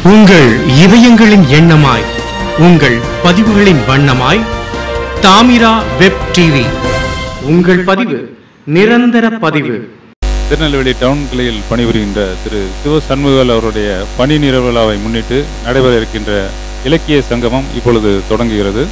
உங்கள் இதயங்களின் எண்ணமாய் உங்கள் பதிவுகளின் வண்ணமாய் தாமிரா வெப் டிவி உங்கள் பதிவு நிரந்தர பதிவு திருநெல்வேலி டவுன் கிளையில் பணிபுரிகின்ற திரு சிவ சண்முகல் அவருடைய பணி நிறைவு விழாவை முன்னிட்டு நடைபெற இருக்கின்ற இலக்கிய சங்கமம் இப்பொழுது தொடங்குகிறது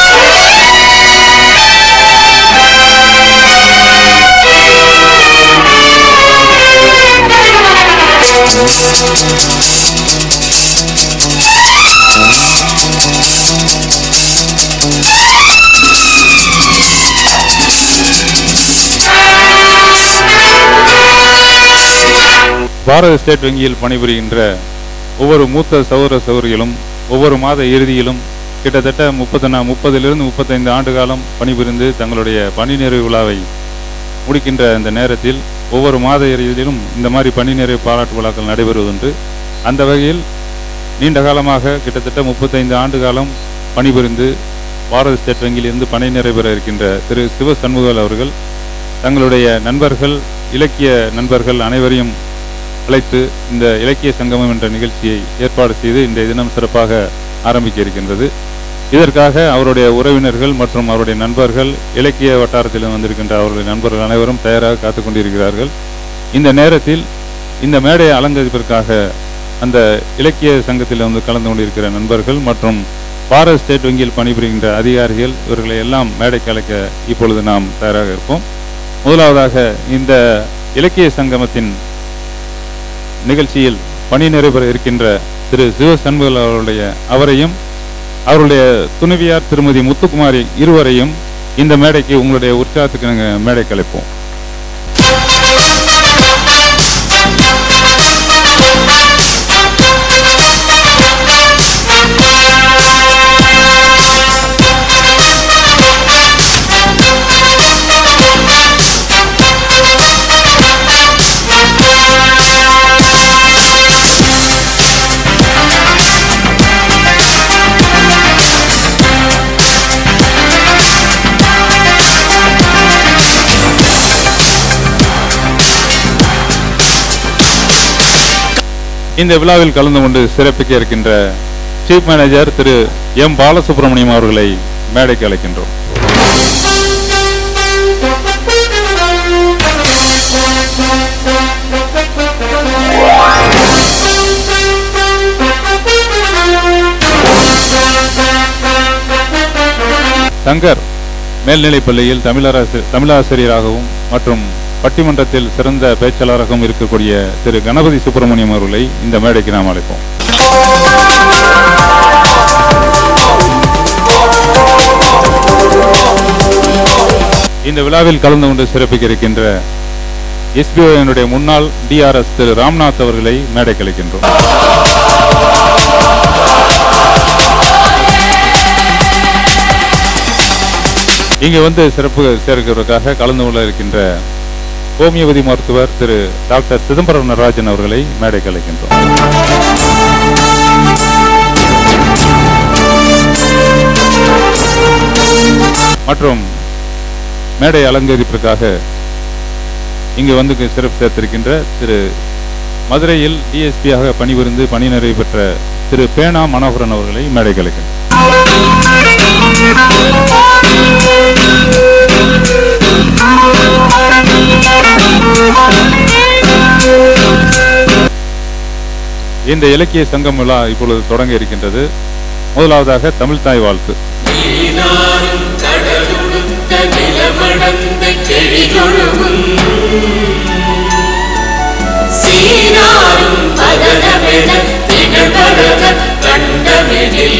பாரத ஸ்டேட் வங்கியில் பணிபுரிகின்ற ஒவ்வொரு மூத்த சகோதர சகோதரிகளும் ஒவ்வொரு மாத இறுதியிலும் கிட்டத்தட்ட முப்பத்தி நா முப்பதிலிருந்து முப்பத்தைந்து ஆண்டு காலம் பணிபுரிந்து தங்களுடைய பணி நிறைவு விழாவை முடிக்கின்ற இந்த நேரத்தில் ஒவ்வொரு மாத இறுதியிலும் இந்த மாதிரி பணி நிறைவு பாராட்டு விழாக்கள் நடைபெறுவதுண்டு அந்த வகையில் நீண்ட காலமாக கிட்டத்தட்ட முப்பத்தைந்து ஆண்டு காலம் பணிபுரிந்து பாரத ஸ்டேட் வங்கியிலிருந்து பணி நிறைவேற இருக்கின்ற திரு சிவ சண்முகல் அவர்கள் தங்களுடைய நண்பர்கள் இலக்கிய நண்பர்கள் அனைவரையும் அழைத்து இந்த இலக்கிய சங்கமம் என்ற நிகழ்ச்சியை ஏற்பாடு செய்து இன்றைய தினம் சிறப்பாக ஆரம்பிக்க இருக்கின்றது இதற்காக அவருடைய உறவினர்கள் மற்றும் அவருடைய நண்பர்கள் இலக்கிய வட்டாரத்தில் வந்திருக்கின்ற அவருடைய நண்பர்கள் அனைவரும் தயாராக காத்துக் கொண்டிருக்கிறார்கள் இந்த நேரத்தில் இந்த மேடையை அலங்கரிப்பதற்காக அந்த இலக்கிய சங்கத்தில் வந்து கலந்து கொண்டிருக்கிற நண்பர்கள் மற்றும் பாரத் ஸ்டேட் வங்கியில் பணிபுரிகின்ற அதிகாரிகள் இவர்களை எல்லாம் மேடைக்கு அழைக்க இப்பொழுது நாம் தயாராக இருப்போம் முதலாவதாக இந்த இலக்கிய சங்கமத்தின் நிகழ்ச்சியில் பணி நிறைவேற இருக்கின்ற திரு சிவ சண்முகல் அவருடைய அவரையும் அவருடைய துணைவியார் திருமதி முத்துக்குமாரி இருவரையும் இந்த மேடைக்கு உங்களுடைய உற்சாகத்துக்கு நாங்கள் மேடைக்கு அழைப்போம் இந்த விழாவில் கலந்து கொண்டு சிறப்பிக்க இருக்கின்ற சீஃப் மேனேஜர் திரு எம் பாலசுப்ரமணியம் அவர்களை மேடைக்கு அழைக்கின்றோம் சங்கர் மேல்நிலைப் பள்ளியில் தமிழராசி தமிழாசிரியராகவும் மற்றும் பட்டிமன்றத்தில் சிறந்த பேச்சாளராகவும் இருக்கக்கூடிய திரு கணபதி சுப்பிரமணியம் அவர்களை இந்த மேடைக்கு நாம் அழைப்போம் இந்த விழாவில் கலந்து கொண்டு சிறப்பிக்க இருக்கின்ற எஸ்பிஓனுடைய முன்னாள் டிஆர்எஸ் திரு ராம்நாத் அவர்களை மேடைக்கு அழைக்கின்றோம் இங்கே வந்து சிறப்பு சேர்க்கிறதுக்காக கலந்து கொள்ள இருக்கின்ற ஹோமியோபதி மருத்துவர் திரு டாக்டர் சிதம்பரம் நடராஜன் அவர்களை மேடைக்கு அழைக்கின்றோம் மற்றும் மேடை அலங்கரிப்பதற்காக இங்கு வந்து சிறப்பு சேர்த்திருக்கின்ற திரு மதுரையில் டிஎஸ்பியாக பணிபுரிந்து பணி நிறைவு பெற்ற திரு பேனா மனோகரன் அவர்களை மேடைக்கு அழைக்கின்றோம் இந்த இலக்கிய சங்கம் விழா இப்பொழுது தொடங்க இருக்கின்றது முதலாவதாக தமிழ் தாய் வாழ்த்து நீனாரும் கடலுடுத்த நிலமடந்த செழிகொழுகும் சீனாரும் பதனமென திகழ்வரத கண்டமெனில்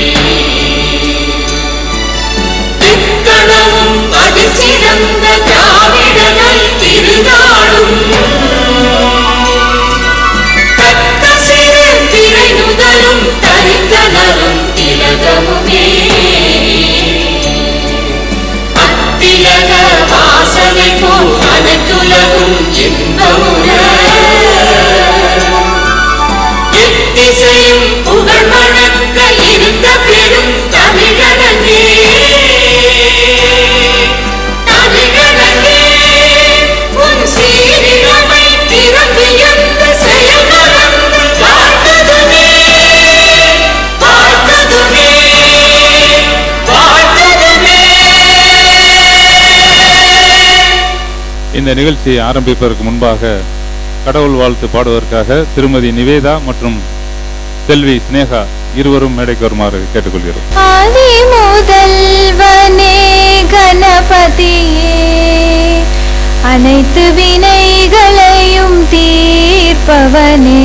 திக்கணமும் அதிசிறந்த திராவிடனல் திருநாடும் தக்க சிறு திரை நுதலும் தரித்தனரும் திலகமுமே அத்திலக வாசனை போல் அனைத்துலகும் இன்பமுற எத்தி இந்த நிகழ்ச்சியை ஆரம்பிப்பதற்கு முன்பாக கடவுள் வாழ்த்து பாடுவதற்காக திருமதி நிவேதா மற்றும் செல்வி சினேகா இருவரும் மேடைக்கு வருமாறு கேட்டுக்கொள்கிறோம் ஆதி முதல்வனே கணபதியே அனைத்து வினைகளையும் தீர்ப்பவனே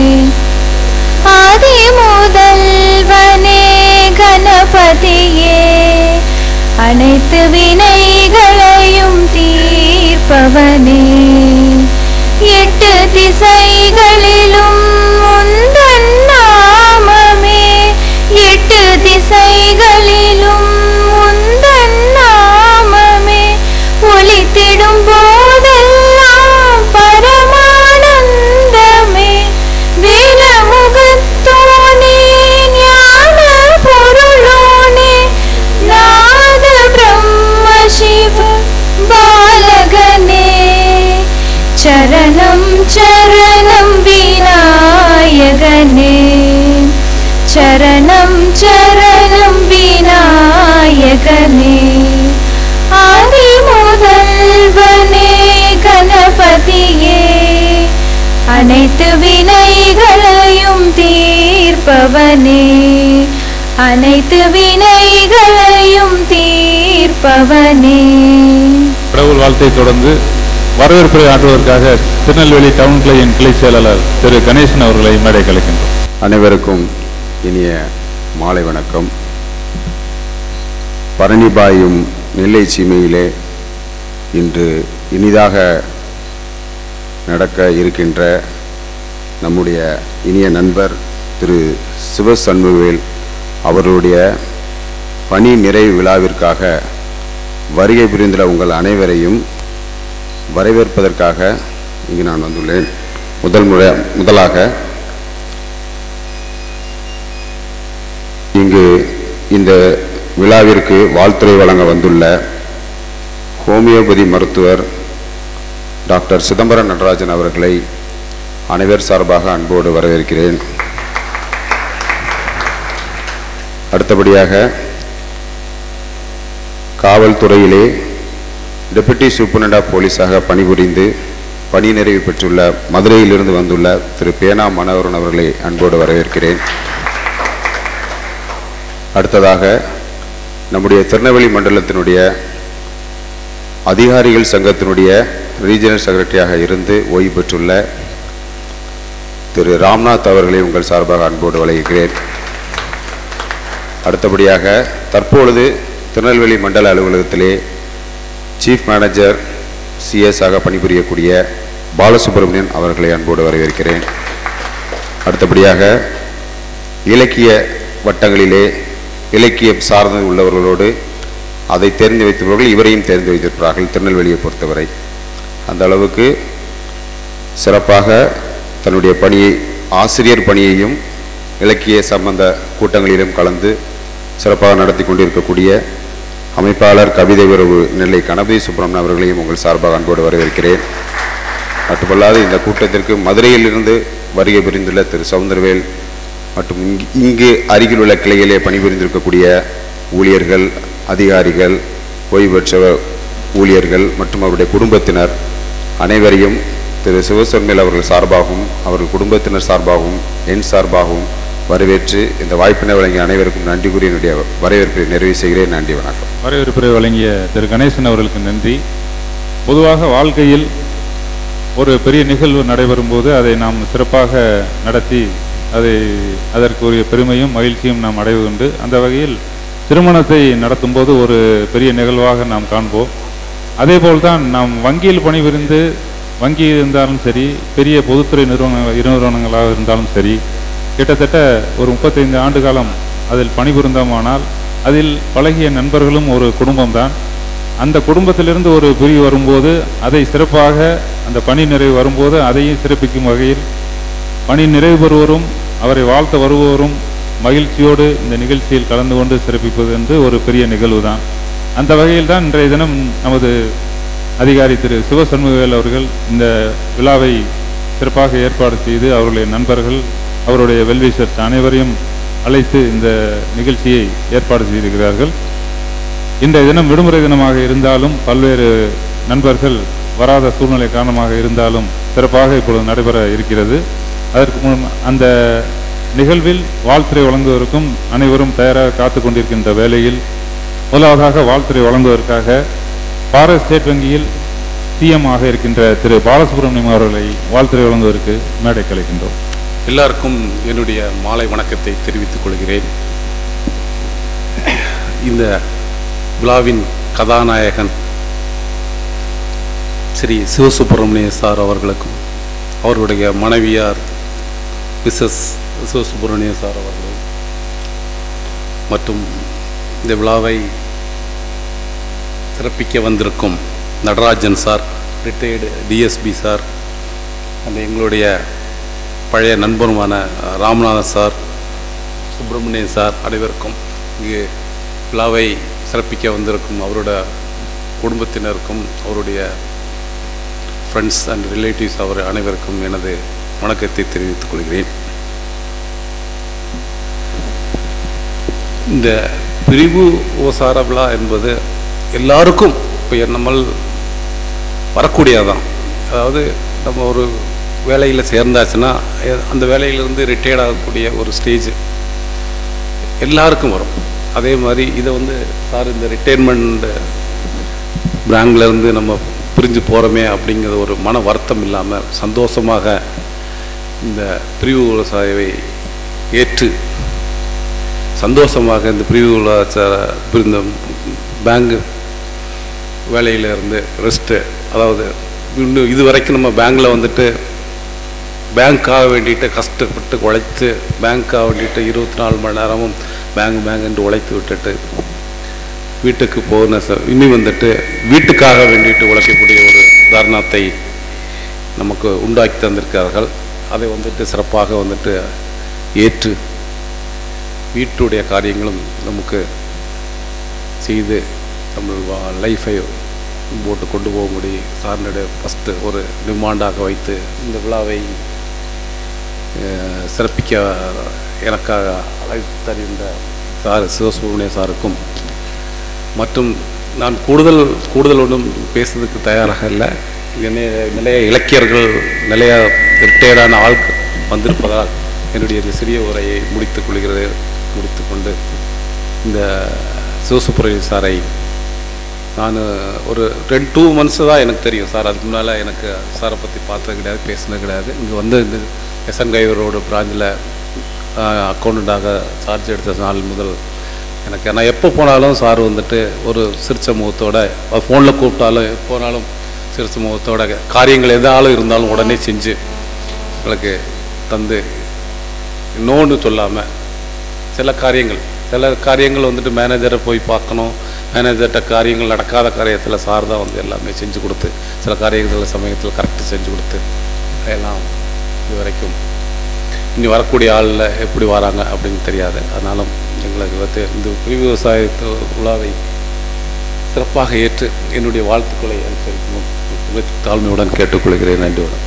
ஆதி முதல்வனே கணபதியே அனைத்து வினைகளையும் தீர்ப்பவனே எட்டு திசைகளிலும் உந்தன் நாமமே எட்டு திசைகளிலும் உந்தன் நாமமே ஒளித்திடும் போதெல்லாம் பரமானந்தமே வேலமுகத்தோனே ஞான பொருளோனே நாத பிரம்ம சிவ பாலகனே சரணம் சரணம் விநாயகனே சரணம் சரணம் விநாயகனே ஆதி முதல்வனே கணபதியே அனைத்து வினைகளையும் தீர்ப்பவனே அனைத்து வினைகளையும் தீர்ப்பவனே கடவுள் வாழ்த்தை தொடர்ந்து வரவேற்புரை ஆற்றுவதற்காக திருநெல்வேலி டவுன் கிளையின் கிளை செயலாளர் திரு கணேசன் அவர்களை மேடை கலைக்கின்றோம் அனைவருக்கும் இனிய மாலை வணக்கம் பரணிபாயும் நெல்லை சீமையிலே இன்று இனிதாக நடக்க இருக்கின்ற நம்முடைய இனிய நண்பர் திரு சிவ சண்முகவேல் அவர்களுடைய பணி நிறைவு விழாவிற்காக வருகை புரிந்துள்ள உங்கள் அனைவரையும் வரவேற்பதற்காக இங்கு நான் வந்துள்ளேன் முதல் முறை முதலாக இங்கு இந்த விழாவிற்கு வாழ்த்துறை வழங்க வந்துள்ள ஹோமியோபதி மருத்துவர் டாக்டர் சிதம்பரம் நடராஜன் அவர்களை அனைவர் சார்பாக அன்போடு வரவேற்கிறேன் அடுத்தபடியாக காவல்துறையிலே டெபுட்டி சூப்பரண்ட் ஆஃப் போலீஸாக பணிபுரிந்து பணி நிறைவு பெற்றுள்ள மதுரையிலிருந்து வந்துள்ள திரு பேனா மனோகரன் அவர்களை அன்போடு வரவேற்கிறேன் அடுத்ததாக நம்முடைய திருநெல்வேலி மண்டலத்தினுடைய அதிகாரிகள் சங்கத்தினுடைய ரீஜனல் செக்ரட்டரியாக இருந்து ஓய்வு பெற்றுள்ள திரு ராம்நாத் அவர்களை உங்கள் சார்பாக அன்போடு வழங்குகிறேன் அடுத்தபடியாக தற்பொழுது திருநெல்வேலி மண்டல அலுவலகத்திலே சீஃப் மேனேஜர் சிஎஸ் ஆக பணிபுரியக்கூடிய பாலசுப்ரமணியன் அவர்களை அன்போடு வரவேற்கிறேன் அடுத்தபடியாக இலக்கிய வட்டங்களிலே இலக்கியம் சார்ந்து உள்ளவர்களோடு அதை தெரிந்து வைத்தவர்கள் இவரையும் தெரிந்து வைத்திருக்கிறார்கள் திருநெல்வேலியை பொறுத்தவரை அந்த அளவுக்கு சிறப்பாக தன்னுடைய பணியை ஆசிரியர் பணியையும் இலக்கிய சம்பந்த கூட்டங்களிலும் கலந்து சிறப்பாக நடத்தி கொண்டிருக்கக்கூடிய அமைப்பாளர் கவிதை உறவு நெல்லை கணபதி சுப்பிரமணியன் அவர்களையும் உங்கள் சார்பாக அன்போடு வரவேற்கிறேன் மட்டுமல்லாது இந்த கூட்டத்திற்கு மதுரையிலிருந்து வருகை புரிந்துள்ள திரு சவுந்தரவேல் மற்றும் இங்கு இங்கு அருகில் உள்ள கிளையிலே பணிபுரிந்திருக்கக்கூடிய ஊழியர்கள் அதிகாரிகள் ஓய்வு பெற்ற ஊழியர்கள் மற்றும் அவருடைய குடும்பத்தினர் அனைவரையும் திரு சிவசொன்மேல் அவர்கள் சார்பாகவும் அவர்கள் குடும்பத்தினர் சார்பாகவும் என் சார்பாகவும் வரவேற்று இந்த வாய்ப்பினை வழங்கிய அனைவருக்கும் நன்றி கூறி என்னுடைய வரவேற்பை நிறைவு செய்கிறேன் நன்றி வணக்கம் வரவேற்புரை வழங்கிய திரு கணேசன் அவர்களுக்கு நன்றி பொதுவாக வாழ்க்கையில் ஒரு பெரிய நிகழ்வு நடைபெறும் போது அதை நாம் சிறப்பாக நடத்தி அதை அதற்குரிய பெருமையும் மகிழ்ச்சியும் நாம் அடைவதுண்டு அந்த வகையில் திருமணத்தை நடத்தும்போது ஒரு பெரிய நிகழ்வாக நாம் காண்போம் அதேபோல்தான் நாம் வங்கியில் பணிபுரிந்து வங்கி இருந்தாலும் சரி பெரிய பொதுத்துறை நிறுவன நிறுவனங்களாக இருந்தாலும் சரி கிட்டத்தட்ட ஒரு முப்பத்தைந்து ஆண்டு காலம் அதில் பணிபுரிந்தோமானால் அதில் பழகிய நண்பர்களும் ஒரு குடும்பம்தான் அந்த குடும்பத்திலிருந்து ஒரு பிரிவு வரும்போது அதை சிறப்பாக அந்த பணி நிறைவு வரும்போது அதையும் சிறப்பிக்கும் வகையில் பணி நிறைவு பெறுவோரும் அவரை வாழ்த்த வருபவரும் மகிழ்ச்சியோடு இந்த நிகழ்ச்சியில் கலந்து கொண்டு சிறப்பிப்பது என்று ஒரு பெரிய நிகழ்வு தான் அந்த வகையில் தான் இன்றைய தினம் நமது அதிகாரி திரு சிவசண்முகவேல் அவர்கள் இந்த விழாவை சிறப்பாக ஏற்பாடு செய்து அவருடைய நண்பர்கள் அவருடைய வெல்விஷர்ஸ் அனைவரையும் அழைத்து இந்த நிகழ்ச்சியை ஏற்பாடு செய்திருக்கிறார்கள் இன்றைய தினம் விடுமுறை தினமாக இருந்தாலும் பல்வேறு நண்பர்கள் வராத சூழ்நிலை காரணமாக இருந்தாலும் சிறப்பாக இப்பொழுது நடைபெற இருக்கிறது அதற்கு முன் அந்த நிகழ்வில் வாழ்த்துறை வழங்குவதற்கும் அனைவரும் தயாராக காத்து கொண்டிருக்கின்ற வேளையில் முதலாவதாக வாழ்த்துறை வழங்குவதற்காக பாரத் ஸ்டேட் வங்கியில் சிஎம் ஆக இருக்கின்ற திரு பாலசுப்ரமணியம் அவர்களை வாழ்த்துறை வழங்குவதற்கு மேடை கலைக்கின்றோம் எல்லாருக்கும் என்னுடைய மாலை வணக்கத்தை தெரிவித்துக் கொள்கிறேன் இந்த விழாவின் கதாநாயகன் ஸ்ரீ சிவசுப்பிரமணிய சார் அவர்களுக்கும் அவருடைய மனைவியார் மிஸ்ஸஸ் சிவசுப்பிரமணிய சார் அவர்கள் மற்றும் இந்த விழாவை சிறப்பிக்க வந்திருக்கும் Natarajan sir retired DSP sir அந்த எங்களுடைய பழைய நண்பருமான அஹ், ராமநாதன் சார் சுப்பிரமணியன் சார் அனைவருக்கும் இங்கு விழாவை சிறப்பிக்க வந்திருக்கும் அவரோட குடும்பத்தினருக்கும் அவருடைய ஃப்ரெண்ட்ஸ் அண்ட் ரிலேட்டிவ்ஸ் அவர் அனைவருக்கும் எனது வணக்கத்தை தெரிவித்துக் கொள்கிறேன் இந்த பிரிவு ஓசார விழா என்பது எல்லாருக்கும் இப்போ நம்மள் வரக்கூடியதான் அதாவது நம்ம ஒரு வேலையில் சேர்ந்தாச்சுன்னா எ- அந்த வேலையிலிருந்து ரிட்டையர்ட் ஆகக்கூடிய ஒரு ஸ்டேஜ் எல்லாருக்கும் வரும் அதே மாதிரி இதை வந்து சார் இந்த ரிட்டையர்மெண்ட் இருந்து நம்ம பிரிஞ்சு போகிறோமே அப்படிங்கிற ஒரு மன வருத்தம் இல்லாமல் சந்தோஷமாக இந்த பிரிவு விவசாயவை ஏற்று சந்தோஷமாக இந்த பிரிவு விவசாய இந்த பேங்கு வேலையில இருந்து ரெஸ்ட்டு அதாவது இன்னும் இது வரைக்கும் நம்ம பேங்க்கில் வந்துட்டு பேங்க்காக வேண்டிட்டு கஷ்டப்பட்டு உழைத்து பேங்க்காக வேண்டிட்டு இருபத்தி நாலு மணி நேரமும் பேங்க் பேங்க் என்று உழைத்து விட்டுட்டு வீட்டுக்கு போன ச இனி வந்துட்டு வீட்டுக்காக வேண்டிட்டு உழைக்கக்கூடிய ஒரு தருணத்தை நமக்கு உண்டாக்கி தந்திருக்கிறார்கள் அதை வந்துட்டு சிறப்பாக வந்துட்டு ஏற்று வீட்டுடைய காரியங்களும் நமக்கு செய்து நம்ம லைஃபை போட்டு கொண்டு போக முடியும் சார்னுடைய ஃபஸ்ட்டு ஒரு டிமாண்டாக வைத்து இந்த விழாவை அஹ், சிறப்பிக்க எனக்காக அழைத்து தருகின்ற சார் சிவசுப்ரமணிய சாருக்கும் மற்றும் நான் கூடுதல் கூடுதல் ஒன்றும் பேசுறதுக்கு தயாராக இல்லை நிறைய நிறைய இலக்கியர்கள் நிறைய ரிட்டையர்டான ஆட்கள் வந்திருப்பதால் என்னுடைய இந்த சிறிய உரையை முடித்துக் கொள்கிறது முடித்துக்கொண்டு இந்த சிவசுப்ரமணிய சாரை நான் ஒரு ரெண்டு டூ மந்த்ஸ் தான் எனக்கு தெரியும் சார் அதுக்கு முன்னால் எனக்கு சாரை பற்றி பார்த்தது கிடையாது பேசினது கிடையாது இங்கே வந்து இந்த எஸ்என் கைவரோட பிராஞ்சில் அக்கௌண்டண்ட்டாக சார்ஜ் எடுத்த நாள் முதல் எனக்கு நான் எப்போ போனாலும் சார் வந்துட்டு ஒரு சிரிச்ச முகத்தோட ஃபோனில் கூப்பிட்டாலும் எப்போ போனாலும் சிரிச்ச முகத்தோட காரியங்கள் எதாலும் இருந்தாலும் உடனே செஞ்சு எங்களுக்கு தந்து நோன்னு சொல்லாமல் சில காரியங்கள் சில காரியங்கள் வந்துட்டு மேனேஜரை போய் பார்க்கணும் மேனேஜர்கிட்ட காரியங்கள் நடக்காத காரியத்தில் சார் தான் வந்து எல்லாமே செஞ்சு கொடுத்து சில காரியங்கள் சமயத்தில் கரெக்டாக செஞ்சு கொடுத்து எல்லாம் இது வரைக்கும் இனி வரக்கூடிய ஆளில் எப்படி வராங்க அப்படின்னு தெரியாது அதனாலும் எங்களுக்கு வந்து இந்த பிரிவு விவசாயத்து விழாவை சிறப்பாக ஏற்று என்னுடைய வாழ்த்துக்களை அனுசரிக்கணும் மிக தாழ்மையுடன் கேட்டுக்கொள்கிறேன் நன்றியுடன்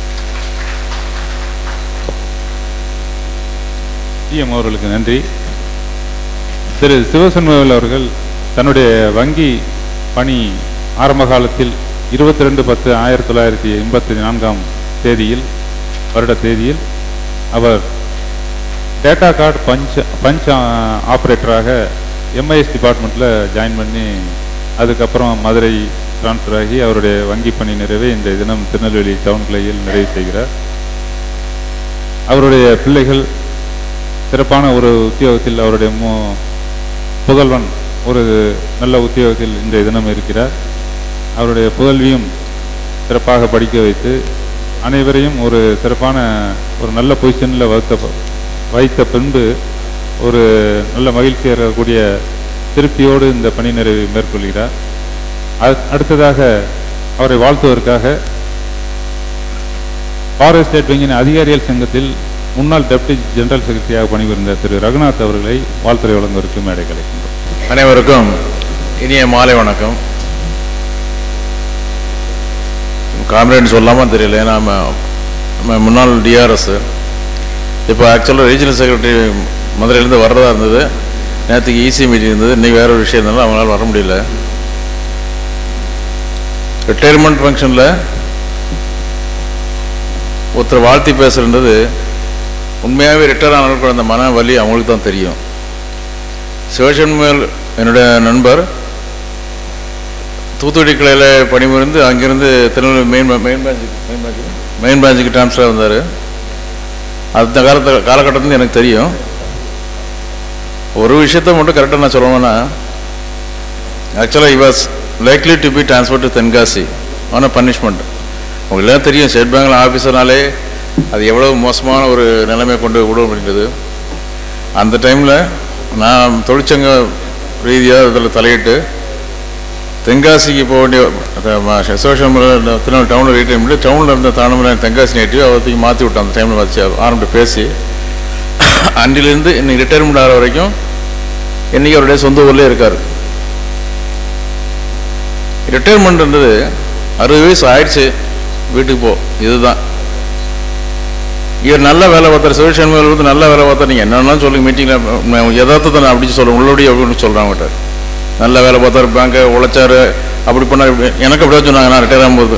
சிஎம் அவர்களுக்கு நன்றி திரு சிவசண்முகல் அவர்கள் தன்னுடைய வங்கி பணி ஆரம்ப காலத்தில் இருபத்தி ரெண்டு பத்து ஆயிரத்தி தொள்ளாயிரத்தி எண்பத்தி நான்காம் தேதியில் வருட தேதியில் அவர் டேட்டா கார்டு பஞ்ச் பஞ்ச் ஆப்ரேட்டராக எம்ஐஎஸ் டிபார்ட்மெண்ட்டில் ஜாயின் பண்ணி அதுக்கப்புறம் மதுரை ட்ரான்ஸ்ஃபர் ஆகி அவருடைய வங்கி பணி நிறைவை இந்த தினம் திருநெல்வேலி டவுன் கிளையில் நிறைவு செய்கிறார் அவருடைய பிள்ளைகள் சிறப்பான ஒரு உத்தியோகத்தில் அவருடைய மு புதல்வன் ஒரு நல்ல உத்தியோகத்தில் இன்றைய தினம் இருக்கிறார் அவருடைய புதல்வியும் சிறப்பாக படிக்க வைத்து அனைவரையும் ஒரு சிறப்பான ஒரு நல்ல பொசிஷனில் வைத்த வைத்த பின்பு ஒரு நல்ல மகிழ்ச்சி இருக்கக்கூடிய திருப்தியோடு இந்த பணி நிறைவை மேற்கொள்கிறார் அ- அடுத்ததாக அவரை வாழ்த்துவதற்காக பாரத ஸ்டேட் வங்கியின் அதிகாரிகள் சங்கத்தில் முன்னாள் டெப்டி ஜெனரல் செக்ரட்டரியாக பணிபுரிந்த திரு ரகுநாத் அவர்களை வாழ்த்துறை வழங்குவதற்கு மேடை கிடைக்கின்றோம் அனைவருக்கும் இனிய மாலை வணக்கம் காம்ரேட் சொல்லாமல் தெரியல ஏன்னா நம்ம நம்ம முன்னாள் டிஆர்எஸ் இப்போ ஆக்சுவலாக ரீஜனல் செக்ரட்டரி மதுரையிலேருந்து வர்றதா இருந்தது நேற்றுக்கு ஈசி மீட்டிங் இருந்தது இன்னைக்கு வேற ஒரு விஷயம் இருந்தாலும் அவங்களால வர முடியல ரிட்டையர்மெண்ட் ஃபங்க்ஷனில் ஒருத்தர் வாழ்த்தி பேசுறது உண்மையாகவே ரிட்டையர் ஆனவர்களுக்கு அந்த மன வலி அவங்களுக்கு தான் தெரியும் சிவசண்முகல் என்னுடைய நண்பர் தூத்துக்குடி கிளையில் பணிபுரிந்து அங்கிருந்து திருநெல்வேலி மெயின் மெயின் பிரான்ச்சுக்கு மெயின் பிரான்ச்சுக்கு மெயின் பிரான்ச்சுக்கு ட்ரான்ஸ்ஃபர் வந்தார் அந்த காலத்தில் காலகட்டத்தில் எனக்கு தெரியும் ஒரு விஷயத்த மட்டும் கரெக்டாக நான் சொல்லணும்னா ஆக்சுவலாக he was likely to be transfer to Tenkasi on a punishment உங்களுக்கு எல்லாம் தெரியும் ஸ்டேட் பேங்க்ல ஆஃபீஸர்னாலே அது எவ்வளோ மோசமான ஒரு நிலைமை கொண்டு விடும் அப்படின்றது அந்த டைமில் நான் தொழிற்சங்க ரீதியாக அதில் தலையிட்டு தென்காசிக்கு போக வேண்டிய சிவசம் திருநெல்வேலி டவுனில் ரீட்டைன் பண்ணி டவுனில் இருந்த தானமலை தென்காசி நேற்று அவருக்கு மாற்றி விட்டோம் அந்த டைமில் வச்சு ஆரம்பிட்டு பேசி அன்றிலிருந்து இன்னைக்கு ரிட்டையர்மெண்ட் ஆகிற வரைக்கும் இன்னைக்கு அவருடைய சொந்த ஊர்லேயே இருக்கார் ரிட்டையர்மெண்ட்ன்றது அறுபது வயசு ஆயிடுச்சு வீட்டுக்கு போ இதுதான் இவர் நல்ல வேலை பார்த்தார் சிவசண்முகர் வந்து நல்ல வேலை பார்த்தார் நீங்கள் என்னென்னா சொல்லுங்க மீட்டிங்கில் யதார்த்தத்தை நான் அப்படி சொல்கிறேன் உள்ளபடி அப்படின்னு சொல்கிறேன் அவங்ககிட்ட நல்ல வேலை பார்த்தார் பேங்கை உழைச்சாரு அப்படி பண்ணார் இப்படி- எனக்கு அப்படியே சொன்னாங்க நான் ரிட்டையர் ஆகும்போது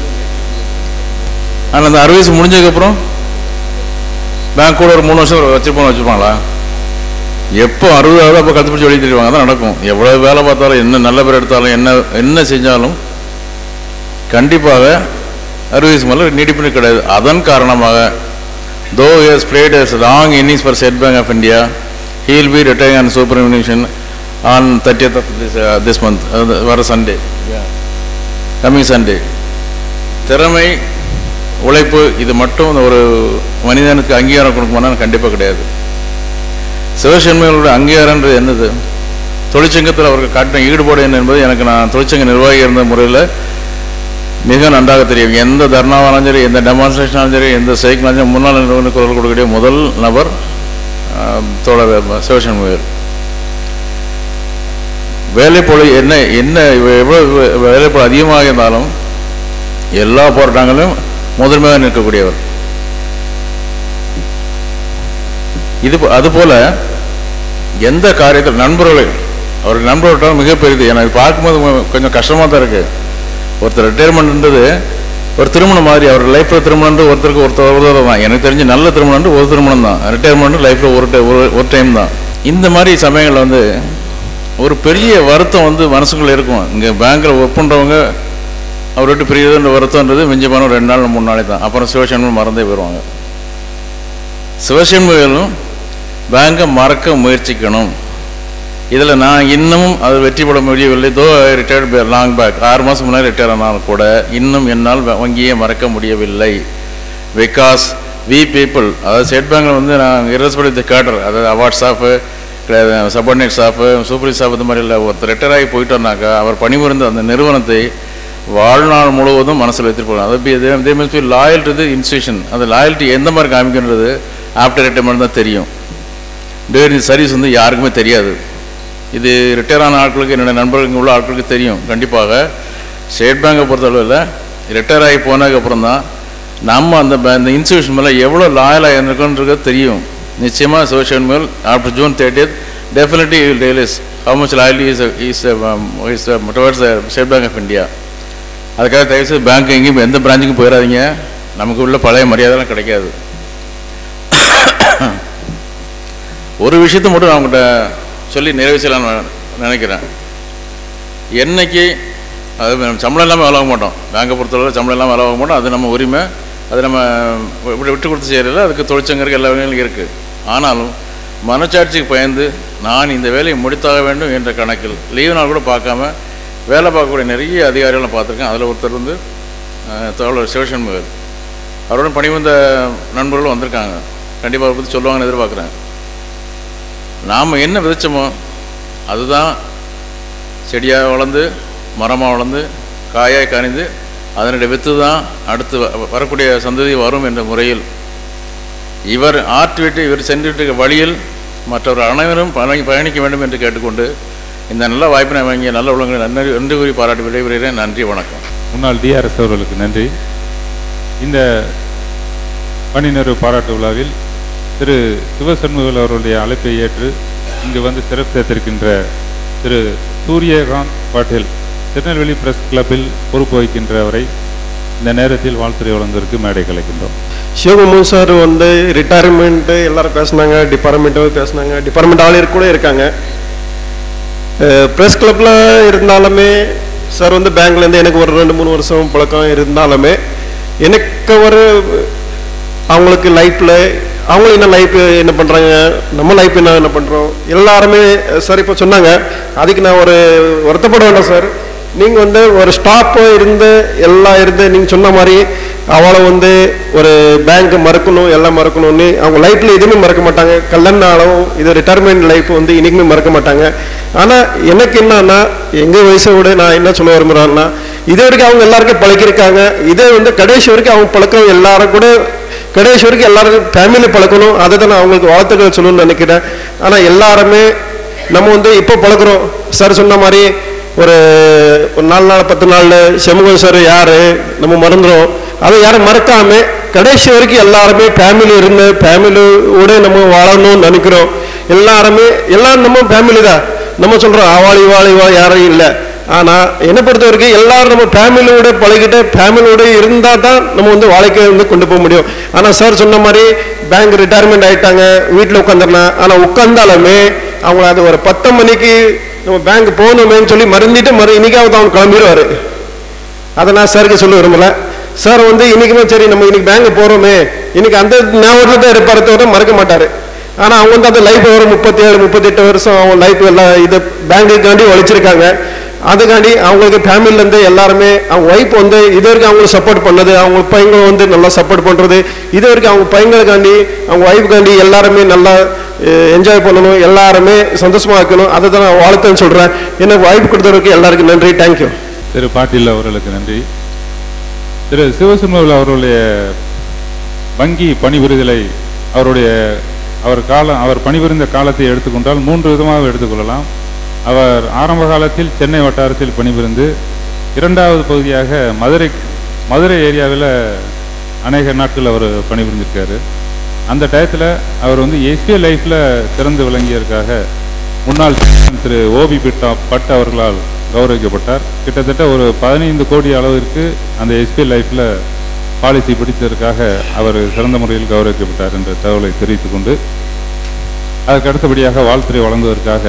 ஆனால் அந்த அறுபது வயசு முடிஞ்சதுக்கப்புறம் பேங்க் கூட ஒரு மூணு வருஷம் வச்சுருப்போம் வச்சுருப்பாங்களா எப்போ அறுபதாவது அப்போ கற்று பிடிச்சி வெளியே தெரிவாங்க தான் நடக்கும் எவ்வளோ வேலை பார்த்தாலும் என்ன நல்ல பேர் எடுத்தாலும் என்ன என்ன செஞ்சாலும் கண்டிப்பாக அறுபது வயசு மேலே நீடிப்பு கிடையாது அதன் காரணமாக though has played as long innings for State Bank of India he will be retire and super on thirtieth of this this month வர சண்டே கம்மிங் சண்டே திறமை உழைப்பு இது மட்டும் ஒரு மனிதனுக்கு அங்கீகாரம் கொடுக்குமானா கண்டிப்பாக கிடையாது சிவசண்மைகளோட அங்கீகாரன்றது என்னது தொழிற்சங்கத்தில் அவர்கள் காட்டின ஈடுபாடு என்ன என்பது எனக்கு நான் தொழிற்சங்க நிர்வாகி இருந்த முறையில் மிக நன்றாக தெரியும் எந்த தர்ணாவாலும் சரி எந்த டெமான்ஸ்ட்ரேஷனாலும் சரி எந்த சைக்கிளாலும் சரி முன்னாள் நிறுவன குரல் கொடுக்கக்கூடிய முதல் நபர் ஆஹ், தோழர் சிவசண்முகர் வேலைப்பொழு என்ன என்ன எவ்வளோ வேலைப்பொழு அதிகமாக இருந்தாலும் எல்லா போராட்டங்களிலும் முதன்மையாக நிற்கக்கூடியவர் இது போ- அதுபோல எந்த காரியத்தில் நண்பர்களை அவர் நண்பர்கள்ட்ட மிகப்பெரியது எனக்கு பார்க்கும்போது கொ- கொஞ்சம் கஷ்டமாக தான் இருக்கு ஒருத்தர் ரிட்டையர்மெண்ட்ன்றது ஒரு திருமணம் மாதிரி அவர் லைஃப்பில் திருமணம் ஒருத்தருக்கு ஒருத்தர் ஒரு தடவை தான் எனக்கு தெரிஞ்சு நல்ல திருமணம் ஒரு திருமணம் தான் ரிட்டையர்மெண்ட் லைஃப்பில் ஒரு ti- ஒரு- ஒரு டைம் தான் இந்த மாதிரி சமயங்களில் வந்து ஒரு பெரிய வருத்தம் வந்து மனசுக்குள்ளே இருக்கும் இங்கே பேங்க்கில் ஒர்க் பண்ணுறவங்க அவர் விட்டு பிரியதுன்ற வருத்தம்ன்றது மிஞ்சி போனால் ரெண்டு நாள் மூணு நாளைக்கு தான் அப்புறம் சிவசண்முகம் மறந்தே போயிடுவாங்க சிவசண்முகனும் பேங்கை மறக்க முயற்சிக்கணும் இதில் நான் இன்னமும் அது வெற்றி பெற முடியவில்லை தோ ரிட்டையர்ட் லாங் பேக் ஆறு மாதம் முன்னாடி ரிட்டையர் ஆனாலும் கூட இன்னும் என்னால் வ- வங்கியை மறக்க முடியவில்லை பிகாஸ் வி பீப்புள் அதாவது ஸ்டேட் பேங்கில் வந்து நான் இரஸ்பெக்ட் தி கேட்டர் அதாவது award staff subordinate staff super staff இந்த மாதிரி இல்லை ஒருத்தர் ரிட்டையர் ஆகி போயிட்டோம்னாக்கா அவர் பணிபுரிந்த அந்த நிறுவனத்தை வாழ்நாள் முழுவதும் மனசில் வைத்துட்டு போகலாம் அது they must be loyal to the institution அந்த லாயல்ட்டி எந்த மாதிரி காமிக்கின்றது ஆஃப்டர் ரிட்டைர்மெண்ட் தான் தெரியும் டூரிங் சர்வீஸ் வந்து யாருக்குமே தெரியாது இது ரிட்டையர் ஆன ஆட்களுக்கு என்னோட நண்பர்களுக்கு உள்ள ஆட்களுக்கு தெரியும் கண்டிப்பாக ஸ்டேட் பேங்கை பொறுத்தளவில் ரிட்டையர் ஆகி போனதுக்கப்புறம் தான் நம்ம அந்த பே- அந்த இன்ஸ்டியூஷன் மேலே எவ்வளோ லாயலாக இருக்கோன்றது தெரியும் நிச்சயமாக சோஷியல் மேல் after June thirtieth definitely will realise how much loyalty is is is towards State Bank of India அதுக்காக தயவுசெய்து பேங்க் எங்கேயும் எந்த பிரான்ச்சுக்கும் போயிடாதீங்க நமக்கு உள்ள பழைய மரியாதைலாம் கிடைக்காது ஒரு விஷயத்தை மட்டும் நான் உங்கள்கிட்ட சொல்லி நிறைவு செய்யலாம்னு நான் நினைக்கிறேன் என்னைக்கு அது நம்ம சம்பளம் இல்லாமல் வேலை வாங்க மாட்டோம் பேங்கை பொறுத்தளவு சம்பளம் இல்லாமல் வேலை வாங்க மாட்டோம் அது நம்ம உரிமை அது நம்ம விட்டு விட்டு கொடுத்து செய்யறதில்ல அதுக்கு தொழிற்சங்கருக்கு எல்லா வேலையும் இருக்குது ஆனாலும் மனச்சாட்சிக்கு பயந்து நான் இந்த வேலையை முடித்தாக வேண்டும் என்ற கணக்கில் லீவு நாள் கூட பார்க்காம வேலை பார்க்கக்கூடிய நிறைய அதிகாரிகளை பார்த்துருக்கேன் அதில் ஒருத்தர் வந்து அஹ், தோழர் சிவசண்முகர் அவரோட பணிவந்த நண்பர்களும் வந்திருக்காங்க கண்டிப்பாக அவரை பற்றி சொல்லுவாங்கன்னு எதிர்பார்க்குறேன் நாம் என்ன விதைச்சோமோ அதுதான் செடியாக வளர்ந்து மரமாக வளர்ந்து காயாய் கனிந்து அதனுடைய வித்து தான் அடுத்து வ- வரக்கூடிய சந்ததி வரும் என்ற முறையில் இவர் ஆற்றிவிட்டு இவர் சென்றுவிட்டு வழியில் மற்றவர் அனைவரும் பழகி பயணிக்க வேண்டும் என்று கேட்டுக்கொண்டு இந்த நல்ல வாய்ப்பினை வாங்கிய நல்ல உள்ளங்களை நன்றி நன்றி கூறி பாராட்டி விடைபெறுகிறேன் நன்றி வணக்கம் முன்னாள் டிஆர்எஸ் அவர்களுக்கு நன்றி இந்த பணி நிறைவு பாராட்டு விழாவில் திரு சிவசண்முகல் அவர்களுடைய அழைப்பை ஏற்று இங்கு வந்து சிறப்பு சேர்த்திருக்கின்ற திரு சூரியகாந்த் பாட்டீல் திருநெல்வேலி பிரஸ் கிளப்பில் பொறுப்பு வகிக்கின்றவரை இந்த நேரத்தில் வாழ்த்துறை வழங்குவதற்கு மேடை கலைக்கின்றோம் சிவகுமார் சார் வந்து ரிட்டையர்மெண்ட்டு எல்லாரும் பேசுனாங்க டிபார்ட்மெண்ட்டும் பேசுனாங்க டிபார்ட்மெண்ட் ஆளுநர் கூட இருக்காங்க ப்ரெஸ் கிளப்பில் இருந்தாலுமே சார் வந்து பேங்க்லேருந்து எனக்கு ஒரு ரெண்டு மூணு வருஷம் பழக்கம் இருந்தாலுமே எனக்கு ஒரு அவங்களுக்கு லைஃப்பில் அவங்களும் என்ன லைஃப் என்ன பண்ணுறாங்க நம்ம லைஃப் என்ன என்ன பண்ணுறோம் எல்லாருமே சார் இப்போ சொன்னாங்க அதுக்கு நான் ஒரு வருத்தப்பட வேண்டாம் சார் நீங்கள் வந்து ஒரு ஸ்டாப்பு இருந்து எல்லாம் இருந்து நீங்கள் சொன்ன மாதிரி அவளை வந்து ஒரு பேங்க் மறக்கணும் எல்லாம் மறக்கணும்னு அவங்க லைஃப்பில் எதுவுமே மறக்க மாட்டாங்க கல்யாணம் இது ரிட்டையர்மெண்ட் லைஃப் வந்து இன்றைக்குமே மறக்க மாட்டாங்க ஆனால் எனக்கு என்னன்னா எங்கள் வயசை விட நான் என்ன சொல்ல விரும்புகிறேன்னா இது வரைக்கும் அவங்க எல்லாருக்கும் பழக்கியிருக்காங்க இதே வந்து கடைசி வரைக்கும் அவங்க பழக்கம் எல்லாரும் கூட கடைசி வரைக்கும் எல்லாரும் ஃபேமிலி பழக்கணும் அதை தான் நான் அவங்களுக்கு வாழ்த்துக்கள் சொல்லணும்னு நினைக்கிறேன் ஆனால் எல்லாருமே நம்ம வந்து இப்போ பழக்கிறோம் சார் சொன்ன மாதிரி ஒரு ஒரு நாலு நாள் பத்து நாள் செமுகம் சார் யார் நம்ம மறந்துடும் அதை யாரும் மறக்காம கடைசி வரைக்கும் எல்லாருமே ஃபேமிலி இருந்து ஃபேமிலியோட நம்ம வாழணும்னு நினைக்கிறோம் எல்லாருமே எல்லாரும் நம்ம ஃபேமிலி தான் நம்ம சொல்கிறோம் ஆவாளி வாழி வா யாரும் இல்லை ஆனால் என்னை பொறுத்த வரைக்கும் எல்லாரும் நம்ம ஃபேமிலியோட பழகிட்டு ஃபேமிலியோட இருந்தால் தான் நம்ம வந்து வாழ்க்கையை வந்து கொண்டு போக முடியும் ஆனால் சார் சொன்ன மாதிரி பேங்க் ரிட்டையர்மெண்ட் ஆயிட்டாங்க வீட்டில் உட்காந்துடலாம் ஆனால் உட்காந்தாலுமே அவங்கள அது ஒரு பத்து மணிக்கு நம்ம பேங்க் போகணுமேன்னு சொல்லி மறந்துட்டு மறு இன்னைக்காவது அவங்க கிளம்பிடுவார் அதை நான் சாருக்கு சொல்ல விரும்பல சார் வந்து இன்னைக்குமே சரி நம்ம இன்னைக்கு பேங்க் போகிறோமே இன்னைக்கு அந்த ஞாபகத்தில் தான் இருப்பாரு தவிர மறக்க மாட்டார் ஆனால் அவங்க வந்து அந்த லைஃப் ஒரு முப்பத்தி ஏழு முப்பத்தெட்டு வருஷம் அவங்க லைஃப் எல்லாம் இது பேங்குக்காண்டி உழைச்சிருக்காங்க அதுக்காண்டி அவங்களுக்கு ஃபேமிலிலேருந்து எல்லாருமே அவங்க ஒய்ஃப் வந்து இது வரைக்கும் அவங்களுக்கு சப்போர்ட் பண்ணது அவங்க பையங்களை வந்து நல்லா சப்போர்ட் பண்ணுறது இது வரைக்கும் அவங்க பையங்களுக்காண்டி அவங்க ஒய்ஃபுக்காண்டி எல்லாருமே நல்லா என்ஜாய் பண்ணணும் எல்லாருமே சந்தோஷமா இருக்கணும் அதை தான் நான் வாழ்த்துன்னு சொல்கிறேன் எனக்கு வாய்ப்பு கொடுத்தவருக்கு எல்லாருக்கும் நன்றி தேங்க்யூ திரு பாட்டீல் அவர்களுக்கு நன்றி திரு சிவசுமல் அவர்களுடைய வங்கி பணிபுரிதலை அவருடைய அவர் காலம் அவர் பணிபுரிந்த காலத்தை எடுத்துக்கொண்டால் மூன்று விதமாக எடுத்துக்கொள்ளலாம் அவர் ஆரம்ப காலத்தில் சென்னை வட்டாரத்தில் பணிபுரிந்து இரண்டாவது பகுதியாக மதுரை மதுரை ஏரியாவில் அநேக நாட்கள் அவர் பணிபுரிஞ்சிருக்காரு அந்த டயத்தில் அவர் வந்து எஸ்பிஐ லைஃப்பில் சிறந்து விளங்கியதற்காக முன்னாள் திரு ஓபி பிட்டா பட் அவர்களால் கௌரவிக்கப்பட்டார் கிட்டத்தட்ட ஒரு பதினைந்து கோடி அளவிற்கு அந்த எஸ்பிஐ லைஃப்பில் பாலிசி பிடித்ததற்காக அவர் சிறந்த முறையில் கௌரவிக்கப்பட்டார் என்ற தகவலை தெரிவித்துக் கொண்டு அதற்கு அடுத்தபடியாக வாழ்த்துறை வழங்குவதற்காக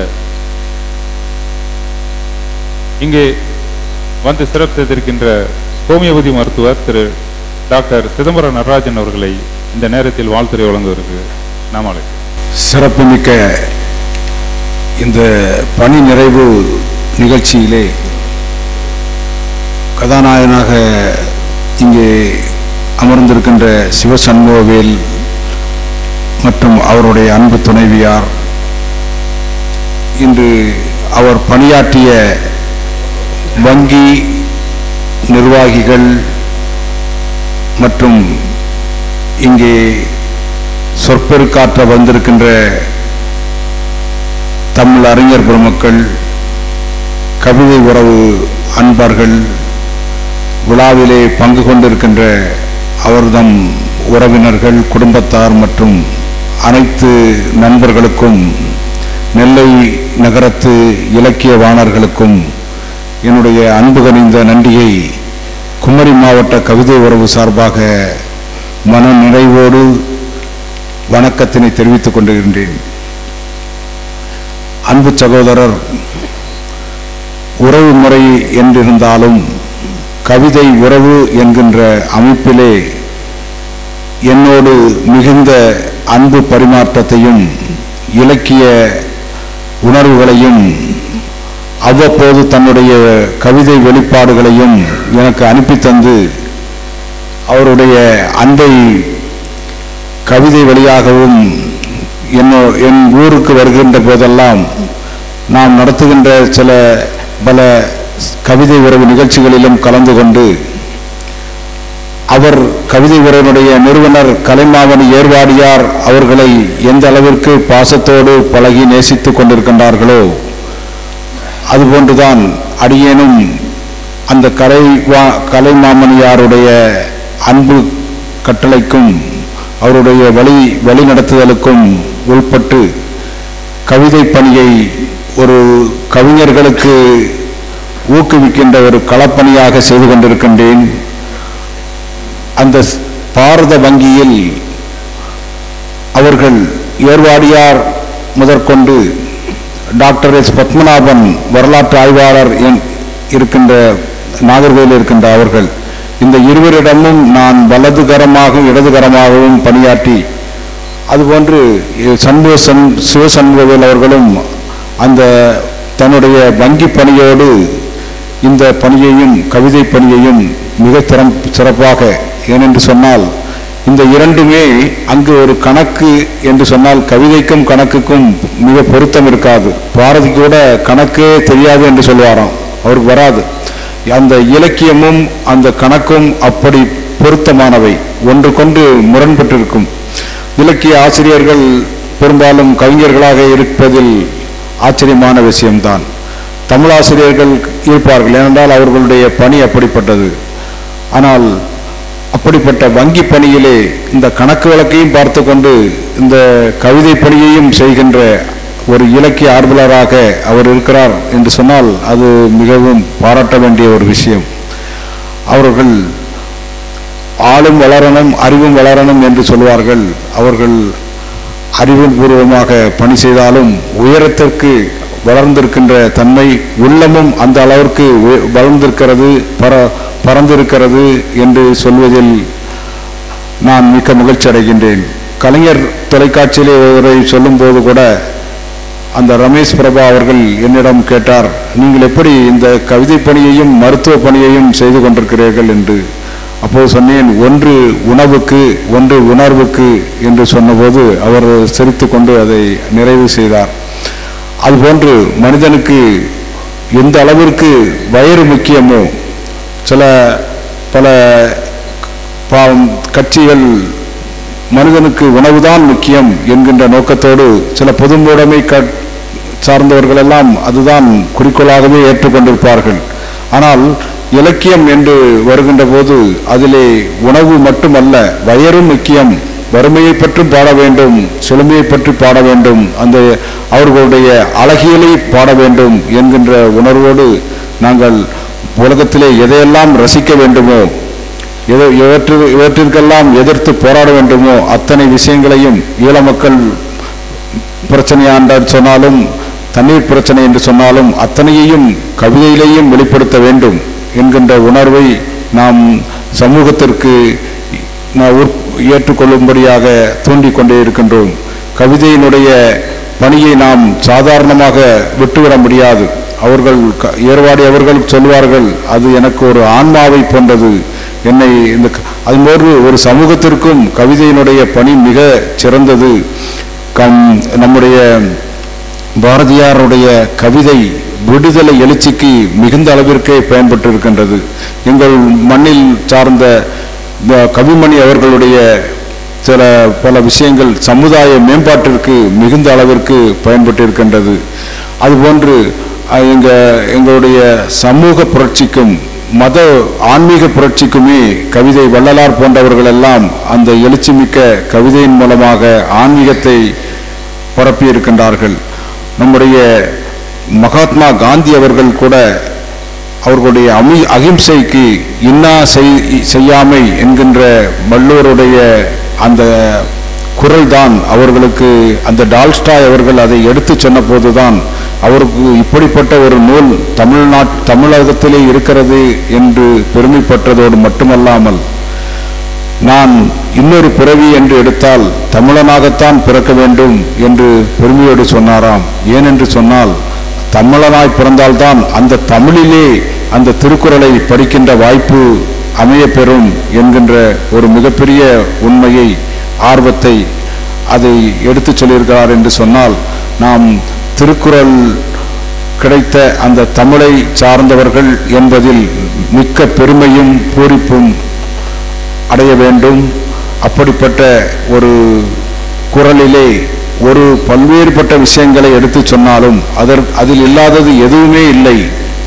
இங்கே வந்து சிறப்பு செய்திருக்கின்ற ஹோமியோபதி மருத்துவர் திரு டாக்டர் சிதம்பரம் நடராஜன் அவர்களை இந்த நேரத்தில் வாழ்த்துறை வழங்குவதற்கு நாம் அழைக்கிறோம் சிறப்புமிக்க இந்த பணி நிறைவு நிகழ்ச்சியிலே கதாநாயகனாக இங்கே அமர்ந்திருக்கின்ற சிவசண்முகவேல் மற்றும் அவருடைய அன்பு துணைவியார் இன்று அவர் பணியாற்றிய வங்கி நிர்வாகிகள் மற்றும் இங்கே சொற்பொருக்காற்ற வந்திருக்கின்ற தமிழ் அறிஞர் பெருமக்கள் கவிதை உறவு அன்பர்கள் விழாவிலே பங்கு கொண்டிருக்கின்ற அவர்தம் உறவினர்கள் குடும்பத்தார் மற்றும் அனைத்து நண்பர்களுக்கும் நெல்லை நகரத்து இலக்கியவாணர்களுக்கும் என்னுடைய அன்பு கனிந்த நன்றியை குமரி மாவட்ட கவிதை உறவு சார்பாக மன நிறைவோடு வணக்கத்தினை தெரிவித்துக் கொண்டிருக்கின்றேன் அன்பு சகோதரர் உறவு முறை என்றிருந்தாலும் கவிதை உறவு என்கின்ற அமைப்பிலே என்னோடு மிகுந்த அன்பு பரிமாற்றத்தையும் இலக்கிய உணர்வுகளையும் அவ்வப்போது தன்னுடைய கவிதை வெளிப்பாடுகளையும் எனக்கு அனுப்பி தந்து அவருடைய அன்பை கவிதை வழியாகவும் என்னோ என் ஊருக்கு வருகின்ற போதெல்லாம் நாம் நடத்துகின்ற சில பல கவிதை உறவு நிகழ்ச்சிகளிலும் கலந்து கொண்டு அவர் கவிதை உறவினுடைய நிறுவனர் கலைமாமணி ஏர்வாடியார் அவர்களை எந்த அளவிற்கு பாசத்தோடு பழகி நேசித்துக் கொண்டிருக்கின்றார்களோ அதுபோன்றுதான் அடியேனும் அந்த கலை வா கலைமாமணியாருடைய அன்பு கட்டளைக்கும் அவருடைய வழி வழி நடத்துதலுக்கும் உள்பட்டு கவிதை பணியை ஒரு கவிஞர்களுக்கு ஊக்குவிக்கின்ற ஒரு களப்பணியாக செய்து கொண்டிருக்கின்றேன் அந்த ஸ்- பாரத வங்கியில் அவர்கள் ஏர்வாடியார் முதற்கொண்டு டாக்டர் எஸ் பத்மநாபன் வரலாற்று ஆய்வாளர் என் இருக்கின்ற நாகர்கோவில் இருக்கின்ற அவர்கள் இந்த இருவரிடமும் நான் வலதுகரமாகவும் இடதுகரமாகவும் பணியாற்றி அதுபோன்று இ- சண்முக சண் சிவசண்முகவேல் அவர்களும் அந்த தன்னுடைய வங்கி பணியோடு இந்த பணியையும் கவிதை பணியையும் மிக திறம் சிறப்பாக ஏனென்று சொன்னால் இந்த இரண்டுமே அங்கு ஒரு கணக்கு என்று சொன்னால் கவிதைக்கும் கணக்குக்கும் மிக பொருத்தம் இருக்காது பாரதி கூட கணக்கே தெரியாது என்று சொல்வாராம் அவருக்கு வராது அந்த இலக்கியமும் அந்த கணக்கும் அப்படி பொருத்தமானவை ஒன்றுக்கொன்று முரண்பட்டிருக்கும் இலக்கிய ஆசிரியர்கள் பெரும்பாலும் கவிஞர்களாக இருப்பதில் ஆச்சரியமான விஷயம்தான் தமிழாசிரியர்கள் இருப்பார்கள் ஏனென்றால் அவர்களுடைய பணி அப்படிப்பட்டது ஆனால் அப்படிப்பட்ட வங்கி பணியிலே இந்த கணக்கு வழக்கையும் பார்த்து கொண்டு இந்த கவிதை பணியையும் செய்கின்ற ஒரு இலக்கிய ஆர்வலராக அவர் இருக்கிறார் என்று சொன்னால் அது மிகவும் பாராட்ட வேண்டிய ஒரு விஷயம் அவர்கள் ஆளும் வளரணும் அறிவும் வளரணும் என்று சொல்வார்கள் அவர்கள் அறிவுபூர்வமாக பணி செய்தாலும் உயரத்திற்கு வளர்ந்திருக்கின்ற தன்மை உள்ளமும் அந்த அளவிற்கு உய- வளர்ந்திருக்கிறது பர பறந்திருக்கிறது என்று சொல்வதில் நான் மிக்க மகிழ்ச்சி அடைகின்றேன் கலைஞர் தொலைக்காட்சியிலே ஒருவரை சொல்லும்போது கூட அந்த ரமேஷ் பிரபா அவர்கள் என்னிடம் கேட்டார் நீங்கள் எப்படி இந்த கவிதை பணியையும் மருத்துவ பணியையும் செய்து கொண்டிருக்கிறீர்கள் என்று அப்போது சொன்னேன் ஒன்று உணவுக்கு ஒன்று உணர்வுக்கு என்று சொன்னபோது அவர் சிரித்து கொண்டு அதை நிறைவு செய்தார் அதுபோன்று மனிதனுக்கு எந்த அளவிற்கு வயிறு முக்கியமோ சில பல பாவம் கட்சிகள் மனிதனுக்கு உணவுதான் முக்கியம் என்கின்ற நோக்கத்தோடு சில பொதுமுடைமை க சார்ந்தவர்கள் எல்லாம் அதுதான் குறிக்கோளாகவே ஏற்றுக்கொண்டிருப்பார்கள் ஆனால் இலக்கியம் என்று வருகின்ற போது அதிலே உணவு மட்டுமல்ல வயரும் முக்கியம் வறுமையை பற்றி பாட வேண்டும் செழுமையை பற்றி பாட வேண்டும் அந்த அவர்களுடைய அழகியலை பாட வேண்டும் என்கின்ற உணர்வோடு நாங்கள் உலகத்திலே எதையெல்லாம் ரசிக்க வேண்டுமோ எது இவற்று இவற்றிற்கெல்லாம் எதிர்த்து போராட வேண்டுமோ அத்தனை விஷயங்களையும் ஈழ மக்கள் பிரச்சனையாண்ட சொன்னாலும் தண்ணீர் பிரச்சனை என்று சொன்னாலும் அத்தனையையும் கவிதையிலேயும் வெளிப்படுத்த வேண்டும் என்கின்ற உணர்வை நாம் சமூகத்திற்கு நான் உற்- ஏற்றுக்கொள்ளும்படியாக தூண்டிக் கொண்டே இருக்கின்றோம் கவிதையினுடைய பணியை நாம் சாதாரணமாக விட்டுவிட முடியாது அவர்கள் க- ஏர்வாடி அவர்கள் சொல்வார்கள் அது எனக்கு ஒரு ஆன்மாவை போன்றது என்னை இந்த க- அதுபோன்று ஒரு சமூகத்திற்கும் கவிதையினுடைய பணி மிக சிறந்தது கம் நம்முடைய பாரதியாருடைய கவிதை விடுதலை எழுச்சிக்கு மிகுந்த அளவிற்கே பயன்பட்டு இருக்கின்றது எங்கள் மண்ணில் சார்ந்த இந்த கவிமணி அவர்களுடைய சில பல விஷயங்கள் சமுதாய மேம்பாட்டிற்கு மிகுந்த அளவிற்கு பயன்பட்டு இருக்கின்றது அதுபோன்று அஹ், எங்க எங்களுடைய சமூக புரட்சிக்கும் மத ஆன்மீக புரட்சிக்குமே கவிதை வள்ளலார் போன்றவர்கள் எல்லாம் அந்த எழுச்சிமிக்க கவிதையின் மூலமாக ஆன்மீகத்தை பரப்பி இருக்கின்றார்கள் நம்முடைய மகாத்மா காந்தி அவர்கள் கூட அவர்களுடைய அமி அகிம்சைக்கு இன்னா செய் செய்யாமை என்கின்ற வள்ளுவருடைய அந்த குரல் தான் அவர்களுக்கு அந்த டால்ஸ்டாய் அவர்கள் அதை எடுத்து சொன்ன போதுதான் அவருக்கு இப்படிப்பட்ட ஒரு நூல் தமிழ்நாட் தமிழகத்திலே இருக்கிறது என்று பெருமைப்பட்டதோடு மட்டுமல்லாமல் நான் இன்னொரு பிறவி என்று எடுத்தால் தமிழனாகத்தான் பிறக்க வேண்டும் என்று பெருமையோடு சொன்னாராம் ஏனென்று சொன்னால் தமிழனாய் பிறந்தால்தான் அந்த தமிழிலே அந்த திருக்குறளை படிக்கின்ற வாய்ப்பு அமையப்பெறும் என்கின்ற ஒரு மிகப்பெரிய உண்மையை ஆர்வத்தை அதை எடுத்துச் சொல்லியிருக்கிறார் என்று சொன்னால் நாம் திருக்குறள் கிடைத்த அந்த தமிழை சார்ந்தவர்கள் என்பதில் மிக்க பெருமையும் பூரிப்பும் அடைய வேண்டும் அப்படிப்பட்ட ஒரு குரலிலே ஒரு பல்வேறுபட்ட விஷயங்களை எடுத்து சொன்னாலும் அதற் அதில் இல்லாதது எதுவுமே இல்லை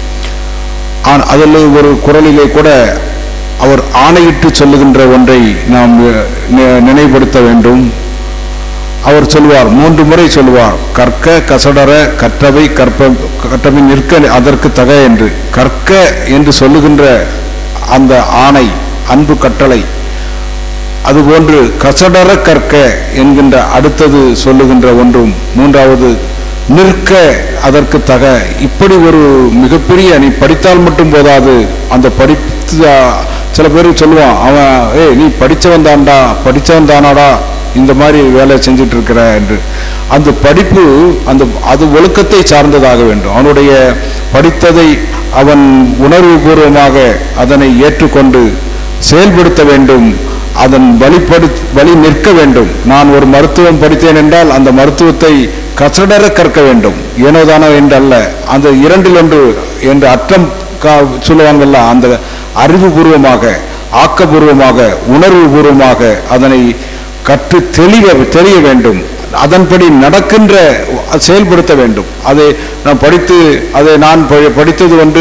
ஆன் அதில் ஒரு குரலிலே கூட அவர் ஆணையிட்டு சொல்லுகின்ற ஒன்றை நாம் நி- நினைவுபடுத்த வேண்டும் அவர் சொல்வார் மூன்று முறை சொல்வார் கற்க கசடர கற்றவை கற்ப கட்டபின் நிற்க அதற்கு தக என்று கற்க என்று சொல்லுகின்ற அந்த ஆணை அன்பு கட்டளை அதுபோன்று கசடர கற்க என்கின்ற அடுத்தது சொல்லுகின்ற ஒன்றும் மூன்றாவது நிற்க அதற்கு தக இப்படி ஒரு மிகப்பெரிய நீ படித்தால் மட்டும் போதாது அந்த படித்து சில பேர் சொல்லுவான் அவன் ஏய் நீ படிச்சவன் தான்டா படிச்சவன் தானாடா இந்த மாதிரி வேலை செஞ்சுட்டு இருக்கிற என்று அந்த படிப்பு அந்த அது ஒழுக்கத்தை சார்ந்ததாக வேண்டும் அவனுடைய படித்ததை அவன் உணர்வுபூர்வமாக அதனை ஏற்றுக்கொண்டு செயல்படுத்த வேண்டும் அதன் வழிபடு வழி நிற்க வேண்டும் நான் ஒரு மருத்துவம் படித்தேன் என்றால் அந்த மருத்துவத்தை கசடர கற்க வேண்டும் ஏனோதானோ என்று அல்ல அந்த இரண்டில் ஒன்று என்று அற்றம் கா- சொல்லுவாங்கல்ல அந்த அறிவுபூர்வமாக ஆக்கபூர்வமாக உணர்வு பூர்வமாக அதனை கற்று தெளிய தெரிய வேண்டும் அதன்படி நடக்கின்ற செயல்படுத்த வேண்டும் அதை நான் படித்து அதை நான் ப- படித்தது ஒன்று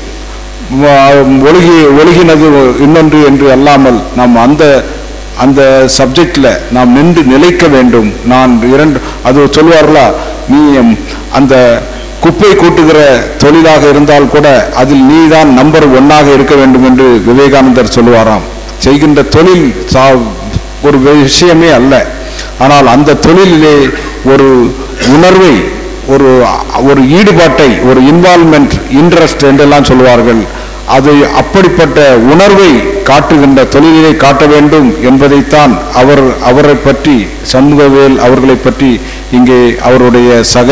ம- ஒழுகி ஒழுகினது இன்னொன்று என்று அல்லாமல் நாம் அந்த அந்த சப்ஜெக்ட்ல நாம் நின்று நிலைக்க வேண்டும் நான் இரண்டு அது சொல்வார்களா நீ ம், அந்த குப்பை கூட்டுகிற தொழிலாக இருந்தால் கூட அதில் நீதான் நம்பர் ஒன்னாக இருக்க வேண்டும் என்று விவேகானந்தர் சொல்லுவாராம் செய்கின்ற தொழில் சா- ஒரு விஷயமே அல்ல ஆனால் அந்த தொழிலிலே ஒரு உணர்வை ஒரு ஒரு ஈடுபாட்டை ஒரு இன்வால்மெண்ட் இன்ட்ரெஸ்ட் என்றெல்லாம் சொல்வார்கள் அது அப்படிப்பட்ட உணர்வை காட்டுகின்ற தொழிலை காட்ட வேண்டும் என்பதைத்தான் அவர் அவரை பற்றி சண்முகவேல் அவர்களை பற்றி இங்கே அவருடைய சக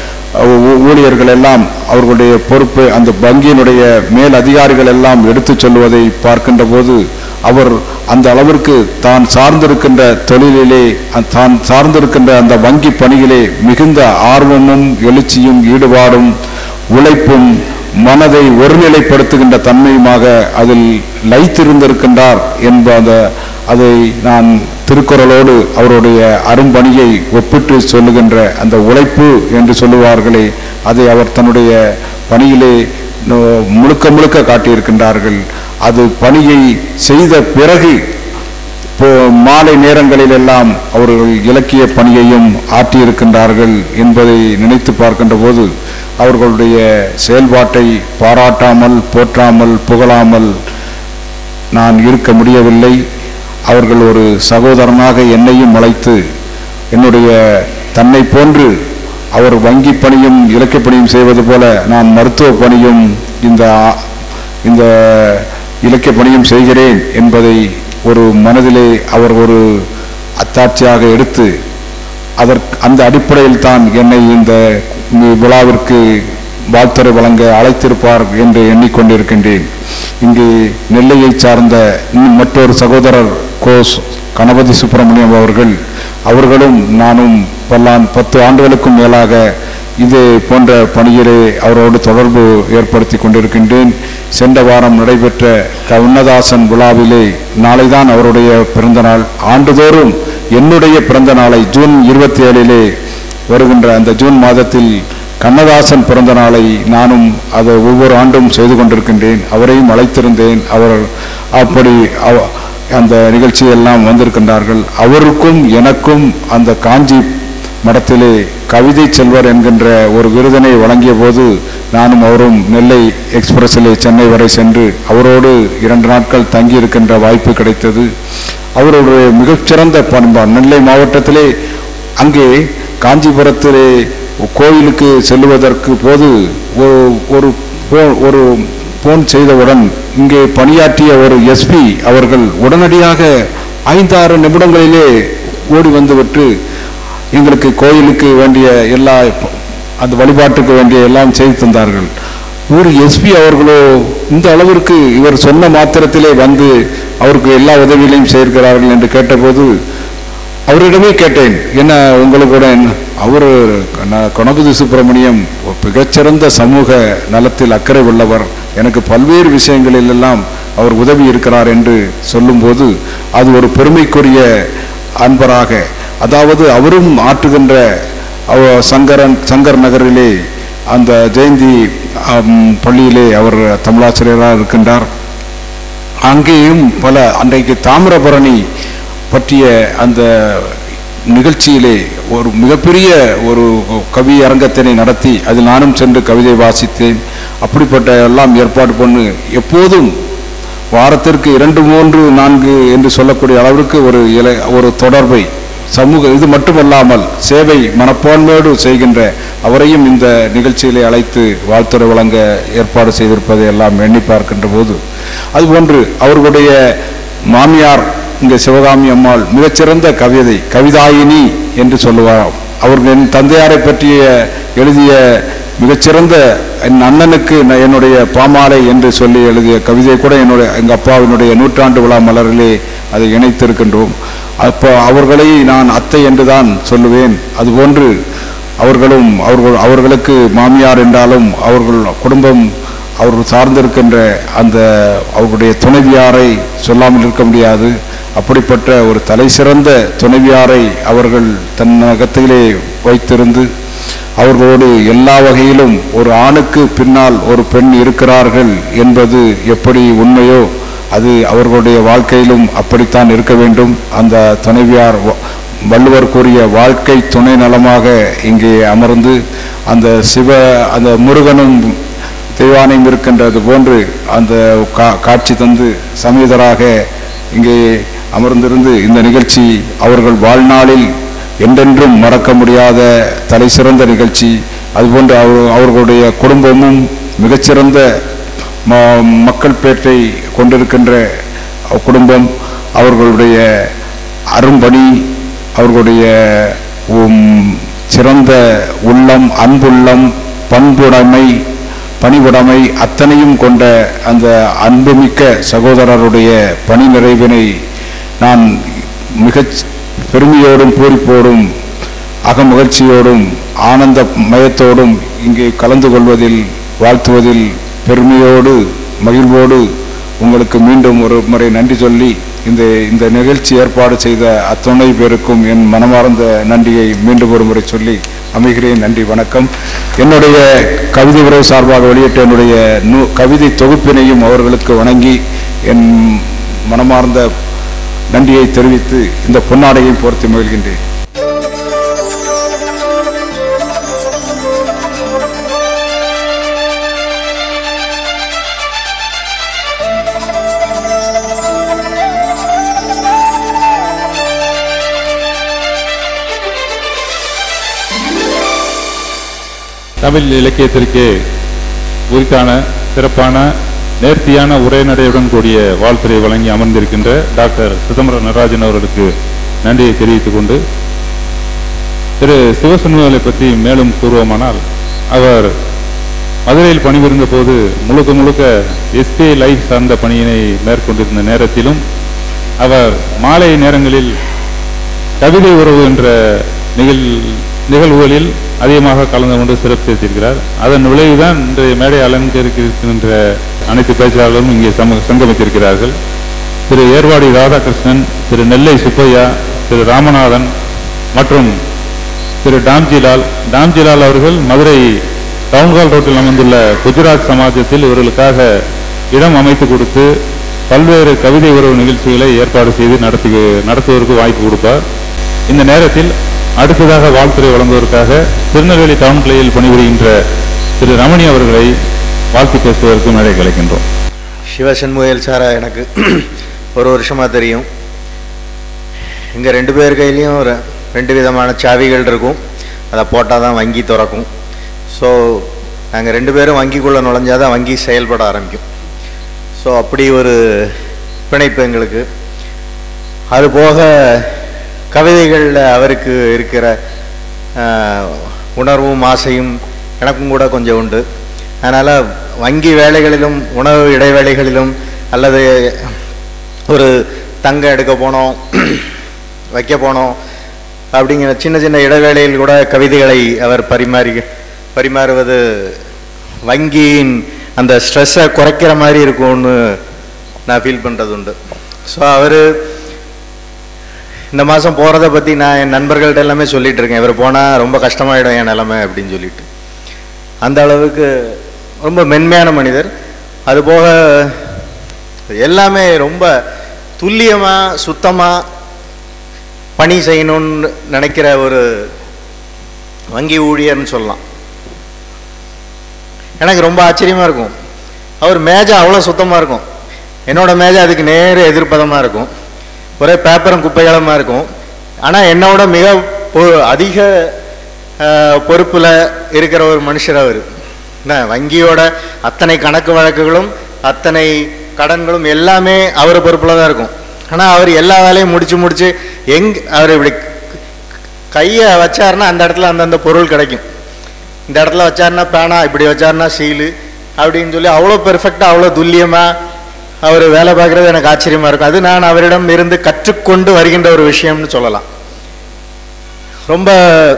ஊ- ஊழியர்கள் எல்லாம் அவர்களுடைய பொறுப்பு அந்த வங்கியினுடைய மேல் அதிகாரிகள் எல்லாம் எடுத்துச் சொல்வதை பார்க்கின்ற போது அவர் அந்த அளவிற்கு தான் சார்ந்திருக்கின்ற தொழிலிலே அ- தான் சார்ந்திருக்கின்ற அந்த வங்கி பணியிலே மிகுந்த ஆர்வமும் எழுச்சியும் ஈடுபாடும் உழைப்பும் மனதை ஒருநிலைப்படுத்துகின்ற தன்மையுமாக அதில் லைத்திருந்திருக்கின்றார் என்ப அந்த அதை நான் திருக்குறளோடு அவருடைய அரும்பணியை ஒப்பிட்டு சொல்லுகின்ற அந்த உழைப்பு என்று சொல்லுவார்களே அதை அவர் தன்னுடைய பணியிலே நோ- முழுக்க முழுக்க காட்டியிருக்கின்றார்கள் அது பணியை செய்த பிறகு இப்போ மாலை நேரங்களில் எல்லாம் அவர்கள் இலக்கிய பணியையும் ஆற்றியிருக்கின்றார்கள் என்பதை நினைத்து பார்க்கின்ற போது அவர்களுடைய செயல்பாட்டை பாராட்டாமல் போற்றாமல் புகழாமல் நான் இருக்க முடியவில்லை அவர்கள் ஒரு சகோதரனாக என்னையும் அழைத்து என்னுடைய தன்னை போன்று அவர் வங்கி பணியும் இலக்கிய பணியும் செய்வது போல நான் மருத்துவ பணியும் இந்த ஆ- இந்த இலக்கிய பணியும் செய்கிறேன் என்பதை ஒரு மனதிலே அவர் ஒரு அத்தாட்சியாக எடுத்து அதற்கு அந்த அடிப்படையில் தான் என்னை இந்த விழாவிற்கு வாழ்த்துறை வழங்க அழைத்திருப்பார் என்று எண்ணிக்கொண்டிருக்கின்றேன் இங்கு நெல்லையைச் சார்ந்த இன்னும் மற்றொரு சகோதரர் கோஸ் கணபதி சுப்பிரமணியம் அவர்கள் அவர்களும் நானும் பல்லான் பத்து ஆண்டுகளுக்கும் மேலாக இது போன்ற பணியிலே அவரோடு தொடர்பு ஏற்படுத்தி கொண்டிருக்கின்றேன் சென்ற வாரம் நடைபெற்ற கவுன்னதாசன் விழாவிலே நாளைதான் அவருடைய பிறந்தநாள் ஆண்டுதோறும் என்னுடைய பிறந்த நாளை ஜூன் இருபத்தி ஏழிலே வருகின்ற அந்த ஜூன் மாதத்தில் கண்ணதாசன் பிறந்த நாளை நானும் அதை ஒவ்வொரு ஆண்டும் செய்து கொண்டிருக்கின்றேன் அவரையும் அழைத்திருந்தேன் அவர் அப்படி அவ- அந்த நிகழ்ச்சியெல்லாம் வந்திருக்கின்றார்கள் அவருக்கும் எனக்கும் அந்த காஞ்சி மடத்திலே கவிதை செல்வர் என்கின்ற ஒரு விருதினை வழங்கிய போது நானும் அவரும் நெல்லை எக்ஸ்பிரஸிலே சென்னை வரை சென்று அவரோடு இரண்டு நாட்கள் தங்கி இருக்கின்ற வாய்ப்பு கிடைத்தது அவருடைய மிகச்சிறந்த பண்பார் நெல்லை மாவட்டத்திலே அங்கே காஞ்சிபுரத்திலே கோயிலுக்கு செல்லுவதற்கு போது ஒரு ஒரு போ- ஒரு போன் செய்தவுடன் இங்கே பணியாற்றிய ஒரு எஸ்பி அவர்கள் உடனடியாக ஐந்தாறு நிமிடங்களிலே ஓடி வந்துவிட்டு எங்களுக்கு கோயிலுக்கு வேண்டிய எல்லா அந்த வழிபாட்டுக்கு வேண்டிய எல்லாம் செய்து தந்தார்கள் ஒரு எஸ்பி அவர்களோ இந்த அளவிற்கு இவர் சொன்ன மாத்திரத்திலே வந்து அவருக்கு எல்லா உதவிகளையும் செய்திருக்கிறார்கள் என்று கேட்டபோது அவரிடமே கேட்டேன் என்ன உங்களுக்கூட அவர் கணபதி சுப்பிரமணியம் மிகச்சிறந்த சமூக நலத்தில் அக்கறை உள்ளவர் எனக்கு பல்வேறு விஷயங்களில் எல்லாம் அவர் உதவி இருக்கிறார் என்று சொல்லும்போது அது ஒரு பெருமைக்குரிய அன்பராக அதாவது அவரும் ஆற்றுகின்ற அவ- சங்கரன் சங்கர் நகரிலே அந்த ஜெயந்தி ஆம், பள்ளியிலே அவர் தமிழாசிரியராக இருக்கின்றார் அங்கேயும் பல அன்றைக்கு தாமிரபரணி பற்றிய அந்த நிகழ்ச்சியிலே ஒரு மிகப்பெரிய ஒரு கவி அரங்கத்தினை நடத்தி அதில் நானும் சென்று கவிதை வாசித்தேன் அப்படிப்பட்ட எல்லாம் ஏற்பாடு பண்ணு எப்போதும் வாரத்திற்கு இரண்டு மூன்று நான்கு என்று சொல்லக்கூடிய அளவிற்கு ஒரு இலை ஒரு தொடர்பை சமூக இது மட்டுமல்லாமல் சேவை மனப்பான்மையோடு செய்கின்ற அவரையும் இந்த நிகழ்ச்சியிலே அழைத்து வாழ்த்துறை வழங்க ஏற்பாடு செய்திருப்பதை எல்லாம் எண்ணி பார்க்கின்ற போது அதுபோன்று அவர்களுடைய மாமியார் இங்கே சிவகாமி அம்மாள் மிகச்சிறந்த கவிதை கவிதாயினி என்று சொல்லுவார் அவர்கள் என் தந்தையாரை பற்றிய எழுதிய மிகச்சிறந்த என் அண்ணனுக்கு நான் என்னுடைய பாமாலை என்று சொல்லி எழுதிய கவிதை கூட என்னுடைய எங்கள் அப்பாவினுடைய நூற்றாண்டு விழா மலரிலே அதை இணைத்திருக்கின்றோம் அப்போ அவர்களை நான் அத்தை என்று தான் சொல்லுவேன் அதுபோன்று அவர்களும் அவர்கள் அவர்களுக்கு மாமியார் என்றாலும் அவர்கள் குடும்பம் அவர்கள் சார்ந்திருக்கின்ற அந்த அவர்களுடைய துணைவியாரை சொல்லாமல் இருக்க முடியாது அப்படிப்பட்ட ஒரு தலை சிறந்த துணைவியாரை அவர்கள் தன் அகத்திலே வைத்திருந்து அவர்களோடு எல்லா வகையிலும் ஒரு ஆணுக்கு பின்னால் ஒரு பெண் இருக்கிறார்கள் என்பது எப்படி உண்மையோ அது அவர்களுடைய வாழ்க்கையிலும் அப்படித்தான் இருக்க வேண்டும் அந்த துணைவியார் வ- வள்ளுவர் கூறிய வாழ்க்கை துணை நலமாக இங்கே அமர்ந்து அந்த சிவ அந்த முருகனும் தெய்வானையும் இருக்கின்றது போன்று அந்த கா காட்சி தந்து சமேதராக இங்கே அமர்ந்திருந்து இந்த நிகழ்ச்சி அவர்கள் வாழ்நாளில் என்றென்றும் மறக்க முடியாத தலை சிறந்த நிகழ்ச்சி அதுபோன்று அவர் அவர்களுடைய குடும்பமும் மிகச்சிறந்த ம- மக்கள் பேற்றை கொண்டிருக்கின்ற குடும்பம் அவர்களுடைய அரும்பணி அவர்களுடைய உம், சிறந்த உள்ளம் அன்புள்ளம் பண்புடைமை பணிவுடைமை அத்தனையும் கொண்ட அந்த அன்புமிக்க சகோதரருடைய பணி நிறைவினை நான் மிகச் பெருமையோடும் பூரிப்போடும் அகமகிழ்ச்சியோடும் ஆனந்த மயத்தோடும் இங்கே கலந்து கொள்வதில் வாழ்த்துவதில் பெருமையோடு மகிழ்வோடு உங்களுக்கு மீண்டும் ஒரு முறை நன்றி சொல்லி இந்த இந்த நிகழ்ச்சி ஏற்பாடு செய்த அத்துணை பேருக்கும் என் மனமார்ந்த நன்றியை மீண்டும் ஒரு முறை சொல்லி அமைகிறேன் நன்றி வணக்கம் என்னுடைய கவிதை உறவு சார்பாக வெளியிட்ட என்னுடைய நூ கவிதை தொகுப்பினையும் அவர்களுக்கு வணங்கி என் மனமார்ந்த நன்றியை தெரிவித்து இந்த பொன்னாடையை போர்த்தி மகிழ்கின்றேன் தமிழ் இலக்கியத்திற்கு உரித்தான சிறப்பான நேர்த்தியான உரைநடையுடன் கூடிய வாழ்த்துறை வழங்கி அமர்ந்திருக்கின்ற டாக்டர் சிதம்பரம் நடராஜன் அவர்களுக்கு நன்றியை தெரிவித்துக் கொண்டு திரு சிவசண்முகலை பற்றி மேலும் கூறுவோமானால் அவர் மதுரையில் பணிபுரிந்த போது முழுக்க முழுக்க எஸ்பிஐ லைஃப் சார்ந்த பணியினை மேற்கொண்டிருந்த நேரத்திலும் அவர் மாலை நேரங்களில் கவிதை உறவு என்ற நிகழ் நிகழ்வுகளில் அதிகமாக கலந்து கொண்டு சிறப்பு சேர்த்திருக்கிறார் அதன் விளைவுதான் இன்றைய மேடை அலங்கரிக்கின்ற அனைத்து பேச்சாளர்களும் இங்கே சம சங்கமித்திருக்கிறார்கள் திரு ஏர்வாடி ராதாகிருஷ்ணன் திரு நெல்லை சுப்பையா திரு ராமநாதன் மற்றும் திரு டாம்ஜிலால் டாம்ஜிலால் அவர்கள் மதுரை டவுன்ஹால் ரோட்டில் அமைந்துள்ள குஜராத் சமாஜத்தில் இவர்களுக்காக இடம் அமைத்து கொடுத்து பல்வேறு கவிதை உறவு நிகழ்ச்சிகளை ஏற்பாடு செய்து நடத்தி நடத்துவதற்கு வாய்ப்பு கொடுப்பார் இந்த நேரத்தில் அடுத்ததாக வாழ்த்துறை வழங்குவதற்காக திருநெல்வேலி டவுன் கிளையில் பணிபுரிகின்ற திரு ரமணி அவர்களை வாழ்த்து பேசுவதற்கு மேடை கலைக்கின்றோம் சிவசண்முகல் சாரா எனக்கு ஒரு வருஷமாக தெரியும் இங்கே ரெண்டு பேர் கையிலையும் ஒரு ரெண்டு விதமான சாவிகள் இருக்கும் அதை போட்டால் தான் வங்கி திறக்கும் ஸோ நாங்கள் ரெண்டு பேரும் வங்கிக்குள்ளே நுழைஞ்சாதான் வங்கி செயல்பட ஆரம்பிக்கும் ஸோ அப்படி ஒரு பிணைப்பு எங்களுக்கு அது போக கவிதைகளில் அவருக்கு இருக்கிற ஆஹ், உணர்வும் ஆசையும் எனக்கும் கூட கொஞ்சம் உண்டு அதனால் வங்கி வேலைகளிலும் உணவு இடைவேளைகளிலும் அல்லது ஒரு தங்கம் எடுக்க போனோம் வைக்க போனோம் அப்படிங்கிற சின்ன சின்ன இடைவேளையில் கூட கவிதைகளை அவர் பரிமாறி பரிமாறுவது வங்கியின் அந்த ஸ்ட்ரெஸ்ஸை குறைக்கிற மாதிரி இருக்கும்னு நான் ஃபீல் பண்ணுறது உண்டு ஸோ அவர் இந்த மாதம் போகிறத பற்றி நான் என் நண்பர்கள்ட்ட எல்லாமே சொல்லிட்டு இருக்கேன் இவர் போனால் ரொம்ப கஷ்டமாயிடும் என் நிலைமை அப்படின்னு சொல்லிட்டு அந்த அளவுக்கு ரொம்ப மென்மையான மனிதர் அதுபோக எல்லாமே ரொம்ப துல்லியமாக சுத்தமாக பணி செய்யணும்னு நினைக்கிற ஒரு வங்கி ஊழியர்னு சொல்லலாம் எனக்கு ரொம்ப ஆச்சரியமாக இருக்கும் அவர் மேஜை அவ்வளோ சுத்தமாக இருக்கும் என்னோட மேஜை அதுக்கு நேர எதிர்ப்பதமாக இருக்கும் ஒரே பேப்பரும் குப்பைகளமாக இருக்கும் ஆனால் என்னோட மிக பொ- அதிக பொறுப்பில் இருக்கிற ஒரு மனுஷர் அவர் என்ன வங்கியோட அத்தனை கணக்கு வழக்குகளும் அத்தனை கடன்களும் எல்லாமே அவர் பொறுப்பில் தான் இருக்கும் ஆனால் அவர் எல்லா வேலையும் முடிச்சு முடிச்சு எங் அவர் இப்படி கையை வச்சாருன்னா அந்த இடத்துல அந்தந்த பொருள் கிடைக்கும் இந்த இடத்துல வச்சாருன்னா பேனா இப்படி வச்சாருன்னா சீலு அப்படின்னு சொல்லி அவ்வளோ பெர்ஃபெக்டாக அவ்வளோ துல்லியமாக அவர் வேலை பார்க்குறது எனக்கு ஆச்சரியமாக இருக்கும் அது நான் அவரிடம் இருந்து கற்றுக்கொண்டு வருகின்ற ஒரு விஷயம்னு சொல்லலாம் ரொம்ப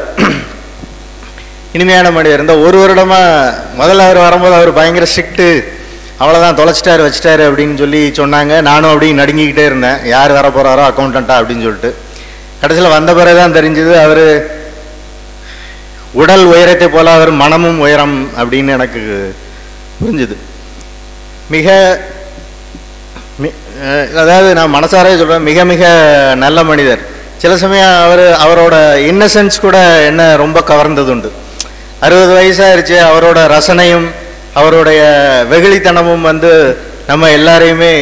இனிமையான மனிதர் இந்த ஒரு வருடமா முதல்ல அவர் வரும்போது அவர் பயங்கர ஸ்ட்ரிக்ட்டு அவ்வளோதான் தொலைச்சிட்டாரு வச்சிட்டாரு அப்படின்னு சொல்லி சொன்னாங்க நானும் அப்படியே நடுங்கிக்கிட்டே இருந்தேன் யார் வர போகிறாரோ அக்கௌண்டண்ட்டா அப்படின்னு சொல்லிட்டு கடைசியில் வந்த பிறகு தான் தெரிஞ்சது அவர் உடல் உயரத்தை போல அவர் மனமும் உயரம் அப்படின்னு எனக்கு புரிஞ்சுது மிக மி- அஹ் அதாவது நான் மனசாரே சொல்றேன் மிக மிக நல்ல மனிதர் சில சமயம் அவர் அவரோட இன்னசென்ஸ் கூட என்ன ரொம்ப கவர்ந்ததுண்டு அறுபது வயசாயிருச்சு அவரோட ரசனையும் அவருடைய வெகுளித்தனமும் வந்து நம்ம எல்லாரையுமே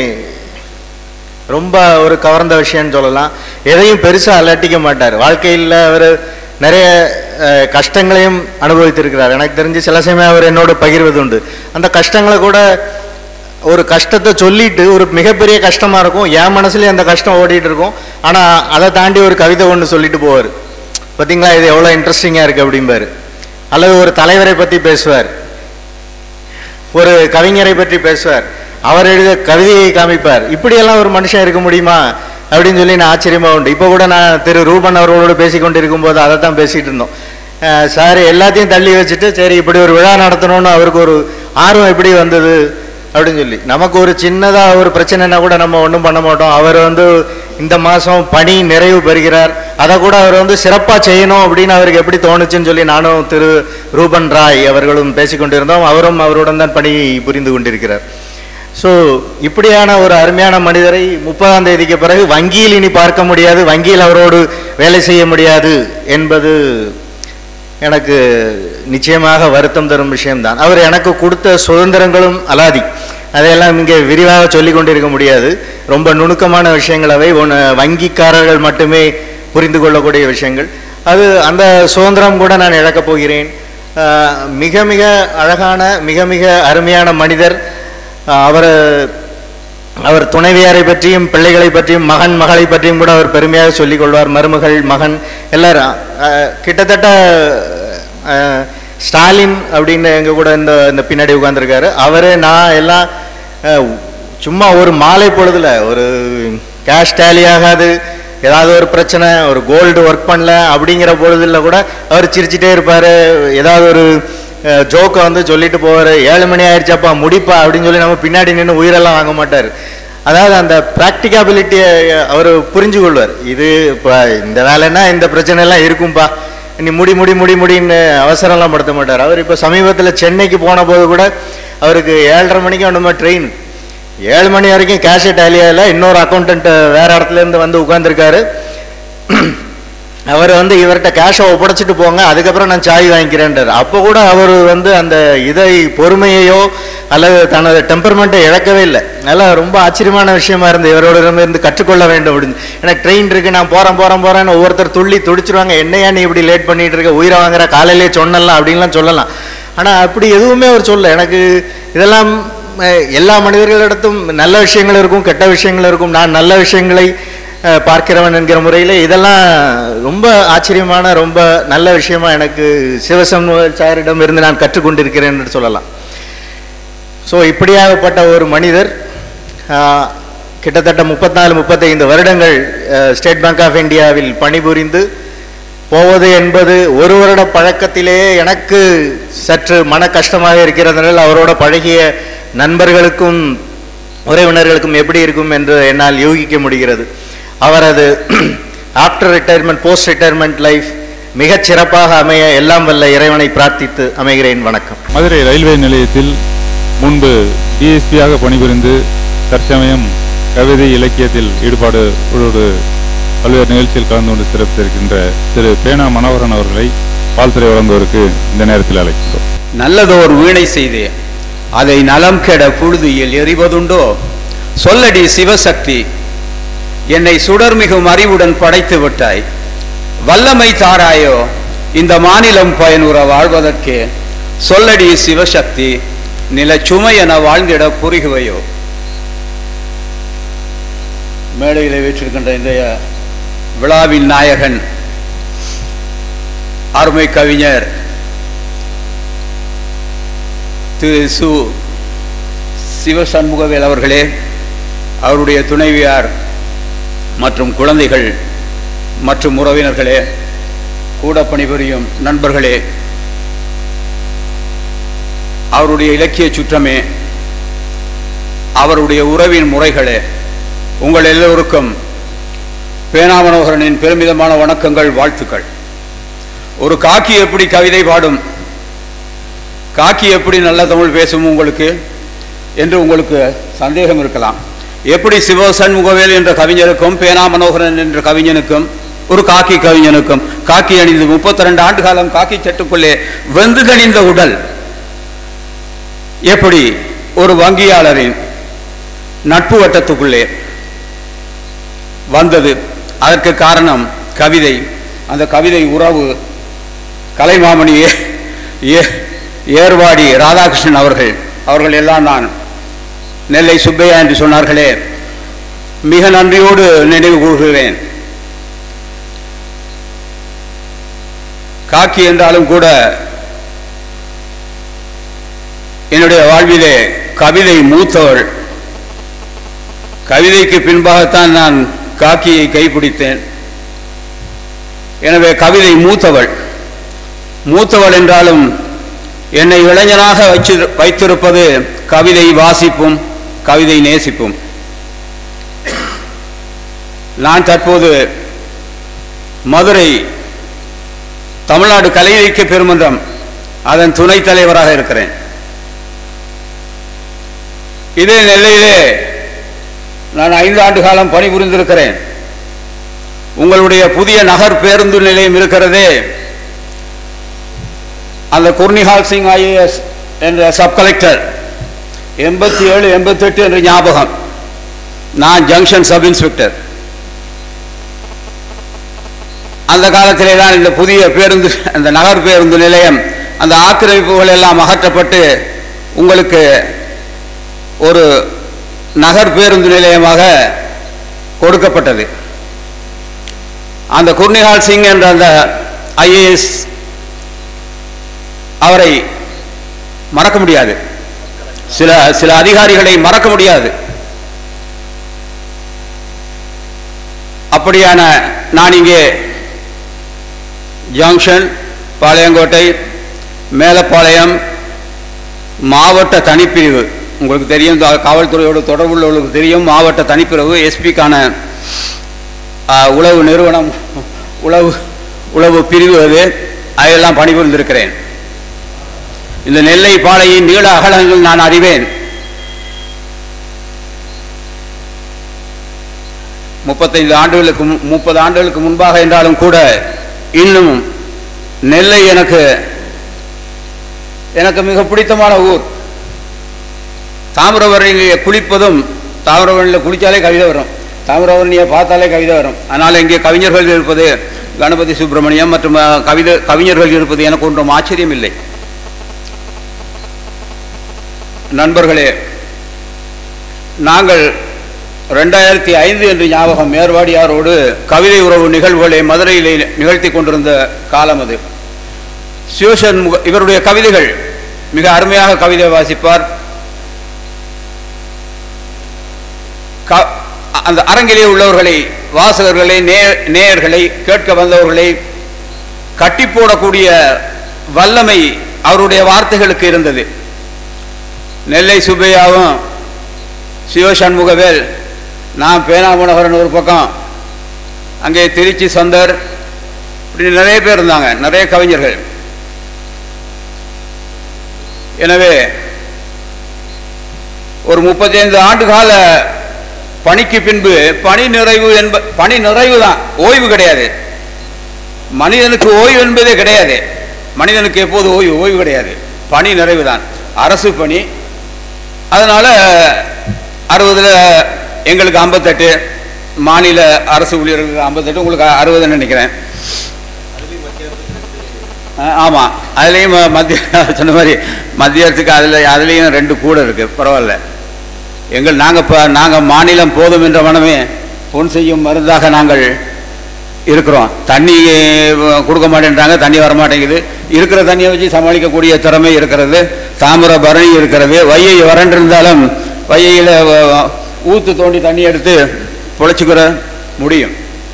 ரொம்ப ஒரு கவர்ந்த விஷயம்னு சொல்லலாம் எதையும் பெருசாக அலட்டிக்க மாட்டார் வாழ்க்கையில் அவர் நிறைய அஹ், கஷ்டங்களையும் அனுபவித்திருக்கிறார் எனக்கு தெரிஞ்சு சில சமயம் அவர் என்னோட பகிர்வது உண்டு அந்த கஷ்டங்களை கூட ஒரு கஷ்டத்தை சொல்லிட்டு ஒரு மிகப்பெரிய கஷ்டமா இருக்கும் என் மனசுலயும் அந்த கஷ்டம் ஓடிட்டு இருக்கும் ஆனா அதை தாண்டி ஒரு கவிதை ஒன்று சொல்லிட்டு போவார் பாத்தீங்களா இது எவ்வளவு இன்ட்ரெஸ்டிங்கா இருக்கு அப்படிம்பாரு அல்லது ஒரு தலைவரை பத்தி பேசுவார் ஒரு கவிஞரை பற்றி பேசுவார் அவர் எழுத கவிதையை காமிப்பார் இப்படியெல்லாம் ஒரு மனுஷன் இருக்க முடியுமா அப்படின்னு சொல்லி நான் ஆச்சரியமா உண்டு இப்போ கூட நான் திரு ரூபன் அவர்களோடு பேசிக்கொண்டு இருக்கும்போது அதை தான் பேசிட்டு இருந்தோம் அஹ் சார் எல்லாத்தையும் தள்ளி வச்சுட்டு சரி இப்படி ஒரு விழா நடத்தணும்னு அவருக்கு ஒரு ஆர்வம் எப்படி வந்தது அப்படின்னு சொல்லி நமக்கு ஒரு சின்னதா ஒரு பிரச்சனைனா கூட நம்ம ஒன்றும் பண்ண மாட்டோம் அவர் வந்து இந்த மாசம் பணி நிறைவு பெறுகிறார் அதை கூட அவர் வந்து சிறப்பா செய்யணும் அப்படின்னு அவருக்கு எப்படி தோணுச்சுன்னு சொல்லி நானும் திரு ரூபன் ராய் அவர்களும் பேசிக்கொண்டிருந்தோம் அவரும் அவருடன் தான் பணி புரிந்து கொண்டிருக்கிறார் ஸோ இப்படியான ஒரு அருமையான மனிதரை முப்பதாம் தேதிக்கு பிறகு வங்கியில் இனி பார்க்க முடியாது வங்கியில் அவரோடு வேலை செய்ய முடியாது என்பது எனக்கு நிச்சயமாக வருத்தம் தரும் விஷயம்தான் அவர் எனக்கு கொடுத்த சுதந்திரங்களும் அலாதி அதையெல்லாம் இங்கே விரிவாக சொல்லிக் கொண்டிருக்க முடியாது ரொம்ப நுணுக்கமான விஷயங்கள் அவை ஒன்று வங்கிக்காரர்கள் மட்டுமே புரிந்து கொள்ளக்கூடிய விஷயங்கள் அது அந்த சுதந்திரம் கூட நான் இழக்கப் போகிறேன் ஆஹ் மிக மிக அழகான மிக மிக அருமையான மனிதர் ஆஹ் அவர் அவர் துணைவியாரை பற்றியும் பிள்ளைகளை பற்றியும் மகன் மகளை பற்றியும் கூட அவர் பெருமையாக சொல்லிக் கொள்வார் மருமகள் மகன் எல்லாரும் அஹ், கிட்டத்தட்ட அஹ், ஸ்டாலின் அப்படின்னு எங்க கூட இந்த இந்த பின்னாடி உட்கார்ந்திருக்காரு அவரு நான் எல்லாம் அஹ், சும்மா ஒரு மாலை பொழுதுல ஒரு கேஷ் டேலி ஆகாது ஏதாவது ஒரு பிரச்சனை ஒரு கோல்டு ஒர்க் பண்ணல அப்படிங்கிற பொழுதுல கூட அவர் சிரிச்சிட்டே இருப்பாரு ஏதாவது ஒரு ஜோக்கை வந்து சொல்லிட்டு போவார் ஏழு மணி ஆயிடுச்சாப்பா முடிப்பா அப்படின்னு சொல்லி நம்ம பின்னாடி நின்று உயிரெல்லாம் வாங்க மாட்டார் அதாவது அந்த ப்ராக்டிகபிலிட்டியை அவர் புரிஞ்சு கொள்வார் இது இப்போ இந்த வேலைன்னா இந்த பிரச்சனை எல்லாம் இருக்கும்பா நீ முடி முடி முடி முடின்னு அவசரம்லாம் படுத்த மாட்டார் அவர் இப்போ சமீபத்தில் சென்னைக்கு போன போது கூட அவருக்கு ஏழரை மணிக்கு ஒன்றுமா ட்ரெயின் ஏழு மணி வரைக்கும் கேஷ் டேலியால இன்னொரு அக்கௌண்டன்ட் வேற இடத்துல இருந்து வந்து உட்கார்ந்திருக்காரு அவர் வந்து இவர்கிட்ட கேஷை ஒப்படைச்சிட்டு போங்க அதுக்கப்புறம் நான் சாய் வாங்கிக்கிறேன்றார் அப்போ கூட அவர் வந்து அந்த இதை பொறுமையையோ அல்லது தனது டெம்பர்மெண்ட்டை இழக்கவே இல்லை அதெல்லாம் ரொம்ப ஆச்சரியமான விஷயமா இருந்து இவரோட இருந்து கற்றுக்கொள்ள வேண்டும் அப்படின்னு எனக்கு ட்ரெயின் இருக்கு நான் போறேன் போறேன் போறேன்னு ஒவ்வொருத்தர் துள்ளி துடிச்சிருவாங்க என்னையா நீ இப்படி லேட் பண்ணிட்டு இருக்க உயிரை வாங்குற காலையிலேயே சொன்னலாம் அப்படின்லாம் சொல்லலாம் ஆனா அப்படி எதுவுமே அவர் சொல்ல எனக்கு இதெல்லாம் அஹ், எல்லா மனிதர்களிடத்தும் நல்ல விஷயங்கள் இருக்கும் கெட்ட விஷயங்கள் இருக்கும் நான் நல்ல விஷயங்களை அஹ், பார்க்கிறவன் என்கிற முறையில் இதெல்லாம் ரொம்ப ஆச்சரியமான ரொம்ப நல்ல விஷயமா எனக்கு சிவசண்முக சாரிடம் இருந்து நான் கற்றுக்கொண்டிருக்கிறேன் என்று சொல்லலாம் ஸோ இப்படியாகப்பட்ட ஒரு மனிதர் ஆஹ், கிட்டத்தட்ட முப்பத்தாலு முப்பத்தைந்து வருடங்கள் அஹ், ஸ்டேட் பேங்க் ஆஃப் இந்தியாவில் பணிபுரிந்து போவது என்பது ஒரு வருட பழக்கத்திலேயே எனக்கு சற்று மன கஷ்டமாக இருக்கிறதுனால் அவரோட பழகிய நண்பர்களுக்கும் உறவினர்களுக்கும் எப்படி இருக்கும் என்று என்னால் யூகிக்க முடிகிறது அவரது after retirement post retirement life மிகச் சிறப்பாக அமைய எல்லாம் வல்ல இறைவனை பிரார்த்தித்து அமைகிறேன் வணக்கம் மதுரை ரயில்வே நிலையத்தில் முன்பு டிஎஸ்பியாக பணிபுரிந்து தற்சமயம் கவிதை இலக்கியத்தில் ஈடுபாடு பல்வேறு நிகழ்ச்சியில் கலந்து கொண்டு சிறப்பித்திருக்கின்ற திரு பேனா மனோகரன் அவர்களை வாழ்த்துறை வழங்குவதற்கு இந்த நேரத்தில் அழைக்கின்றோம் நல்லதோர் வீணை செய்து அதை நலம் கெட புழுதியில் எறிவதுண்டோ சொல்லடி சிவசக்தி என்னை சுடர்மிகும் அறிவுடன் படைத்து விட்டாய் வல்லமை தாராயோ இந்த மாநிலம் பயனுற வாழ்வதற்கு சொல்லடி சிவசக்தி நிலச்சுமை என வாழ்ந்திட புரிகுவையோ மேடையில் வீற்றிருக்கின்ற இன்றைய விழாவின் நாயகன் அருமை கவிஞர் திரு சு சிவசண்முகவேல் அவர்களே அவருடைய துணைவியார் மற்றும் குழந்தைகள் மற்றும் உறவினர்களே கூட பணிபுரியும் நண்பர்களே அவருடைய இலக்கிய சுற்றமே அவருடைய உறவின் முறைகளே உங்கள் எல்லோருக்கும் பேனாமனோகரனின் பெருமிதமான வணக்கங்கள் வாழ்த்துக்கள் ஒரு காக்கி எப்படி கவிதை பாடும் காக்கி எப்படி நல்ல தமிழ் பேசும் உங்களுக்கு என்று உங்களுக்கு சந்தேகம் இருக்கலாம் எப்படி சிவசண்முகவேல் என்ற கவிஞருக்கும் பேனா மனோகரன் என்ற கவிஞனுக்கும் ஒரு காக்கி கவிஞனுக்கும் காக்கி அணிந்து முப்பத்தி ரெண்டு ஆண்டு காலம் காக்கி சட்டுக்குள்ளே வெந்து கணிந்த உடல் எப்படி ஒரு வங்கியாளரின் நட்பு வட்டத்துக்குள்ளே வந்தது அதற்கு காரணம் கவிதை அந்த கவிதை உறவு கலைமாமணியே ஏ ஏர்வாடி ராதாகிருஷ்ணன் அவர்கள் அவர்கள் எல்லாம் நான் நெல்லை சுப்பையா என்று சொன்னார்களே மிக நன்றியோடு நினைவு கூறுகிறேன் காக்கி என்றாலும் கூட என்னுடைய வாழ்விலே கவிதை மூத்தவள் கவிதைக்கு பின்பாகத்தான் நான் காக்கியை கைப்பிடித்தேன் எனவே கவிதை மூத்தவள் மூத்தவள் என்றாலும் என்னை இளைஞனாக வச்சு வைத்திருப்பது கவிதை வாசிப்பும் கவிதை நேசிப்பும் நான் தற்போது மதுரை தமிழ்நாடு கலை இலக்கிய பெருமன்றம் அதன் துணைத் தலைவராக இருக்கிறேன் இதே நெல்லையிலே நான் ஐந்து ஆண்டு காலம் பணிபுரிந்திருக்கிறேன் உங்களுடைய புதிய நகர் பேருந்து நிலையம் இருக்கிறதே அந்த குர்னிஹால் சிங் ஐஏஎஸ் என்ற சப் கலெக்டர் எண்பத்தி ஏழு எண்பத்தெட்டு என்று ஞாபகம் நான் ஜங்ஷன் சப் இன்ஸ்பெக்டர் அந்த காலத்திலே தான் இந்த புதிய பேருந்து அந்த நகர் பேருந்து நிலையம் அந்த ஆக்கிரமிப்புகள் எல்லாம் அகற்றப்பட்டு உங்களுக்கு ஒரு நகர் பேருந்து நிலையமாக கொடுக்கப்பட்டது அந்த குர்னிஹால் சிங் என்ற அந்த ஐஏஎஸ் அவரை மறக்க முடியாது சில சில அதிகாரிகளை மறக்க முடியாது அப்படியான நான் இங்கே ஜங்ஷன் பாளையங்கோட்டை மேலப்பாளையம் மாவட்ட தனிப்பிரிவு உங்களுக்கு தெரியும் த- காவல்துறையோடு தொடர்புள்ளவர்களுக்கு தெரியும் மாவட்ட தனிப்பிரிவு எஸ்பிக்கான உளவு நிறுவனம் உளவு உளவு பிரிவு அது அதெல்லாம் பணிபுரிந்திருக்கிறேன் இந்த நெல்லை பாளையின் நீள அகலங்கள் நான் அறிவேன் முப்பத்தைந்து ஆண்டுகளுக்கு மு- முப்பது ஆண்டுகளுக்கு முன்பாக என்றாலும் கூட இன்னும் நெல்லை எனக்கு எனக்கு மிக பிடித்தமான ஊர் தாமிரபரணியிலே குளிப்பதும் தாமிரபரணியில் குளித்தாலே கவிதை வரும் தாமிரபரணியை பார்த்தாலே கவிதை வரும் அதனால் இங்கே கவிஞர்கள் இருப்பது கணபதி சுப்பிரமணியம் மற்றும் அஹ், கவிதை கவிஞர்கள் இருப்பது எனக்கு ஒன்றும் ஆச்சரியம் இல்லை நண்பர்களே நாங்கள் ரெண்டாயிரத்தி ஐந்து என்று ஞாபகம் மேர்வாடியாரோடு கவிதை உறவு நிகழ்வுகளை மதுரையிலே நிகழ்த்தி கொண்டிருந்த காலம் அது சிவசன் முக இவருடைய கவிதைகள் மிக அருமையாக கவிதை வாசிப்பார் க- அந்த அரங்கிலே உள்ளவர்களை வாசகர்களை நே நேயர்களை கேட்க வந்தவர்களை கட்டி போடக்கூடிய வல்லமை அவருடைய வார்த்தைகளுக்கு இருந்தது நெல்லை சுப்பையாவும் சிவசண்முகவேல் நான் பேனாமனோகரன் ஒரு பக்கம் அங்கே திருச்சி சந்தர் இப்படி நிறைய பேர் இருந்தாங்க நிறைய கவிஞர்கள் எனவே ஒரு முப்பத்தைந்து ஆண்டு கால பணிக்கு பின்பு பணி நிறைவு என்ப பணி நிறைவு தான் ஓய்வு கிடையாது மனிதனுக்கு ஓய்வு என்பதே கிடையாது மனிதனுக்கு எப்போது ஓய்வு ஓய்வு கிடையாது பணி நிறைவு தான் அரசு பணி அதனால அறுபதுல எங்களுக்கு ஐம்பத்தெட்டு மாநில அரசு ஊழியர்களுக்கு ஐம்பத்தெட்டு உங்களுக்கு அறுபதுன்னு நினைக்கிறேன் ஆ- ஆமா அதுலேயும் ம- மத்திய சொன்ன மாதிரி மத்திய அரசுக்கு அதில் அதுலேயும் ரெண்டு கூட இருக்கு பரவாயில்ல எங்கள் நாங்கள் இப்போ நாங்கள் மாநிலம் போதும் என்ற மனமே பொன் செய்யும் மருந்தாக நாங்கள் இருக்கிறோம் தண்ணி அஹ், கொடுக்க மாட்டேன்றாங்க தண்ணி வர மாட்டேங்குது இருக்கிற தண்ணியை வச்சு சமாளிக்கக்கூடிய திறமை இருக்கிறது தாமிர பரணி இருக்கிறது வையை வறண்டிருந்தாலும் வையையில் ஊத்து தோண்டி தண்ணி எடுத்து பொழைச்சிக்கிற முடியும்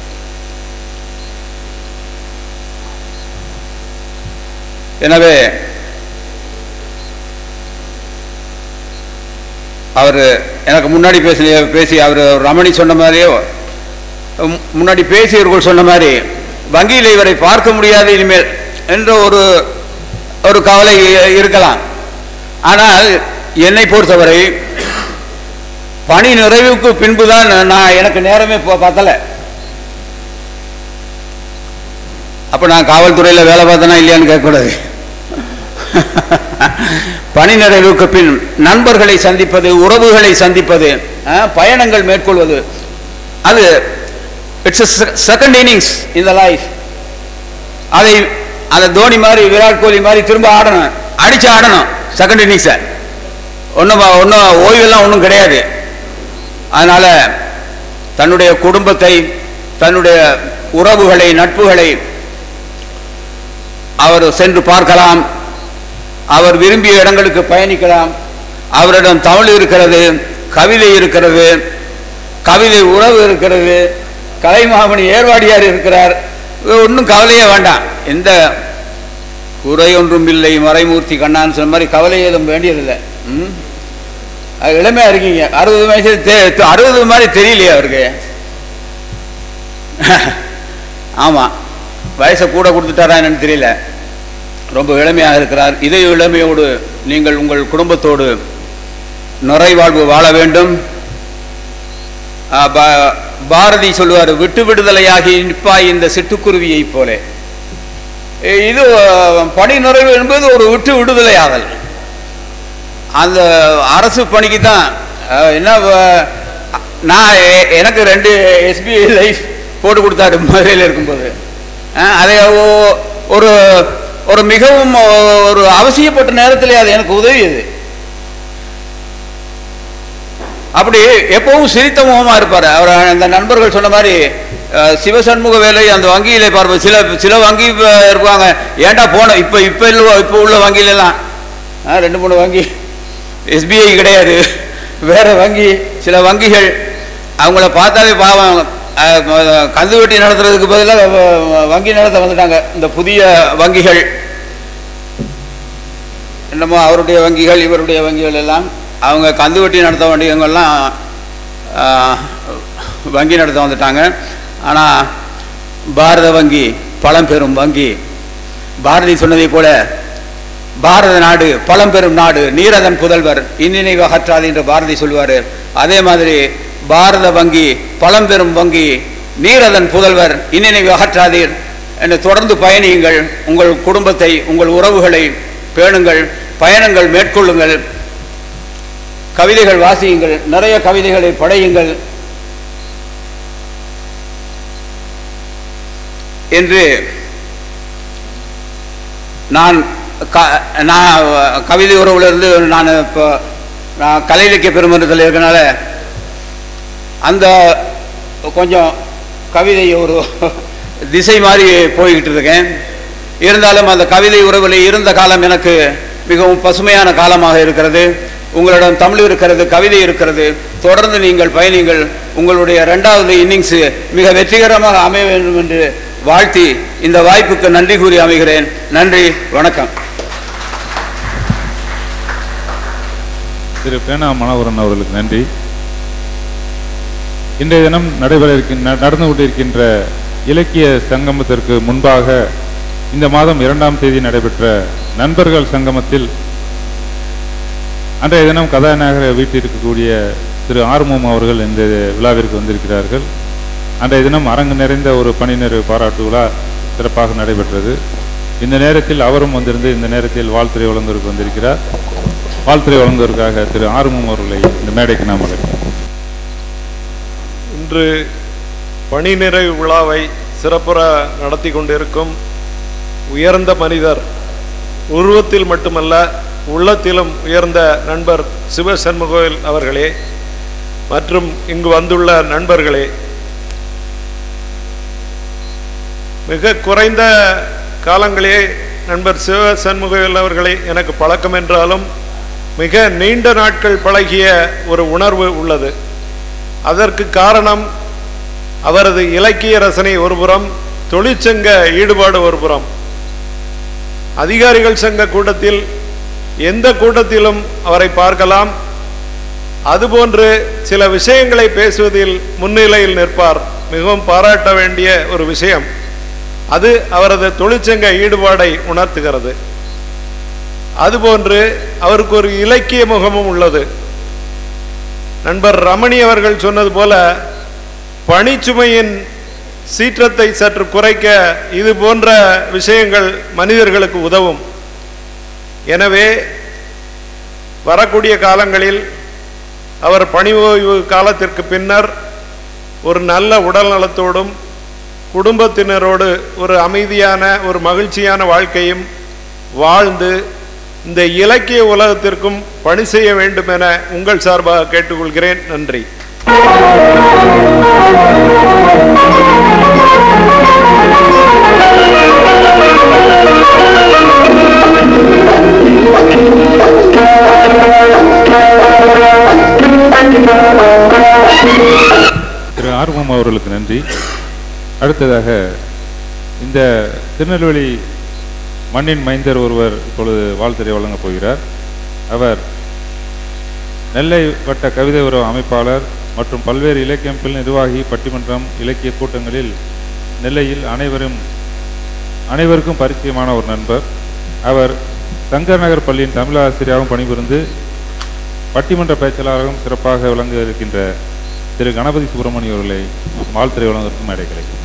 எனவே அவர் எனக்கு முன்னாடி பேசி பேசி அவர் ரமணி சொன்ன மாதிரியே மு- முன்னாடி பேசியவர்கள் சொன்ன மாதிரி வங்கியில் இவரை பார்க்க முடியாது இனிமேல் என்ற ஒரு ஒரு கவலை இருக்கலாம் ஆனால் என்னை பொறுத்தவரை பணி நிறைவுக்கு பின்புதான் நான் எனக்கு நேரமே ப- பத்தல அப்ப நான் காவல்துறையில் வேலை பார்த்தேனா இல்லையான்னு கேட்கக்கூடாது பணி நிறைவுக்கு பின் நண்பர்களை சந்திப்பது உறவுகளை சந்திப்பது அஹ், பயணங்கள் மேற்கொள்வது அது இட்ஸ் செகண்ட் இன்னிங்ஸ் இந்த லைஃப் அதை அந்த தோனி மாதிரி விராட் கோலி மாதிரி திரும்ப ஆடணும் அடிச்சு ஆடணும் செகண்ட் இன்னிங்ஸை ஒன்றும் ஒன்றும் ஓய்வெல்லாம் ஒன்றும் கிடையாது அதனால தன்னுடைய குடும்பத்தை தன்னுடைய உறவுகளை நட்புகளை அவர் சென்று பார்க்கலாம் அவர் விரும்பிய இடங்களுக்கு பயணிக்கலாம் அவரிடம் தமிழ் இருக்கிறது கவிதை இருக்கிறது கவிதை உறவு இருக்கிறது கலைமாமணி ஏர்வாடியார் இருக்கிறார் ஒன்றும் கவலையே வேண்டாம் எந்த குறை ஒன்றும் இல்லை மறைமூர்த்தி கண்ணான்னு சொன்ன மாதிரி கவலை எதுவும் வேண்டியதில்லை ம்? அது இளமையா இருக்கீங்க அறுபது வயசு தெ- அறுபது மாதிரி தெரியலையே அவருக்கு ஆமா வயசை கூட கொடுத்துட்டாரா என்னன்னு தெரியல ரொம்ப இளமையாக இருக்கிறார் இதே இளமையோடு நீங்கள் உங்கள் குடும்பத்தோடு நிறைவாழ்வு வாழ வேண்டும் ஆ, பா- பாரதி சொல்லுவார் விட்டு விடுதலையாகி நிற்பாய் இந்த சிட்டுக்குருவியை போல எ, இது அ, பணி நிறைவு என்பது ஒரு விட்டு விடுதலையாதல் அந்த அரசு பணிக்கு தான் அஹ், என்ன வ- நான் எ- எனக்கு ரெண்டு எஸ்பிஐ லைஃப் போட்டு கொடுத்தாரு மதுரையில் இருக்கும்போது அஹ், அதை ஒ- ஒரு ஒரு மிகவும் ஒ- ஒரு அவசியப்பட்ட நேரத்தில் அது எனக்கு உதவியது அப்படி எப்பவும் சிரித்த முகமா இருப்பார் அவர் அந்த நண்பர்கள் சொன்ன மாதிரி அஹ், சிவசண்முக வேலை அந்த வங்கியிலே பார்ப்போம் சில சில வங்கி அஹ், இருப்பாங்க ஏன்டா போன இப்போ இப்போ இல்லை இப்போ உள்ள வங்கியில எல்லாம் அஹ், ரெண்டு மூணு வங்கி எஸ்பிஐ கிடையாது வேற வங்கி சில வங்கிகள் அவங்கள பார்த்தாலே பாவம் அஹ், ம- கந்து வெட்டி நடத்துறதுக்கு பதிலாக வங்கி நடத்த வந்துட்டாங்க இந்த புதிய வங்கிகள் என்னமோ அவருடைய வங்கிகள் இவருடைய வங்கிகள் எல்லாம் அவங்க கந்து வெட்டி நடத்த வேண்டியவங்கெல்லாம் ஆஹ், வங்கி நடத்த வந்துட்டாங்க ஆனால் பாரத வங்கி பழம்பெரும் வங்கி பாரதி சொன்னதை போல பாரத நாடு பழம்பெரும் நாடு நீரதன் புதல்வர் இந்நினைவு அகற்றாது என்று பாரதி சொல்வார் அதே மாதிரி பாரத வங்கி பழம்பெரும் வங்கி நீரதன் புதல்வர் இந்நினைவு அகற்றாதீர் என்று தொடர்ந்து பயணியுங்கள் உங்கள் குடும்பத்தை உங்கள் உறவுகளை பேணுங்கள் பயணங்கள் மேற்கொள்ளுங்கள் கவிதைகள் வாசியுங்கள் நிறைய கவிதைகளை படையுங்கள் என்று நான் க- நான் கவிதை உறவுல இருந்து நான் இப்போ நான் கலை இலக்கிய பெருமன்றத்தில் இருக்கனால அந்த கொஞ்சம் கவிதை ஒரு திசை மாதிரி போய்கிட்டு இருக்கேன் இருந்தாலும் அந்த கவிதை உறவில் இருந்த காலம் எனக்கு மிகவும் பசுமையான காலமாக இருக்கிறது உங்களிடம் தமிழ் இருக்கிறது கவிதை இருக்கிறது தொடர்ந்து நீங்கள் பயணிங்கள் உங்களுடைய இரண்டாவது இன்னிங்ஸ் மிக வெற்றிகரமாக அமைய வேண்டும் என்று வாழ்த்தி இந்த வாய்ப்புக்கு நன்றி கூறி அமைகிறேன் நன்றி வணக்கம் திரு பேனா மனோகரன் அவர்களுக்கு நன்றி இன்றைய தினம் நடைபெற இருக்கின்ற நடந்து கொண்டிருக்கின்ற இலக்கிய சங்கமத்திற்கு முன்பாக இந்த மாதம் இரண்டாம் தேதி நடைபெற்ற நண்பர்கள் சங்கமத்தில் அன்றைய தினம் கதாநாயகரை வீட்டில் இருக்கக்கூடிய திரு ஆர்மம் அவர்கள் இந்த விழாவிற்கு வந்திருக்கிறார்கள் அன்றைய தினம் அரங்கு நிறைந்த ஒரு பணி நிறைவு பாராட்டு விழா சிறப்பாக நடைபெற்றது இந்த நேரத்தில் அவரும் வந்திருந்து இந்த நேரத்தில் வாழ்த்துறை வழங்குவதற்கு வந்திருக்கிறார் வாழ்த்துறை வழங்குவதற்காக திரு ஆர்மம் அவர்களை இந்த மேடைக்கு நாம் அழைக்கிறோம் இன்று பணி நிறைவு விழாவை சிறப்புற நடத்தி கொண்டிருக்கும் உயர்ந்த மனிதர் உருவத்தில் மட்டுமல்ல உள்ளத்திலும் உயர்ந்த நண்பர் சிவ சண்முகவேல் அவர்களே மற்றும் இங்கு வந்துள்ள நண்பர்களே மிக குறைந்த காலங்களே நண்பர் சிவ சண்முகவேல் அவர்களை எனக்கு பழக்கம் என்றாலும் மிக நீண்ட நாட்கள் பழகிய ஒரு உணர்வு உள்ளது அதற்கு காரணம் அவரது இலக்கிய ரசனை ஒருபுறம் தொழிற்சங்க ஈடுபாடு ஒருபுறம் அதிகாரிகள் சங்க கூட்டத்தில் எந்த கூட்டத்திலும் அவரை பார்க்கலாம் அதுபோன்று சில விஷயங்களை பேசுவதில் முன்னிலையில் நிற்பார் மிகவும் பாராட்ட வேண்டிய ஒரு விஷயம் அது அவரது தொழிற்சங்க ஈடுபாடை உணர்த்துகிறது அதுபோன்று அவருக்கு ஒரு இலக்கிய முகமும் உள்ளது நண்பர் ரமணி அவர்கள் சொன்னது போல பணிச்சுமையின் சீற்றத்தை சற்று குறைக்க இது போன்ற விஷயங்கள் மனிதர்களுக்கு உதவும் எனவே வரக்கூடிய காலங்களில் அவர் பணி ஓய்வு காலத்திற்கு பின்னர் ஒரு நல்ல உடல் நலத்தோடும் குடும்பத்தினரோடு ஒரு அமைதியான ஒரு மகிழ்ச்சியான வாழ்க்கையும் வாழ்ந்து இந்த இலக்கிய உலகத்திற்கும் பணி செய்ய வேண்டும் என உங்கள் சார்பாக கேட்டுக்கொள்கிறேன் நன்றி திரு ஆர்வம் அவர்களுக்கு நன்றி அடுத்ததாக இந்த திருநெல்வேலி மண்ணின் மைந்தர் ஒருவர் இப்பொழுது வாழ்த்துறை வழங்கப் போகிறார் அவர் நெல்லை வட்ட கவிதை உறவு அமைப்பாளர் மற்றும் பல்வேறு இலக்கியம்பில் நிர்வாகி பட்டிமன்றம் இலக்கிய கூட்டங்களில் நெல்லையில் அனைவரும் அனைவருக்கும் பரிச்சயமான ஒரு நண்பர் அவர் சங்கர் நகர் பள்ளியின் தமிழ் ஆசிரியராகவும் பணிபுரிந்து பட்டிமன்ற பேச்சாளராகவும் சிறப்பாக விளங்க இருக்கின்ற திரு கணபதி சுப்பிரமணியம் அவர்களை வாழ்த்துறை வழங்குவதற்கு மேடை கிடைக்கும்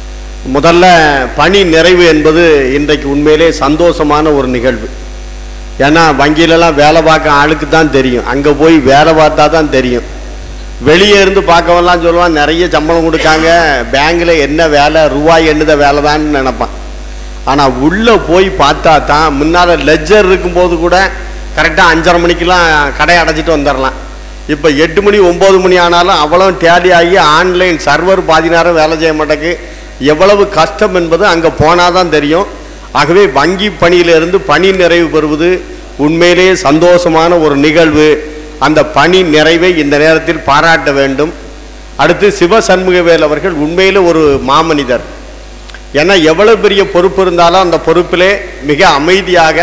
முதல்ல பணி நிறைவு என்பது இன்றைக்கு உண்மையிலே சந்தோஷமான ஒரு நிகழ்வு ஏன்னா வங்கியிலலாம் வேலை பார்க்க ஆளுக்கு தான் தெரியும் அங்கே போய் வேலை பார்த்தா தான் தெரியும் வெளியே இருந்து பார்க்கவெல்லாம் சொல்லுவான் நிறைய சம்பளம் கொடுக்காங்க பேங்கில் என்ன வேலை ரூபாய் எண்ணுத வேலை தான் நினைப்பான் ஆனால் உள்ளே போய் பார்த்தா தான் முன்னால் லெஜர் இருக்கும்போது கூட கரெக்டாக அஞ்சரை மணிக்கெலாம் கடை அடைச்சிட்டு வந்துடலாம் இப்போ எட்டு மணி ஒம்பது மணி ஆனாலும் அவ்வளோ டேலி ஆகி ஆன்லைன் சர்வர் பாதி நேரம் வேலை செய்ய மாட்டேக்கு எவ்வளவு கஷ்டம் என்பது அங்கே போனால் தான் தெரியும் ஆகவே வங்கி பணியிலிருந்து பணி நிறைவு பெறுவது உண்மையிலேயே சந்தோஷமான ஒரு நிகழ்வு அந்த பணி நிறைவை இந்த நேரத்தில் பாராட்ட வேண்டும் அடுத்து சிவ சண்முகவேல் அவர்கள் உண்மையிலே ஒரு மாமனிதர் ஏன்னா எவ்வளவு பெரிய பொறுப்பு இருந்தாலும் அந்த பொறுப்பிலே மிக அமைதியாக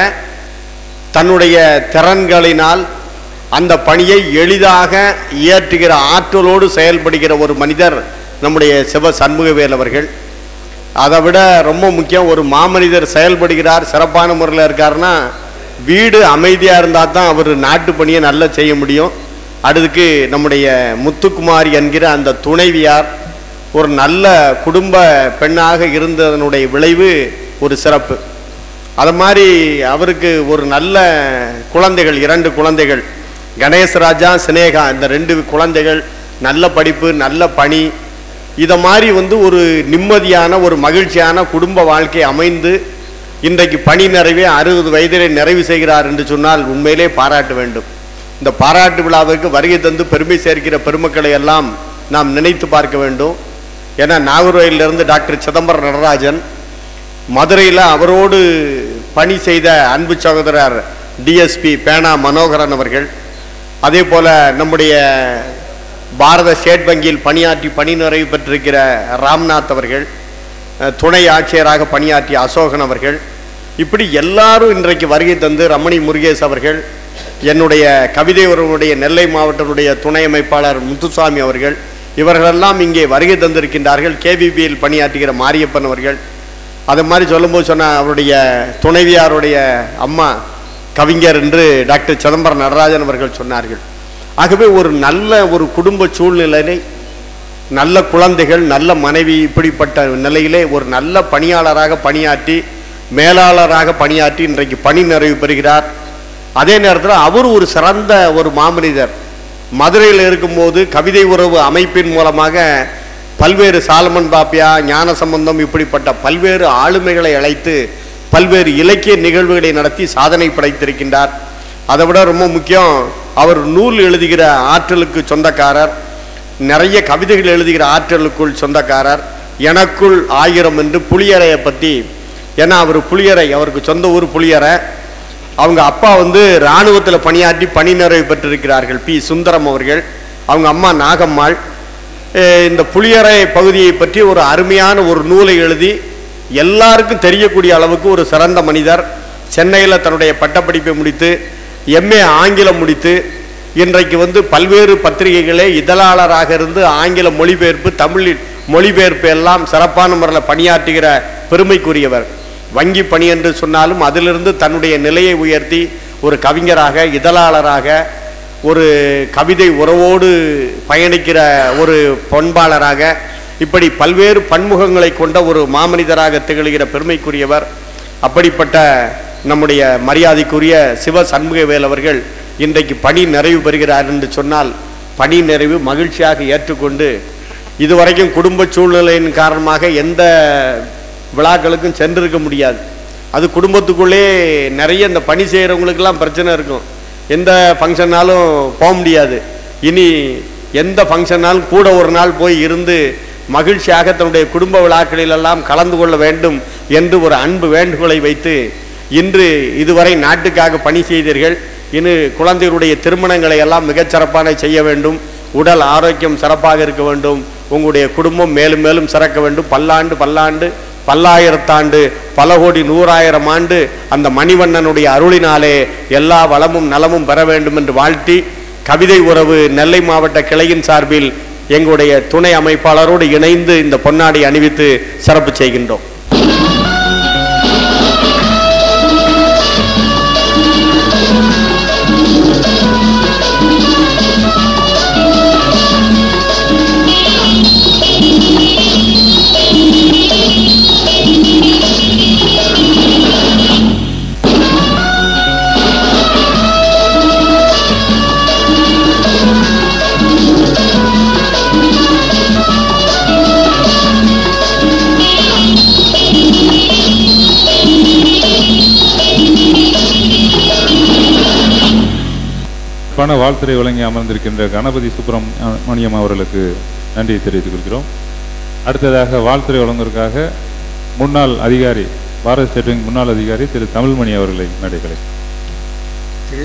தன்னுடைய திறன்களினால் அந்த பணியை எளிதாக இயற்றுகிற ஆற்றலோடு செயல்படுகிற ஒரு மனிதர் நம்முடைய சிவ சண்முகவேல் அவர்கள் அதை விட ரொம்ப முக்கியம் ஒரு மாமனிதர் செயல்படுகிறார் சிறப்பான முறையில் இருக்காருன்னா வீடு அமைதியாக இருந்தால் தான் அவர் நாட்டு பணியை நல்லா செய்ய முடியும் அதுக்கு நம்முடைய முத்துக்குமாரி என்கிற அந்த துணைவியார் ஒரு நல்ல குடும்ப பெண்ணாக இருந்ததனுடைய விளைவு ஒரு சிறப்பு அது மாதிரி அவருக்கு ஒரு நல்ல குழந்தைகள் இரண்டு குழந்தைகள் கணேசராஜா சினேகா இந்த ரெண்டு குழந்தைகள் நல்ல படிப்பு நல்ல பணி இதை மாதிரி வந்து ஒரு நிம்மதியான ஒரு மகிழ்ச்சியான குடும்ப வாழ்க்கை அமைந்து இன்றைக்கு பணி நிறைவே அறுபது வயதிலே நிறைவு செய்கிறார் என்று சொன்னால் உண்மையிலே பாராட்ட வேண்டும் இந்த பாராட்டு விழாவுக்கு வருகை தந்து பெருமை சேர்க்கிற பெருமக்களை எல்லாம் நாம் நினைத்து பார்க்க வேண்டும் ஏன்னா நாகர்கோயிலிருந்து டாக்டர் சிதம்பரம் நடராஜன் மதுரையில் அவரோடு பணி செய்த அன்பு சகோதரர் டிஎஸ்பி பேனா மனோகரன் அவர்கள் அதே போல நம்முடைய பாரத ஸ்டேட் வங்கியில் பணியாற்றி பணி நிறைவு பெற்றிருக்கிற ராம்நாத் அவர்கள் அஹ், துணை ஆட்சியராக பணியாற்றிய அசோகன் அவர்கள் இப்படி எல்லாரும் இன்றைக்கு வருகை தந்து ரமணி முருகேஷ் அவர்கள் என்னுடைய கவிதை ஒருவனுடைய நெல்லை மாவட்டத்துடைய துணை அமைப்பாளர் முத்துசாமி அவர்கள் இவர்களெல்லாம் இங்கே வருகை தந்திருக்கின்றார்கள் கேவிபியில் பணியாற்றுகிற மாரியப்பன் அவர்கள் அது மாதிரி சொல்லும்போது சொன்ன அவருடைய துணைவியாருடைய அம்மா கவிஞர் என்று டாக்டர் சிதம்பரம் நடராஜன் அவர்கள் சொன்னார்கள் ஆகவே ஒரு நல்ல ஒரு குடும்ப சூழ்நிலை நல்ல குழந்தைகள் நல்ல மனைவி இப்படிப்பட்ட நிலையிலே ஒரு நல்ல பணியாளராக பணியாற்றி மேலாளராக பணியாற்றி இன்றைக்கு பணி நிறைவு பெறுகிறார் அதே நேரத்தில் அவர் ஒரு சிறந்த ஒரு மாமனிதர் மதுரையில் இருக்கும்போது கவிதை உறவு அமைப்பின் மூலமாக பல்வேறு சாலமன் பாப்பியா ஞான சம்பந்தம் இப்படிப்பட்ட பல்வேறு ஆளுமைகளை அழைத்து பல்வேறு இலக்கிய நிகழ்வுகளை நடத்தி சாதனை படைத்திருக்கின்றார் அதை விட ரொம்ப முக்கியம் அவர் நூல் எழுதுகிற ஆற்றலுக்கு சொந்தக்காரர் நிறைய கவிதைகள் எழுதுகிற ஆற்றலுக்குள் சொந்தக்காரர் எனக்குள் ஆயிரம் என்று புளியரையை பற்றி ஏன்னா அவர் புளியரை அவருக்கு சொந்த ஊர் புளியரை அவங்க அப்பா வந்து இராணுவத்தில் பணியாற்றி பணி நிறைவு பெற்றிருக்கிறார்கள் பி சுந்தரம் அவர்கள் அவங்க அம்மா நாகம்மாள் அஹ் இந்த புளியரை பகுதியை பற்றி ஒரு அருமையான ஒரு நூலை எழுதி எல்லாருக்கும் தெரியக்கூடிய அளவுக்கு ஒரு சிறந்த மனிதர் சென்னையில் தன்னுடைய பட்டப்படிப்பை முடித்து எம்ஏ ஆங்கிலம் முடித்து இன்றைக்கு வந்து பல்வேறு பத்திரிகைகளே இதழாளராக இருந்து ஆங்கில மொழிபெயர்ப்பு தமிழ் மொழிபெயர்ப்பு எல்லாம் சிறப்பான முறையில் பணியாற்றுகிற பெருமைக்குரியவர் வங்கி பணி என்று சொன்னாலும் அதிலிருந்து தன்னுடைய நிலையை உயர்த்தி ஒரு கவிஞராக இதழாளராக ஒரு கவிதை உறவோடு பயணிக்கிற ஒரு பண்பாளராக இப்படி பல்வேறு பன்முகங்களை கொண்ட ஒரு மாமனிதராக திகழ்கிற பெருமைக்குரியவர் அப்படிப்பட்ட நம்முடைய மரியாதைக்குரிய சிவ சண்முகவேல் அவர்கள் இன்றைக்கு பணி நிறைவு பெறுகிறார் என்று சொன்னால் பணி நிறைவு மகிழ்ச்சியாக ஏற்றுக்கொண்டு இதுவரைக்கும் குடும்ப சூழ்நிலையின் காரணமாக எந்த விழாக்களுக்கும் சென்றிருக்க முடியாது அது குடும்பத்துக்குள்ளே நிறைய இந்த பணி செய்கிறவங்களுக்கெல்லாம் பிரச்சனை இருக்கும் எந்த ஃபங்க்ஷன்னாலும் போக முடியாது இனி எந்த ஃபங்க்ஷன்னாலும் கூட ஒரு நாள் போய் இருந்து மகிழ்ச்சியாக தன்னுடைய குடும்ப விழாக்களிலெல்லாம் கலந்து கொள்ள வேண்டும் என்று ஒரு அன்பு வேண்டுகோளை வைத்து இன்று இதுவரை நாட்டுக்காக பணி செய்தீர்கள் இனி குழந்தைகளுடைய திருமணங்களை எல்லாம் மிகச்சிறப்பான செய்ய வேண்டும் உடல் ஆரோக்கியம் சிறப்பாக இருக்க வேண்டும் உங்களுடைய குடும்பம் மேலும் மேலும் சிறக்க வேண்டும் பல்லாண்டு பல்லாண்டு பல்லாயிரத்தாண்டு பல கோடி நூறாயிரம் ஆண்டு அந்த மணிவண்ணனுடைய அருளினாலே எல்லா வளமும் நலமும் பெற வேண்டும் என்று வாழ்த்தி கவிதை உறவு நெல்லை மாவட்ட கிளையின் சார்பில் எங்களுடைய துணை அமைப்பாளரோடு இணைந்து இந்த பொன்னாடை அணிவித்து சிறப்பு செய்கின்றோம் பண வாழ்த்துறை வழங்கி அமர்ந்திருக்கின்ற கணபதி சுப்பிரமணியம் அவர்களுக்கு நன்றியை தெரிவித்துக் கொள்கிறோம் அடுத்ததாக வாழ்த்துறை வழங்குவதற்காக முன்னாள் அதிகாரி பாரத ஸ்டேட் வங்கி முன்னாள் அதிகாரி திரு தமிழ்மணி அவர்களை நடைகளை திரு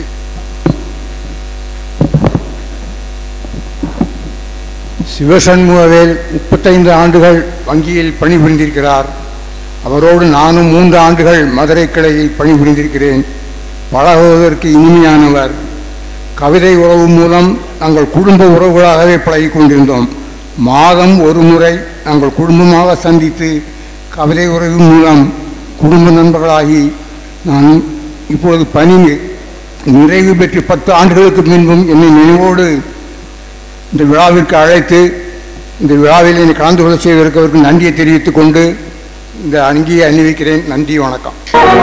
சிவசண்முகவேல் முப்பத்தைந்து ஆண்டுகள் வங்கியில் பணிபுரிந்திருக்கிறார் அவரோடு நானும் மூன்று ஆண்டுகள் மதுரை கிளையில் பணிபுரிந்திருக்கிறேன் பழகுவதற்கு இனிமையானவர் கவிதை உறவு மூலம் நாங்கள் குடும்ப உறவுகளாகவே பழகிக் கொண்டிருந்தோம் மாதம் ஒரு முறை நாங்கள் குடும்பமாக சந்தித்து கவிதை உறவு மூலம் குடும்ப நண்பர்களாகி நான் இப்பொழுது பணி நிறைவு பெற்று பத்து ஆண்டுகளுக்கு முன்பும் என்னை நினைவோடு இந்த விழாவிற்கு அழைத்து இந்த விழாவில் என்னை கலந்து கொள்ள செய்வதற்கு அவருக்கு நன்றியை தெரிவித்துக் கொண்டு இந்த அங்கியை அணிவிக்கிறேன் நன்றி வணக்கம்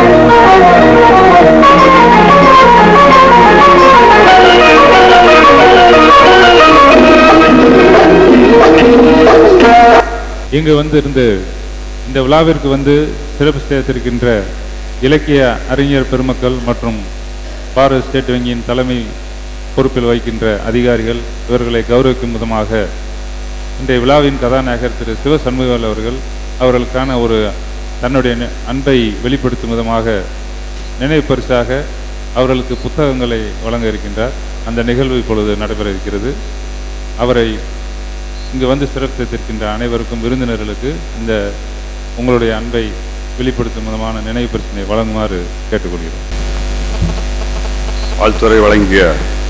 இங்கு வந்து இருந்து இந்த விழாவிற்கு வந்து சிறப்பு சேர்த்திருக்கின்ற இலக்கிய அறிஞர் பெருமக்கள் மற்றும் பாரத ஸ்டேட் வங்கியின் தலைமை பொறுப்பில் வைக்கின்ற அதிகாரிகள் இவர்களை கௌரவிக்கும் விதமாக இன்றைய விழாவின் கதாநாயகர் திரு சிவ சண்முகவேல் அவர்கள் அவர்களுக்கான ஒரு தன்னுடைய நி- அன்பை வெளிப்படுத்தும் விதமாக நினைவு பரிசாக அவர்களுக்கு புத்தகங்களை வழங்க இருக்கின்றார் அந்த நிகழ்வு இப்பொழுது நடைபெற இருக்கிறது அவரை இங்கு வந்து சிறப்பு சேர்த்திருக்கின்ற அனைவருக்கும் விருந்தினர்களுக்கு இந்த உங்களுடைய அன்பை வெளிப்படுத்தும் விதமான நினைவு பரிசினை வழங்குமாறு கேட்டுக்கொள்கிறோம் வாழ்த்துறை வழங்கிய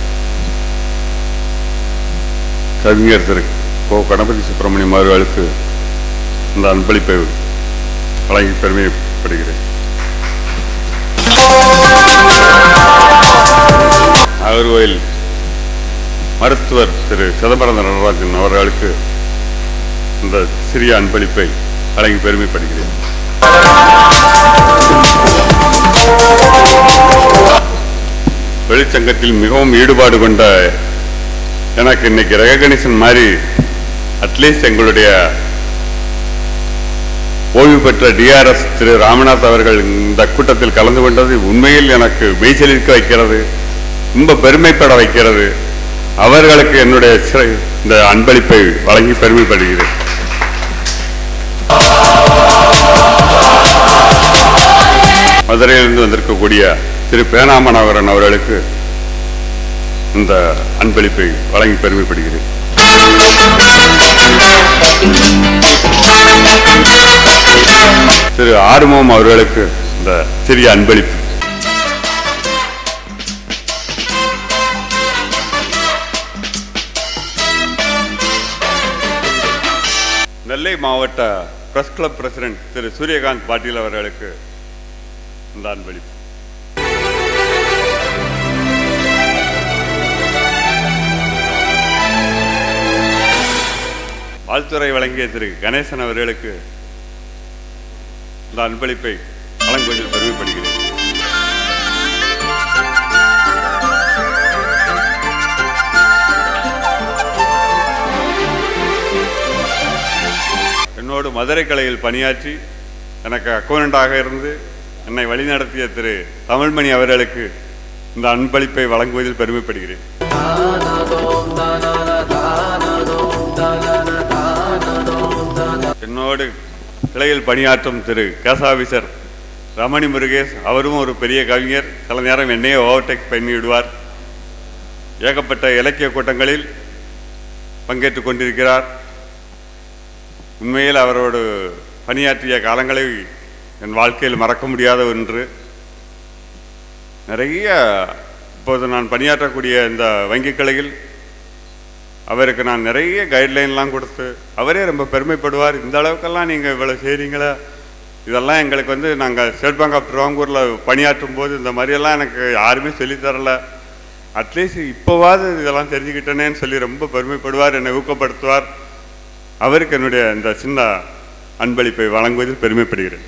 கவிஞர் திரு கோ கணபதி சுப்பிரமணியம் அவர்களுக்கு இந்த அன்பளிப்பை வழங்கி பெருமைப்படுகிறேன் நாகர்கோயில் மருத்துவர் திரு சிதம்பரம் நடராஜன் அவர்களுக்கு இந்த சிறிய அன்பளிப்பை வழங்கி பெருமைப்படுகிறேன் வெளிச்சங்கத்தில் மிகவும் ஈடுபாடு கொண்ட எனக்கு இன்னைக்கு ரெகக்னிஷன் மாதிரி அட்லீஸ்ட் எங்களுடைய ஓய்வு பெற்ற டிஆர்எஸ் திரு ராமநாத் அவர்கள் இந்த கூட்டத்தில் கலந்து கொண்டது உண்மையில் எனக்கு மெய்சலிக்க வைக்கிறது ரொம்ப பெருமைப்பட வைக்கிறது அவர்களுக்கு என்னுடைய சிறை இந்த அன்பளிப்பை வழங்கி பெருமைப்படுகிறேன் மதுரையிலிருந்து வந்திருக்கக்கூடிய திரு பேனாமனவரன் அவர்களுக்கு இந்த அன்பளிப்பை வழங்கி பெருமைப்படுகிறேன் திரு ஆறுமுகம் அவர்களுக்கு இந்த சிறிய அன்பளிப்பு நெல்லை மாவட்ட பிரஸ் கிளப் பிரசிடென்ட் திரு சூரியகாந்த் பாட்டீல் அவர்களுக்கு இந்த அன்பளிப்பு வாழ்த்துறை வழங்கிய திரு கணேசன் அவர்களுக்கு இந்த அன்பளிப்பை வழங்குவதில் பெருமைப்படுகிறேன் என்னோடு மதுரை கலையில் பணியாற்றி எனக்கு அக்கௌண்டண்டாக இருந்து என்னை வழிநடத்திய திரு தமிழ்மணி அவர்களுக்கு இந்த அன்பளிப்பை வழங்குவதில் பெருமைப்படுகிறேன் என்னோடு கிளையில் பணியாற்றும் திரு கேசாபிசர் ரமணி முருகேஷ் அவரும் ஒரு பெரிய கவிஞர் சில நேரம் என்னையே ஓவர்டேக் பண்ணி விடுவார் ஏகப்பட்ட இலக்கிய கூட்டங்களில் பங்கேற்றுக் கொண்டிருக்கிறார் உண்மையில் அவரோடு பணியாற்றிய காலங்களை என் வாழ்க்கையில் மறக்க முடியாத ஒன்று நிறைய இப்போது நான் பணியாற்றக்கூடிய இந்த வங்கிக் கிளையில் அவருக்கு நான் நிறைய கைட்லைன்லாம் கொடுத்து அவரே ரொம்ப பெருமைப்படுவார் இந்த அளவுக்கெல்லாம் நீங்கள் இவ்வளோ செய்கிறீங்களா இதெல்லாம் எங்களுக்கு வந்து நாங்கள் ஸ்டேட் பேங்க் ஆஃப் திருவாங்கூரில் பணியாற்றும் போது இந்த மாதிரியெல்லாம் எனக்கு யாருமே சொல்லித் தரல அட்லீஸ்ட் இப்போவாது இதெல்லாம் தெரிஞ்சுக்கிட்டேனேன்னு சொல்லி ரொம்ப பெருமைப்படுவார் என்னை ஊக்கப்படுத்துவார் அவருக்கு என்னுடைய இந்த சின்ன அன்பளிப்பை வழங்குவதில் பெருமைப்படுகிறேன்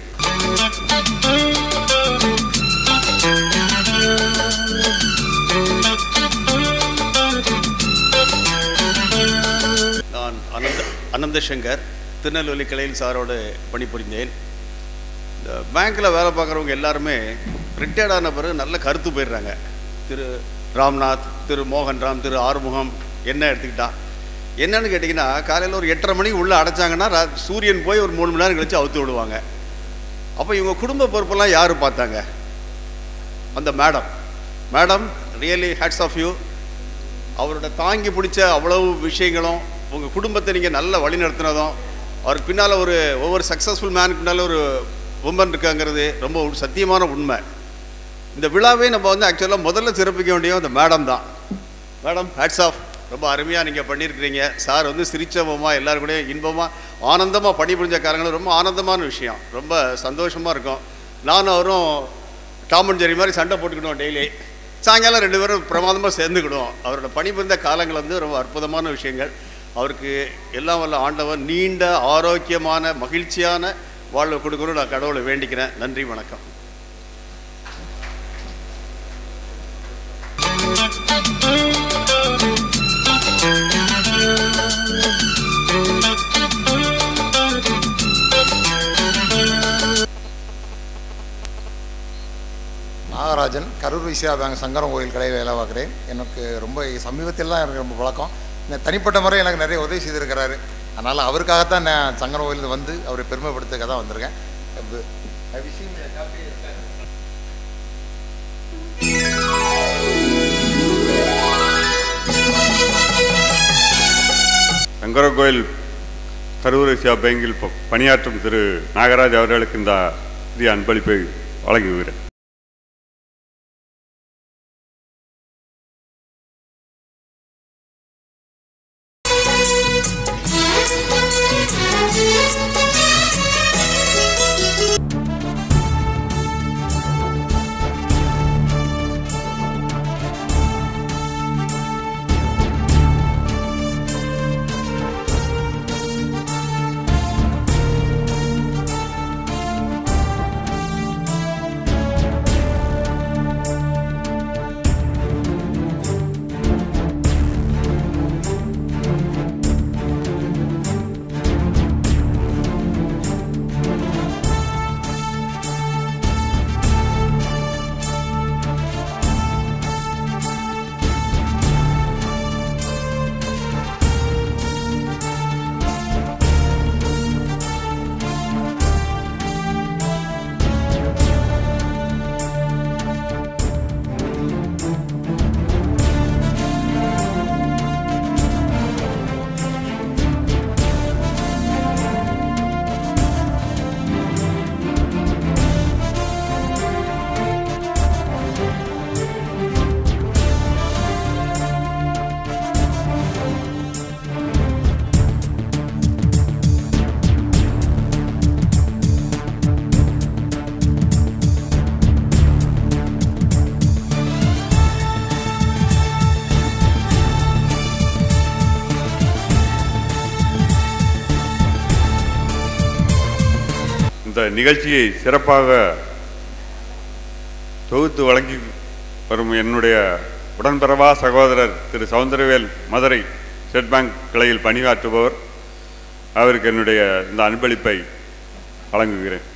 நான் அனந்த அனந்தசங்கர் திருநெல்வேலி கிளையில் சாரோடு பணிபுரிந்தேன் இந்த பேங்க்கில் வேலை பார்க்குறவங்க எல்லாருமே ரிட்டையர்ட் ஆன பிறகு நல்ல கருத்து போயிடுறாங்க திரு ராம்நாத் திரு மோகன்ராம் திரு ஆறுமுகம் என்ன எடுத்துக்கிட்டா என்னன்னு கேட்டிங்கன்னா காலையில் ஒரு எட்டரை மணிக்கு உள்ளே அடைச்சாங்கன்னா ரா சூரியன் போய் ஒரு மூணு மணி நேரம் கழித்து அவுத்து விடுவாங்க அப்போ இவங்க குடும்ப பொறுப்பெல்லாம் யார் பார்த்தாங்க அந்த madam madam really hats off you அவரோட தாங்கி பிடிச்ச அவ்வளவு விஷயங்களும் உங்கள் குடும்பத்தை நீங்கள் நல்ல வழி நடத்தினதும் அவருக்கு பின்னால் ஒரு ஒவ்வொரு சக்ஸஸ்ஃபுல் மேனுக்கு பின்னால் ஒரு உமன் இருக்காங்கிறது ரொம்ப ஒரு சத்தியமான உண்மை இந்த விழாவே நம்ம வந்து ஆக்சுவலாக முதல்ல சிறப்பிக்க வேண்டிய அந்த மேடம் தான் மேடம் ஹேட்ஸ் ஆஃப் ரொம்ப அருமையாக நீங்கள் பண்ணியிருக்கிறீங்க சார் வந்து சிரிச்சவமாக எல்லாரும் கூட இன்பமாக ஆனந்தமாக பணிபுரிஞ்ச காரங்களும் ரொம்ப ஆனந்தமான விஷயம் ரொம்ப சந்தோஷமாக இருக்கும் நானும் அவரும் டாம் அண்ட் ஜெரி மாதிரி சண்டை போட்டுக்கிடுவோம் டெய்லி சாயங்காலம் ரெண்டு பேரும் பிரமாதமாக சேர்ந்துக்கிடுவோம் அவரோட பணிபுரிந்த காலங்கள் வந்து ரொம்ப அற்புதமான விஷயங்கள் அவருக்கு எல்லாம் வல்ல ஆண்டவன் நீண்ட ஆரோக்கியமான மகிழ்ச்சியான வாழ்வை கொடுக்கணும்னு நான் கடவுளை வேண்டிக்கிறேன் நன்றி வணக்கம் நாகராஜன் கரூர் விசியா பேங்க் சங்கரம் கோயில் கடையில் வேலை பார்க்குறேன் எனக்கு ரொம்ப சமீபத்தில் தான் எனக்கு ரொம்ப பழக்கம் இந்த தனிப்பட்ட முறை எனக்கு நிறைய உதவி செய்திருக்கிறாரு அதனால் அவருக்காகத்தான் நான் சங்கரம் கோயிலிருந்து வந்து அவரை பெருமைப்படுத்துக்க தான் வந்திருக்கேன் இது- I wish him a happy retirement. Sankarankovil Karur ஏசியா பேங்கில் ப- பணியாற்றும் திரு நாகராஜ் அவர்களுக்கு இந்த சிறிய அன்பளிப்பை வழங்குகிறேன் அந்த நிகழ்ச்சியை சிறப்பாக தொகுத்து வழங்கி வரும் என்னுடைய உடன்பிறவா சகோதரர் திரு சௌந்தரவேல் மதுரை ஸ்டேட் பேங்க் கிளையில் பணியாற்றுபவர் அவருக்கு என்னுடைய இந்த அன்பளிப்பை வழங்குகிறேன்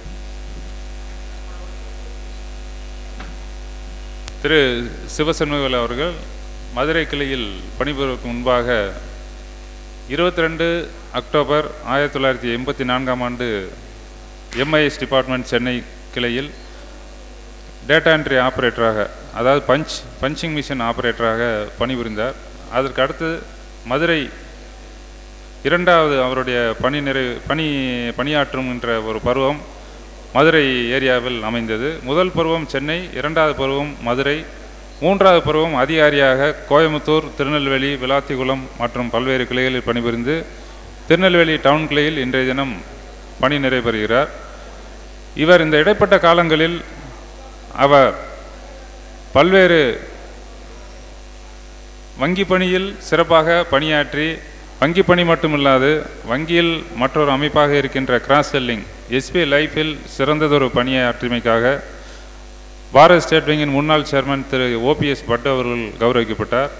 திரு சிவசண்முகவேல் அவர்கள் மதுரை கிளையில் பணிபுரிவதற்கு முன்பாக இருபத்தி ரெண்டு அக்டோபர் ஆயிரத்தி தொள்ளாயிரத்தி எண்பத்தி நான்காம் ஆண்டு எம்ஐஎஸ் டிபார்ட்மெண்ட் சென்னை கிளையில் டேட்டா என்ட்ரி ஆப்ரேட்டராக அதாவது பஞ்ச் பஞ்சிங் மிஷின் ஆப்ரேட்டராக பணிபுரிந்தார் அதற்கு அடுத்து மதுரை இரண்டாவது அவருடைய பணி நிறை பணி பணியாற்றும் என்ற ஒரு பருவம் மதுரை ஏரியாவில் அமைந்தது முதல் பருவம் சென்னை இரண்டாவது பருவம் மதுரை மூன்றாவது பருவம் அதிகாரியாக கோயம்புத்தூர் திருநெல்வேலி விளாத்திகுளம் மற்றும் பல்வேறு கிளைகளில் பணிபுரிந்து திருநெல்வேலி டவுன் கிளையில் இன்றைய தினம் பணி நிறைவேறுகிறார் இவர் இந்த இடைப்பட்ட காலங்களில் அவர் பல்வேறு வங்கி பணியில் சிறப்பாக பணியாற்றி வங்கி பணி மட்டுமில்லாது வங்கியில் மற்றொரு அமைப்பாக இருக்கின்ற கிராஸ் செல்லிங் எஸ்பி லைஃபில் சிறந்ததொரு பணியாற்றிமைக்காக பாரத் ஸ்டேட் வங்கியின் முன்னாள் சேர்மன் திரு ஓபிஎஸ் பட் அவர்கள் கௌரவிக்கப்பட்டார்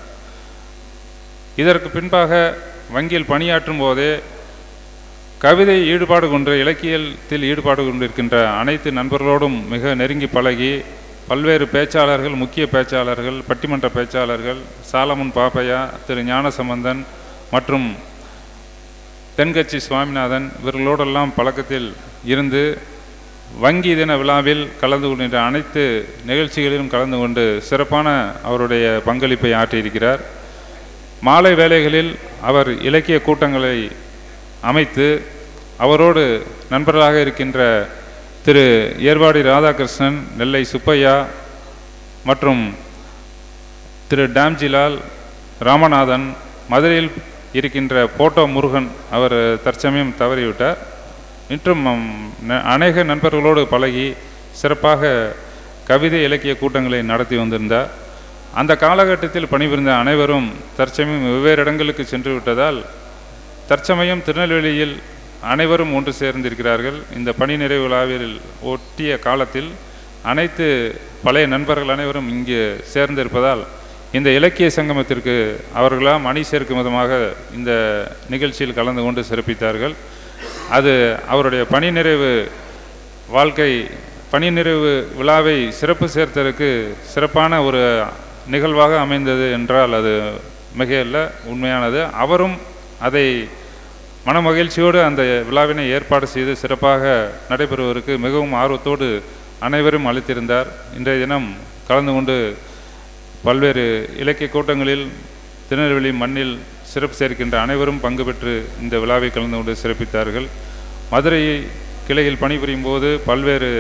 இதற்கு பின்பாக வங்கியில் பணியாற்றும் போதே கவிதை ஈடுபாடு கொண்டு இலக்கியத்தில் ஈடுபாடு கொண்டிருக்கின்ற அனைத்து நண்பர்களோடும் மிக நெருங்கி பழகி பல்வேறு பேச்சாளர்கள் முக்கிய பேச்சாளர்கள் பட்டிமன்ற பேச்சாளர்கள் சாலமன் பாப்பையா திரு ஞானசம்பந்தன் மற்றும் தென்கட்சி சுவாமிநாதன் இவர்களோடெல்லாம் பழக்கத்தில் இருந்து வங்கி தின விழாவில் கலந்து கொள்கின்ற அனைத்து நிகழ்ச்சிகளிலும் கலந்து கொண்டு சிறப்பான அவருடைய பங்களிப்பை ஆற்றியிருக்கிறார் மாலை வேளைகளில் அவர் இலக்கிய கூட்டங்களை அமைத்து அவரோடு நண்பர்களாக இருக்கின்ற திரு ஏர்வாடி ராதாகிருஷ்ணன் நெல்லை சுப்பையா மற்றும் திரு டேம்ஜிலால் ராமநாதன் மதுரையில் இருக்கின்ற போட்டோ முருகன் அவர் தற்சமயம் தவறிவிட்டார் இன்றும் ந- அநேக நண்பர்களோடு பழகி சிறப்பாக கவிதை இலக்கிய கூட்டங்களை நடத்தி வந்திருந்தார் அந்த காலகட்டத்தில் பணிபுரிந்த அனைவரும் தற்சமயம் வெவ்வேறு இடங்களுக்கு சென்று விட்டதால் தற்சமயம் திருநெல்வேலியில் அனைவரும் ஒன்று சேர்ந்திருக்கிறார்கள் இந்த பணி நிறைவு விழாவில் ஒட்டிய காலத்தில் அனைத்து பழைய நண்பர்கள் அனைவரும் இங்கு சேர்ந்திருப்பதால் இந்த இலக்கிய சங்கமத்திற்கு அவர்களாம் அணி சேர்க்கும் விதமாக இந்த நிகழ்ச்சியில் கலந்து கொண்டு சிறப்பித்தார்கள் அது அவருடைய பணி நிறைவு வாழ்க்கை பணி நிறைவு விழாவை சிறப்பு சேர்த்ததற்கு சிறப்பான ஒரு நிகழ்வாக அமைந்தது என்றால் அது மிகையல்ல உண்மையானது அவரும் அதை மனமகிழ்ச்சியோடு அந்த விழாவினை ஏற்பாடு செய்து சிறப்பாக நடைபெறுவதற்கு மிகவும் ஆர்வத்தோடு அனைவரும் அளித்திருந்தார் இன்றைய தினம் கலந்து கொண்டு பல்வேறு இலக்கிய கூட்டங்களில் திருநெல்வேலி மண்ணில் சிறப்பு சேர்க்கின்ற அனைவரும் பங்கு பெற்று இந்த விழாவை கலந்து கொண்டு சிறப்பித்தார்கள் மதுரை கிளையில் பணிபுரியும் போது பல்வேறு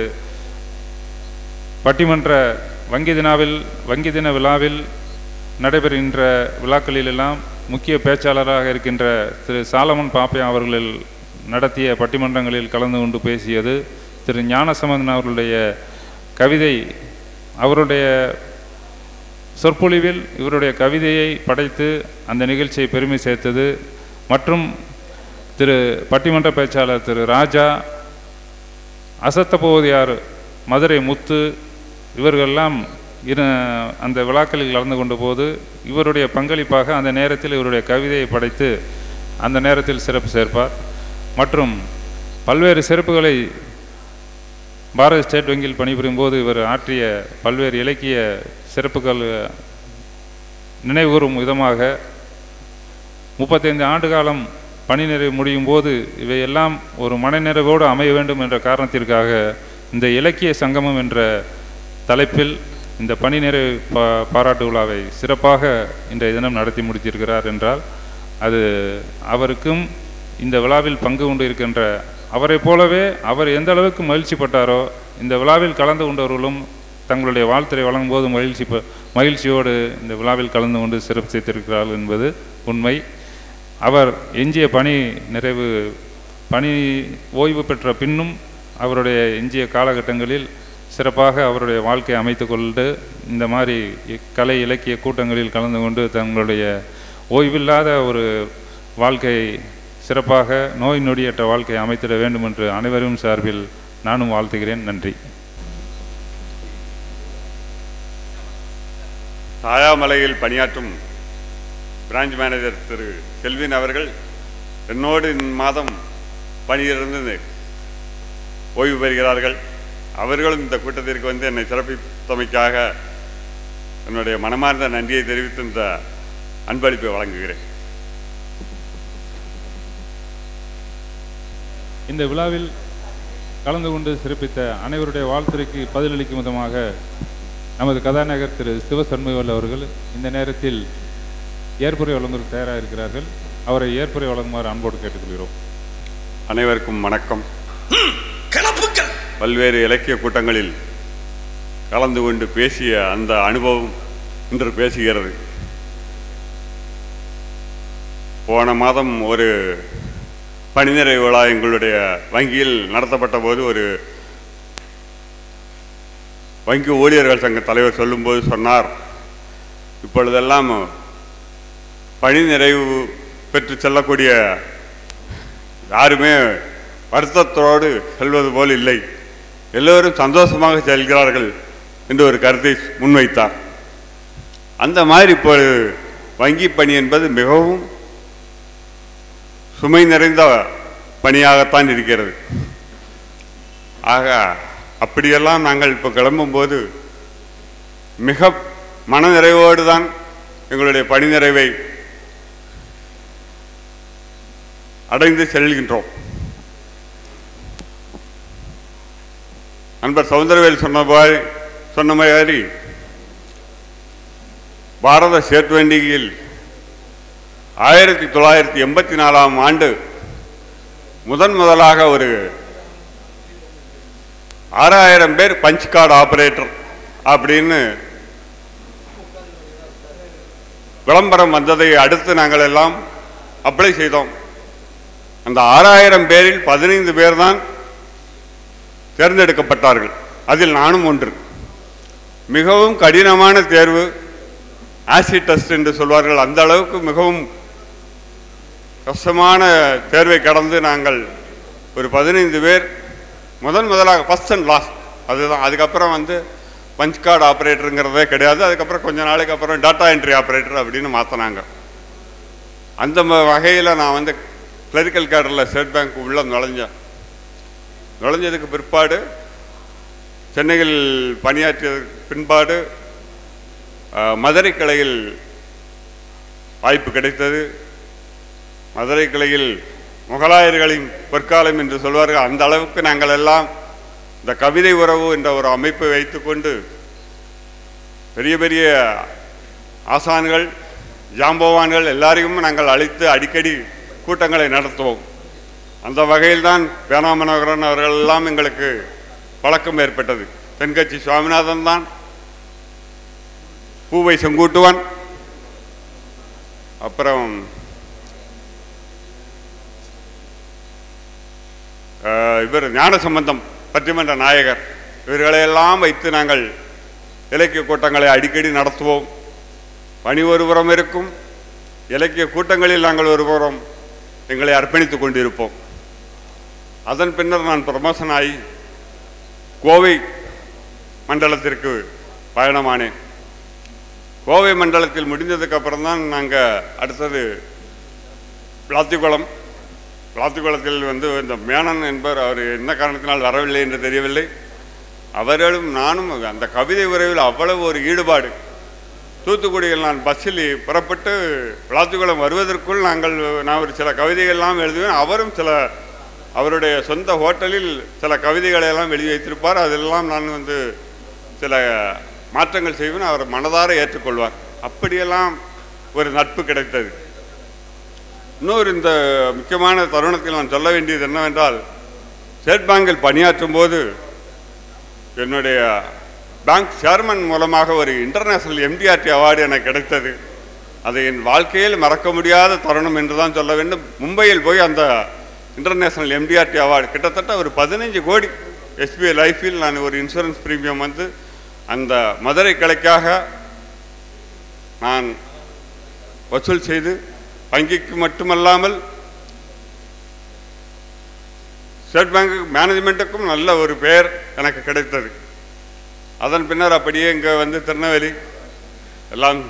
பட்டிமன்ற வங்கி தினாவில் வங்கி தின விழாவில் நடைபெறுகின்ற விழாக்களிலெல்லாம் முக்கிய பேச்சாளராக இருக்கின்ற திரு சாலமன் பாப்பையா அவர்கள் நடத்திய பட்டிமன்றங்களில் கலந்து கொண்டு பேசியது திரு ஞானசம்பந்தன் அவர்களுடைய கவிதை அவருடைய சொற்பொழிவில் இவருடைய கவிதையை படைத்து அந்த நிகழ்ச்சியை பெருமை சேர்த்தது மற்றும் திரு பட்டிமன்ற பேச்சாளர் திரு ராஜா அசத்த போவதியார் மதுரை முத்து இவர்களெல்லாம் இரு அந்த விழாக்களில் கலந்து கொண்ட போது இவருடைய பங்களிப்பாக அந்த நேரத்தில் இவருடைய கவிதையை படைத்து அந்த நேரத்தில் சிறப்பு சேர்ப்பார் மற்றும் பல்வேறு சிறப்புகளை பாரத ஸ்டேட் வங்கியில் பணிபுரியும் போது இவர் ஆற்றிய பல்வேறு இலக்கிய சிறப்புகள் நினைவுகூரும் விதமாக முப்பத்தைந்து ஆண்டு காலம் பணி நிறைவு முடியும் போது இவையெல்லாம் ஒரு மனநிறைவோடு அமைய வேண்டும் என்ற காரணத்திற்காக இந்த இலக்கிய சங்கமம் என்ற தலைப்பில் இந்த பணி நிறைவு பா பாராட்டு விழாவை சிறப்பாக இன்றைய தினம் நடத்தி முடித்திருக்கிறார் என்றால் அது அவருக்கும் இந்த விழாவில் பங்கு கொண்டு இருக்கின்ற அவரைப் போலவே அவர் எந்த அளவுக்கு மகிழ்ச்சி பட்டாரோ இந்த விழாவில் கலந்து கொண்டவர்களும் தங்களுடைய வாழ்த்துறை வழங்கும் போது மகிழ்ச்சி ப- மகிழ்ச்சியோடு இந்த விழாவில் கலந்து கொண்டு சிறப்பு சேர்த்திருக்கிறார்கள் என்பது உண்மை அவர் எஞ்சிய பணி நிறைவு பணி ஓய்வு பெற்ற பின்னும் அவருடைய எஞ்சிய காலகட்டங்களில் சிறப்பாக அவருடைய வாழ்க்கையை அமைத்து கொண்டு இந்த மாதிரி இ- கலை இலக்கிய கூட்டங்களில் கலந்து கொண்டு தங்களுடைய ஓய்வில்லாத ஒரு வாழ்க்கையை சிறப்பாக நோய் நொடியற்ற வாழ்க்கையை அமைத்திட வேண்டும் என்று அனைவரும் சார்பில் நானும் வாழ்த்துகிறேன் நன்றி தாயாமலையில் பணியாற்றும் பிரான்ச் மேனேஜர் திரு செல்வின் அவர்கள் என்னோடு இந்த மாதம் பணியிலிருந்து ஓய்வு பெறுகிறார்கள் அவர்களும் இந்த கூட்டத்திற்கு வந்து என்னை சிறப்பித்தமைக்காக என்னுடைய மனமார்ந்த நன்றியை தெரிவித்து இந்த அன்பளிப்பை வழங்குகிறேன் இந்த விழாவில் கலந்து கொண்டு சிறப்பித்த அனைவருடைய வாழ்த்துரைக்கு பதிலளிக்கும் விதமாக நமது கதாநாயகர் திரு சிவசண்முகவல் அவர்கள் இந்த நேரத்தில் ஏற்புரை வழங்க தயாராக இருக்கிறார்கள் அவரை ஏற்புரை வழங்குமாறு அன்போடு கேட்டுக்கொள்கிறோம் அனைவருக்கும் வணக்கம் பல்வேறு இலக்கிய கூட்டங்களில் கலந்து கொண்டு பேசிய அந்த அனுபவம் இன்று பேசுகிறது போன மாதம் ஒரு பணிநிறை விழா எங்களுடைய வங்கியில் நடத்தப்பட்ட போது ஒரு வங்கி ஊழியர்கள் சங்க தலைவர் சொல்லும்போது சொன்னார் இப்பொழுதெல்லாம் பணி நிறைவு பெற்று செல்லக்கூடிய யாருமே வருத்தத்தோடு செல்வது போல் இல்லை எல்லோரும் சந்தோஷமாக செல்கிறார்கள் என்று ஒரு கருத்தை முன்வைத்தார் அந்த மாதிரி இப்போ வங்கி பணி என்பது மிகவும் சுமை நிறைந்த பணியாகத்தான் இருக்கிறது ஆக அப்படியெல்லாம் நாங்கள் இப்போ கிளம்பும்போது மிக மனநிறைவோடு தான் எங்களுடைய பணி நிறைவை அடைந்து செல்கின்றோம் நண்பர் சவுந்தரவேல் சொன்ன மாதிரி சொன்ன மாதிரி பாரத ஸ்டேட் வங்கியில் ஆயிரத்தி தொள்ளாயிரத்தி எண்பத்தி நாலாம் ஆண்டு முதன் முதலாக ஒரு ஆறாயிரம் பேர் பஞ்ச் கார்டு ஆபரேட்டர் அப்படின்னு விளம்பரம் வந்ததை அடுத்து நாங்கள் எல்லாம் அப்ளை செய்தோம் அந்த ஆறாயிரம் பேரில் பதினைந்து பேர் தான் தேர்ந்தெடுக்கப்பட்டார்கள் அதில் நானும் ஒன்று மிகவும் கடினமான தேர்வு ஆசிட் டெஸ்ட் என்று சொல்வார்கள் அந்த அளவுக்கு மிகவும் கஷ்டமான தேர்வை கடந்து நாங்கள் ஒரு பதினைந்து பேர் முதன் முதலாக ஃபஸ்ட் அண்ட் லாஸ்ட் அதுதான் அதுக்கப்புறம் வந்து பஞ்ச் கார்டு ஆப்ரேட்டருங்கிறதே கிடையாது அதுக்கப்புறம் கொஞ்ச நாளைக்கு அப்புறம் டாட்டா என்ட்ரி ஆப்ரேட்டர் அப்படின்னு மாற்றினாங்க அந்த வகையில் நான் வந்து கிளரிக்கல் கேடரில் ஸ்டேட் பேங்க் உள்ள நுழைஞ்சேன் நுழைஞ்சதுக்கு பிற்பாடு சென்னையில் பணியாற்றிய பின்பாடு அஹ், மதுரை கிளையில் வாய்ப்பு கிடைத்தது மதுரை கிளையில் முகலாயர்களின் பொற்காலம் என்று சொல்வார்கள் அந்த அளவுக்கு நாங்கள் எல்லாம் இந்த கவிதை உறவு என்ற ஒரு அமைப்பை வைத்துக்கொண்டு பெரிய பெரிய ஆசான்கள் ஜாம்பவான்கள் எல்லாரையும் நாங்கள் அழைத்து அடிக்கடி கூட்டங்களை நடத்துவோம் அந்த வகையில்தான் பேனா மனோகரன் அவர்கள் எல்லாம் எங்களுக்கு பழக்கம் ஏற்பட்டது தென்கட்சி சுவாமிநாதன் தான் பூவை செங்கூட்டுவான் அப்புறம் அஹ், இவர் ஞான சம்பந்தம் பட்டிமன்ற நாயகர் இவர்களையெல்லாம் வைத்து நாங்கள் இலக்கிய கூட்டங்களை அடிக்கடி நடத்துவோம் பணி ஒருபுறம் இருக்கும் இலக்கிய கூட்டங்களில் நாங்கள் ஒருபுறம் எங்களை அர்ப்பணித்துக் கொண்டிருப்போம் அதன் பின்னர் நான் ப்ரமோஷன் ஆகி கோவை மண்டலத்திற்கு பயணமானேன் கோவை மண்டலத்தில் முடிந்ததுக்கு அப்புறம் தான் நாங்கள் அடுத்தது பிளாத்திக்குளம் பிளாத்திக்குளத்தில் வந்து இந்த மேனன் என்பவர் அவர் என்ன காரணத்தினால் வரவில்லை என்று தெரியவில்லை அவர்களும் நானும் அந்த கவிதை உறவில் அவ்வளவு ஒரு ஈடுபாடு தூத்துக்குடியில் நான் பஸ்ஸில் புறப்பட்டு பிளாத்திக்குளம் வருவதற்குள் நாங்கள் நான் ஒரு சில கவிதைகள்லாம் எழுதுவேன் அவரும் சில அவருடைய சொந்த ஹோட்டலில் சில கவிதைகளை எல்லாம் எழுதி வைத்திருப்பார் அதெல்லாம் நான் வந்து சில மாற்றங்கள் செய்வேன் அவர் மனதார ஏற்றுக்கொள்வார் அப்படியெல்லாம் ஒரு நட்பு கிடைத்தது இன்னொரு இந்த முக்கியமான தருணத்தில் நான் சொல்ல வேண்டியது என்னவென்றால் ஸ்டேட் பேங்கில் பணியாற்றும் போது என்னுடைய பேங்க் சேர்மன் மூலமாக ஒரு இன்டர்நேஷனல் எம்டிஆர்டி அவார்டு எனக்கு கிடைத்தது அது என் வாழ்க்கையில் மறக்க முடியாத தருணம் என்று தான் சொல்ல வேண்டும் மும்பையில் போய் அந்த இன்டர்நேஷனல் எம்டிஆர்டி அவார்டு கிட்டத்தட்ட ஒரு பதினைஞ்சு கோடி எஸ்பிஐ லைஃபில் நான் ஒரு இன்சூரன்ஸ் பிரீமியம் வந்து அந்த மதுரை கிளைக்காக நான் வசூல் செய்து வங்கிக்கு மட்டுமல்லாமல் ஸ்டேட் பேங்க் மேனேஜ்மெண்ட்டுக்கும் நல்ல ஒரு பெயர் எனக்கு கிடைத்தது அதன் பின்னர் அப்படியே இங்கே வந்து திருநெல்வேலி எல்லாம்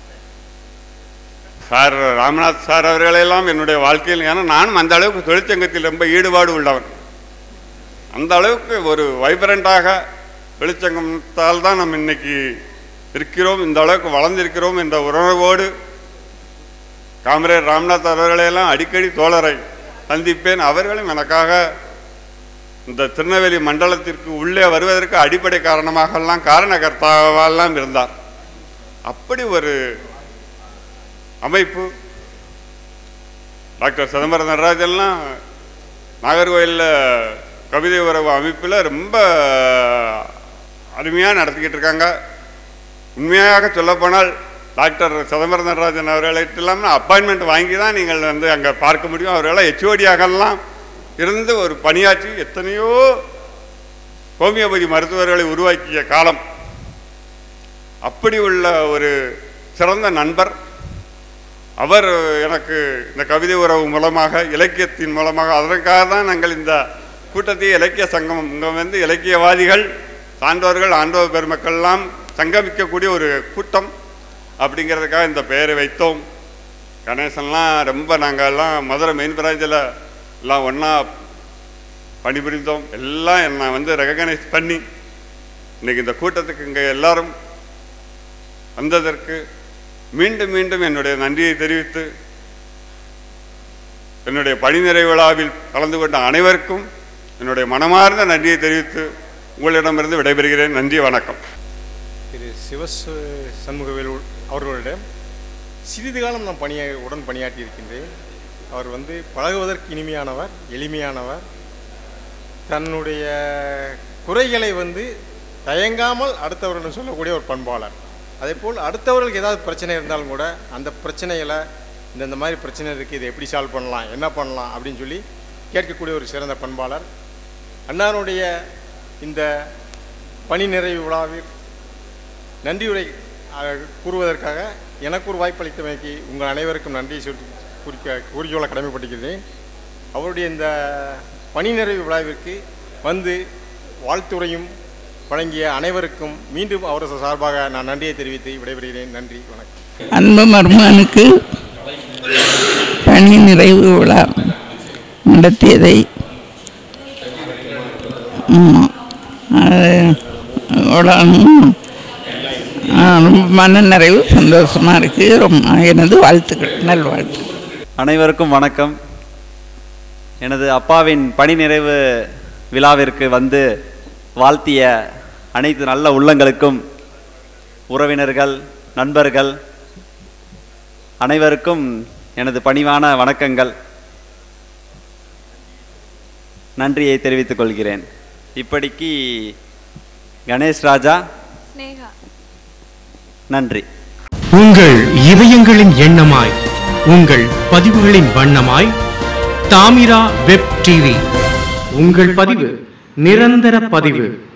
சார் ராமநாத் சார் அவர்களெல்லாம் என்னுடைய வாழ்க்கையில் ஏன்னா நானும் அந்த அளவுக்கு தொழிற்சங்கத்தில் ரொம்ப ஈடுபாடு உள்ளவன் அந்த அளவுக்கு ஒரு வைப்ரண்டாக வெளிச்சங்கத்தால் தான் நம்ம இன்னைக்கு இருக்கிறோம் இந்த அளவுக்கு வளர்ந்திருக்கிறோம் என்ற உணர்வோடு காமரேட் ராம்நாத் அவர்களையெல்லாம் அடிக்கடி தோழரை சந்திப்பேன் அவர்களும் எனக்காக இந்த திருநெல்வேலி மண்டலத்திற்கு உள்ளே வருவதற்கு அடிப்படை காரணமாகலாம் காரணகர்த்தாவெல்லாம் இருந்தார் அப்படி ஒரு அமைப்பு டாக்டர் சிதம்பரம் நடராஜன்லாம் நாகர்கோயிலில் கவிதை உறவு அமைப்பில் ரொம்ப அருமையாக நடத்திக்கிட்டு இருக்காங்க உண்மையாக சொல்லப்போனால் டாக்டர் சிதம்பரம் நடராஜன் அவர்களெல்லாம் அப்பாயின்மெண்ட் வாங்கி தான் நீங்கள் வந்து அங்கே பார்க்க முடியும் அவர்களெல்லாம் ஹெச்ஓடியாகலாம் இருந்து ஒரு பணியாற்றி எத்தனையோ ஹோமியோபதி மருத்துவர்களை உருவாக்கிய காலம் அப்படி உள்ள ஒரு சிறந்த நண்பர் அவர் எனக்கு இந்த கவிதை உறவு மூலமாக இலக்கியத்தின் மூலமாக அதற்காக தான் நாங்கள் இந்த கூட்டத்தை இலக்கிய சங்கமம் இங்கே வந்து இலக்கியவாதிகள் சான்றோர்கள் ஆண்டோர் பெருமக்கள்லாம் சங்கமிக்கக்கூடிய ஒரு கூட்டம் அப்படிங்கிறதுக்காக இந்த பெயரை வைத்தோம் கணேசன்லாம் ரொம்ப நாங்கள் எல்லாம் மதுரை மெயின் பிராஞ்சில் எல்லாம் ஒன்றா பணிபுரிந்தோம் எல்லாம் என்னை வந்து ரெகனைஸ் பண்ணி இன்னைக்கு இந்த கூட்டத்துக்கு இங்கே எல்லாரும் வந்ததற்கு மீண்டும் மீண்டும் என்னுடைய நன்றியை தெரிவித்து என்னுடைய பணி நிறைவு விழாவில் கலந்து கொண்ட அனைவருக்கும் என்னுடைய மனமார்ந்த நன்றியை தெரிவித்து உங்களிடமிருந்து விடைபெறுகிறேன் நன்றி வணக்கம் திரு சிவஸ் சண்முகவேல் அவர்களிடம் சிறிது காலம் நான் பணியா உடன் பணியாற்றி இருக்கின்றேன் அவர் வந்து பழகுவதற்கு இனிமையானவர் எளிமையானவர் தன்னுடைய குறைகளை வந்து தயங்காமல் அடுத்தவர்களிடம் சொல்லக்கூடிய ஒரு பண்பாளர் அதேபோல் அடுத்தவர்களுக்கு ஏதாவது பிரச்சனை இருந்தாலும் கூட அந்த பிரச்சனைகளை இந்த இந்த மாதிரி பிரச்சனை இருக்குது இதை எப்படி சால்வ் பண்ணலாம் என்ன பண்ணலாம் அப்படின்னு சொல்லி கேட்கக்கூடிய ஒரு சிறந்த பண்பாளர் அன்னாருடைய இந்த பணி நிறைவு விழாவில் நன்றியுரை அஹ், கூறுவதற்காக எனக்கு ஒரு வாய்ப்பளித்தமைக்கு உங்கள் அனைவருக்கும் நன்றி சொல்லி குறிக்க கூறிக்கொள்ள கடமைப்பட்டிருக்கிறேன் அவருடைய இந்த பணி நிறைவு விழாவிற்கு வந்து வாழ்த்துரையும் வழங்கிய அனைவருக்கும் மீண்டும் அவரது சார்பாக நான் நன்றியை தெரிவித்து விடைபெறுகிறேன் நன்றி வணக்கம் அன்பு மருமகனுக்கு பணி நிறைவு விழா நடத்தியதை ஆமாம். அது அவ்வளோ- ஆ, ரொம்ப மன நிறைவு சந்தோஷமாக இருக்குது ரொம்ப எனது வாழ்த்துக்கள் நல்வாழ்த்து அனைவருக்கும் வணக்கம் எனது அப்பாவின் பணி நிறைவு விழாவிற்கு வந்து வாழ்த்திய அனைத்து நல்ல உள்ளங்களுக்கும் உறவினர்கள் நண்பர்கள் அனைவருக்கும் எனது பணிவான வணக்கங்கள் நன்றியை தெரிவித்துக் கொள்கிறேன் இப்படிக்கு கணேஷ் ராஜா ஸ்னேகா நன்றி உங்கள் இதயங்களின் எண்ணமாய் உங்கள் பதிவுகளின் வண்ணமாய் தாமிரா வெப் டிவி உங்கள் பதிவு நிரந்தர பதிவு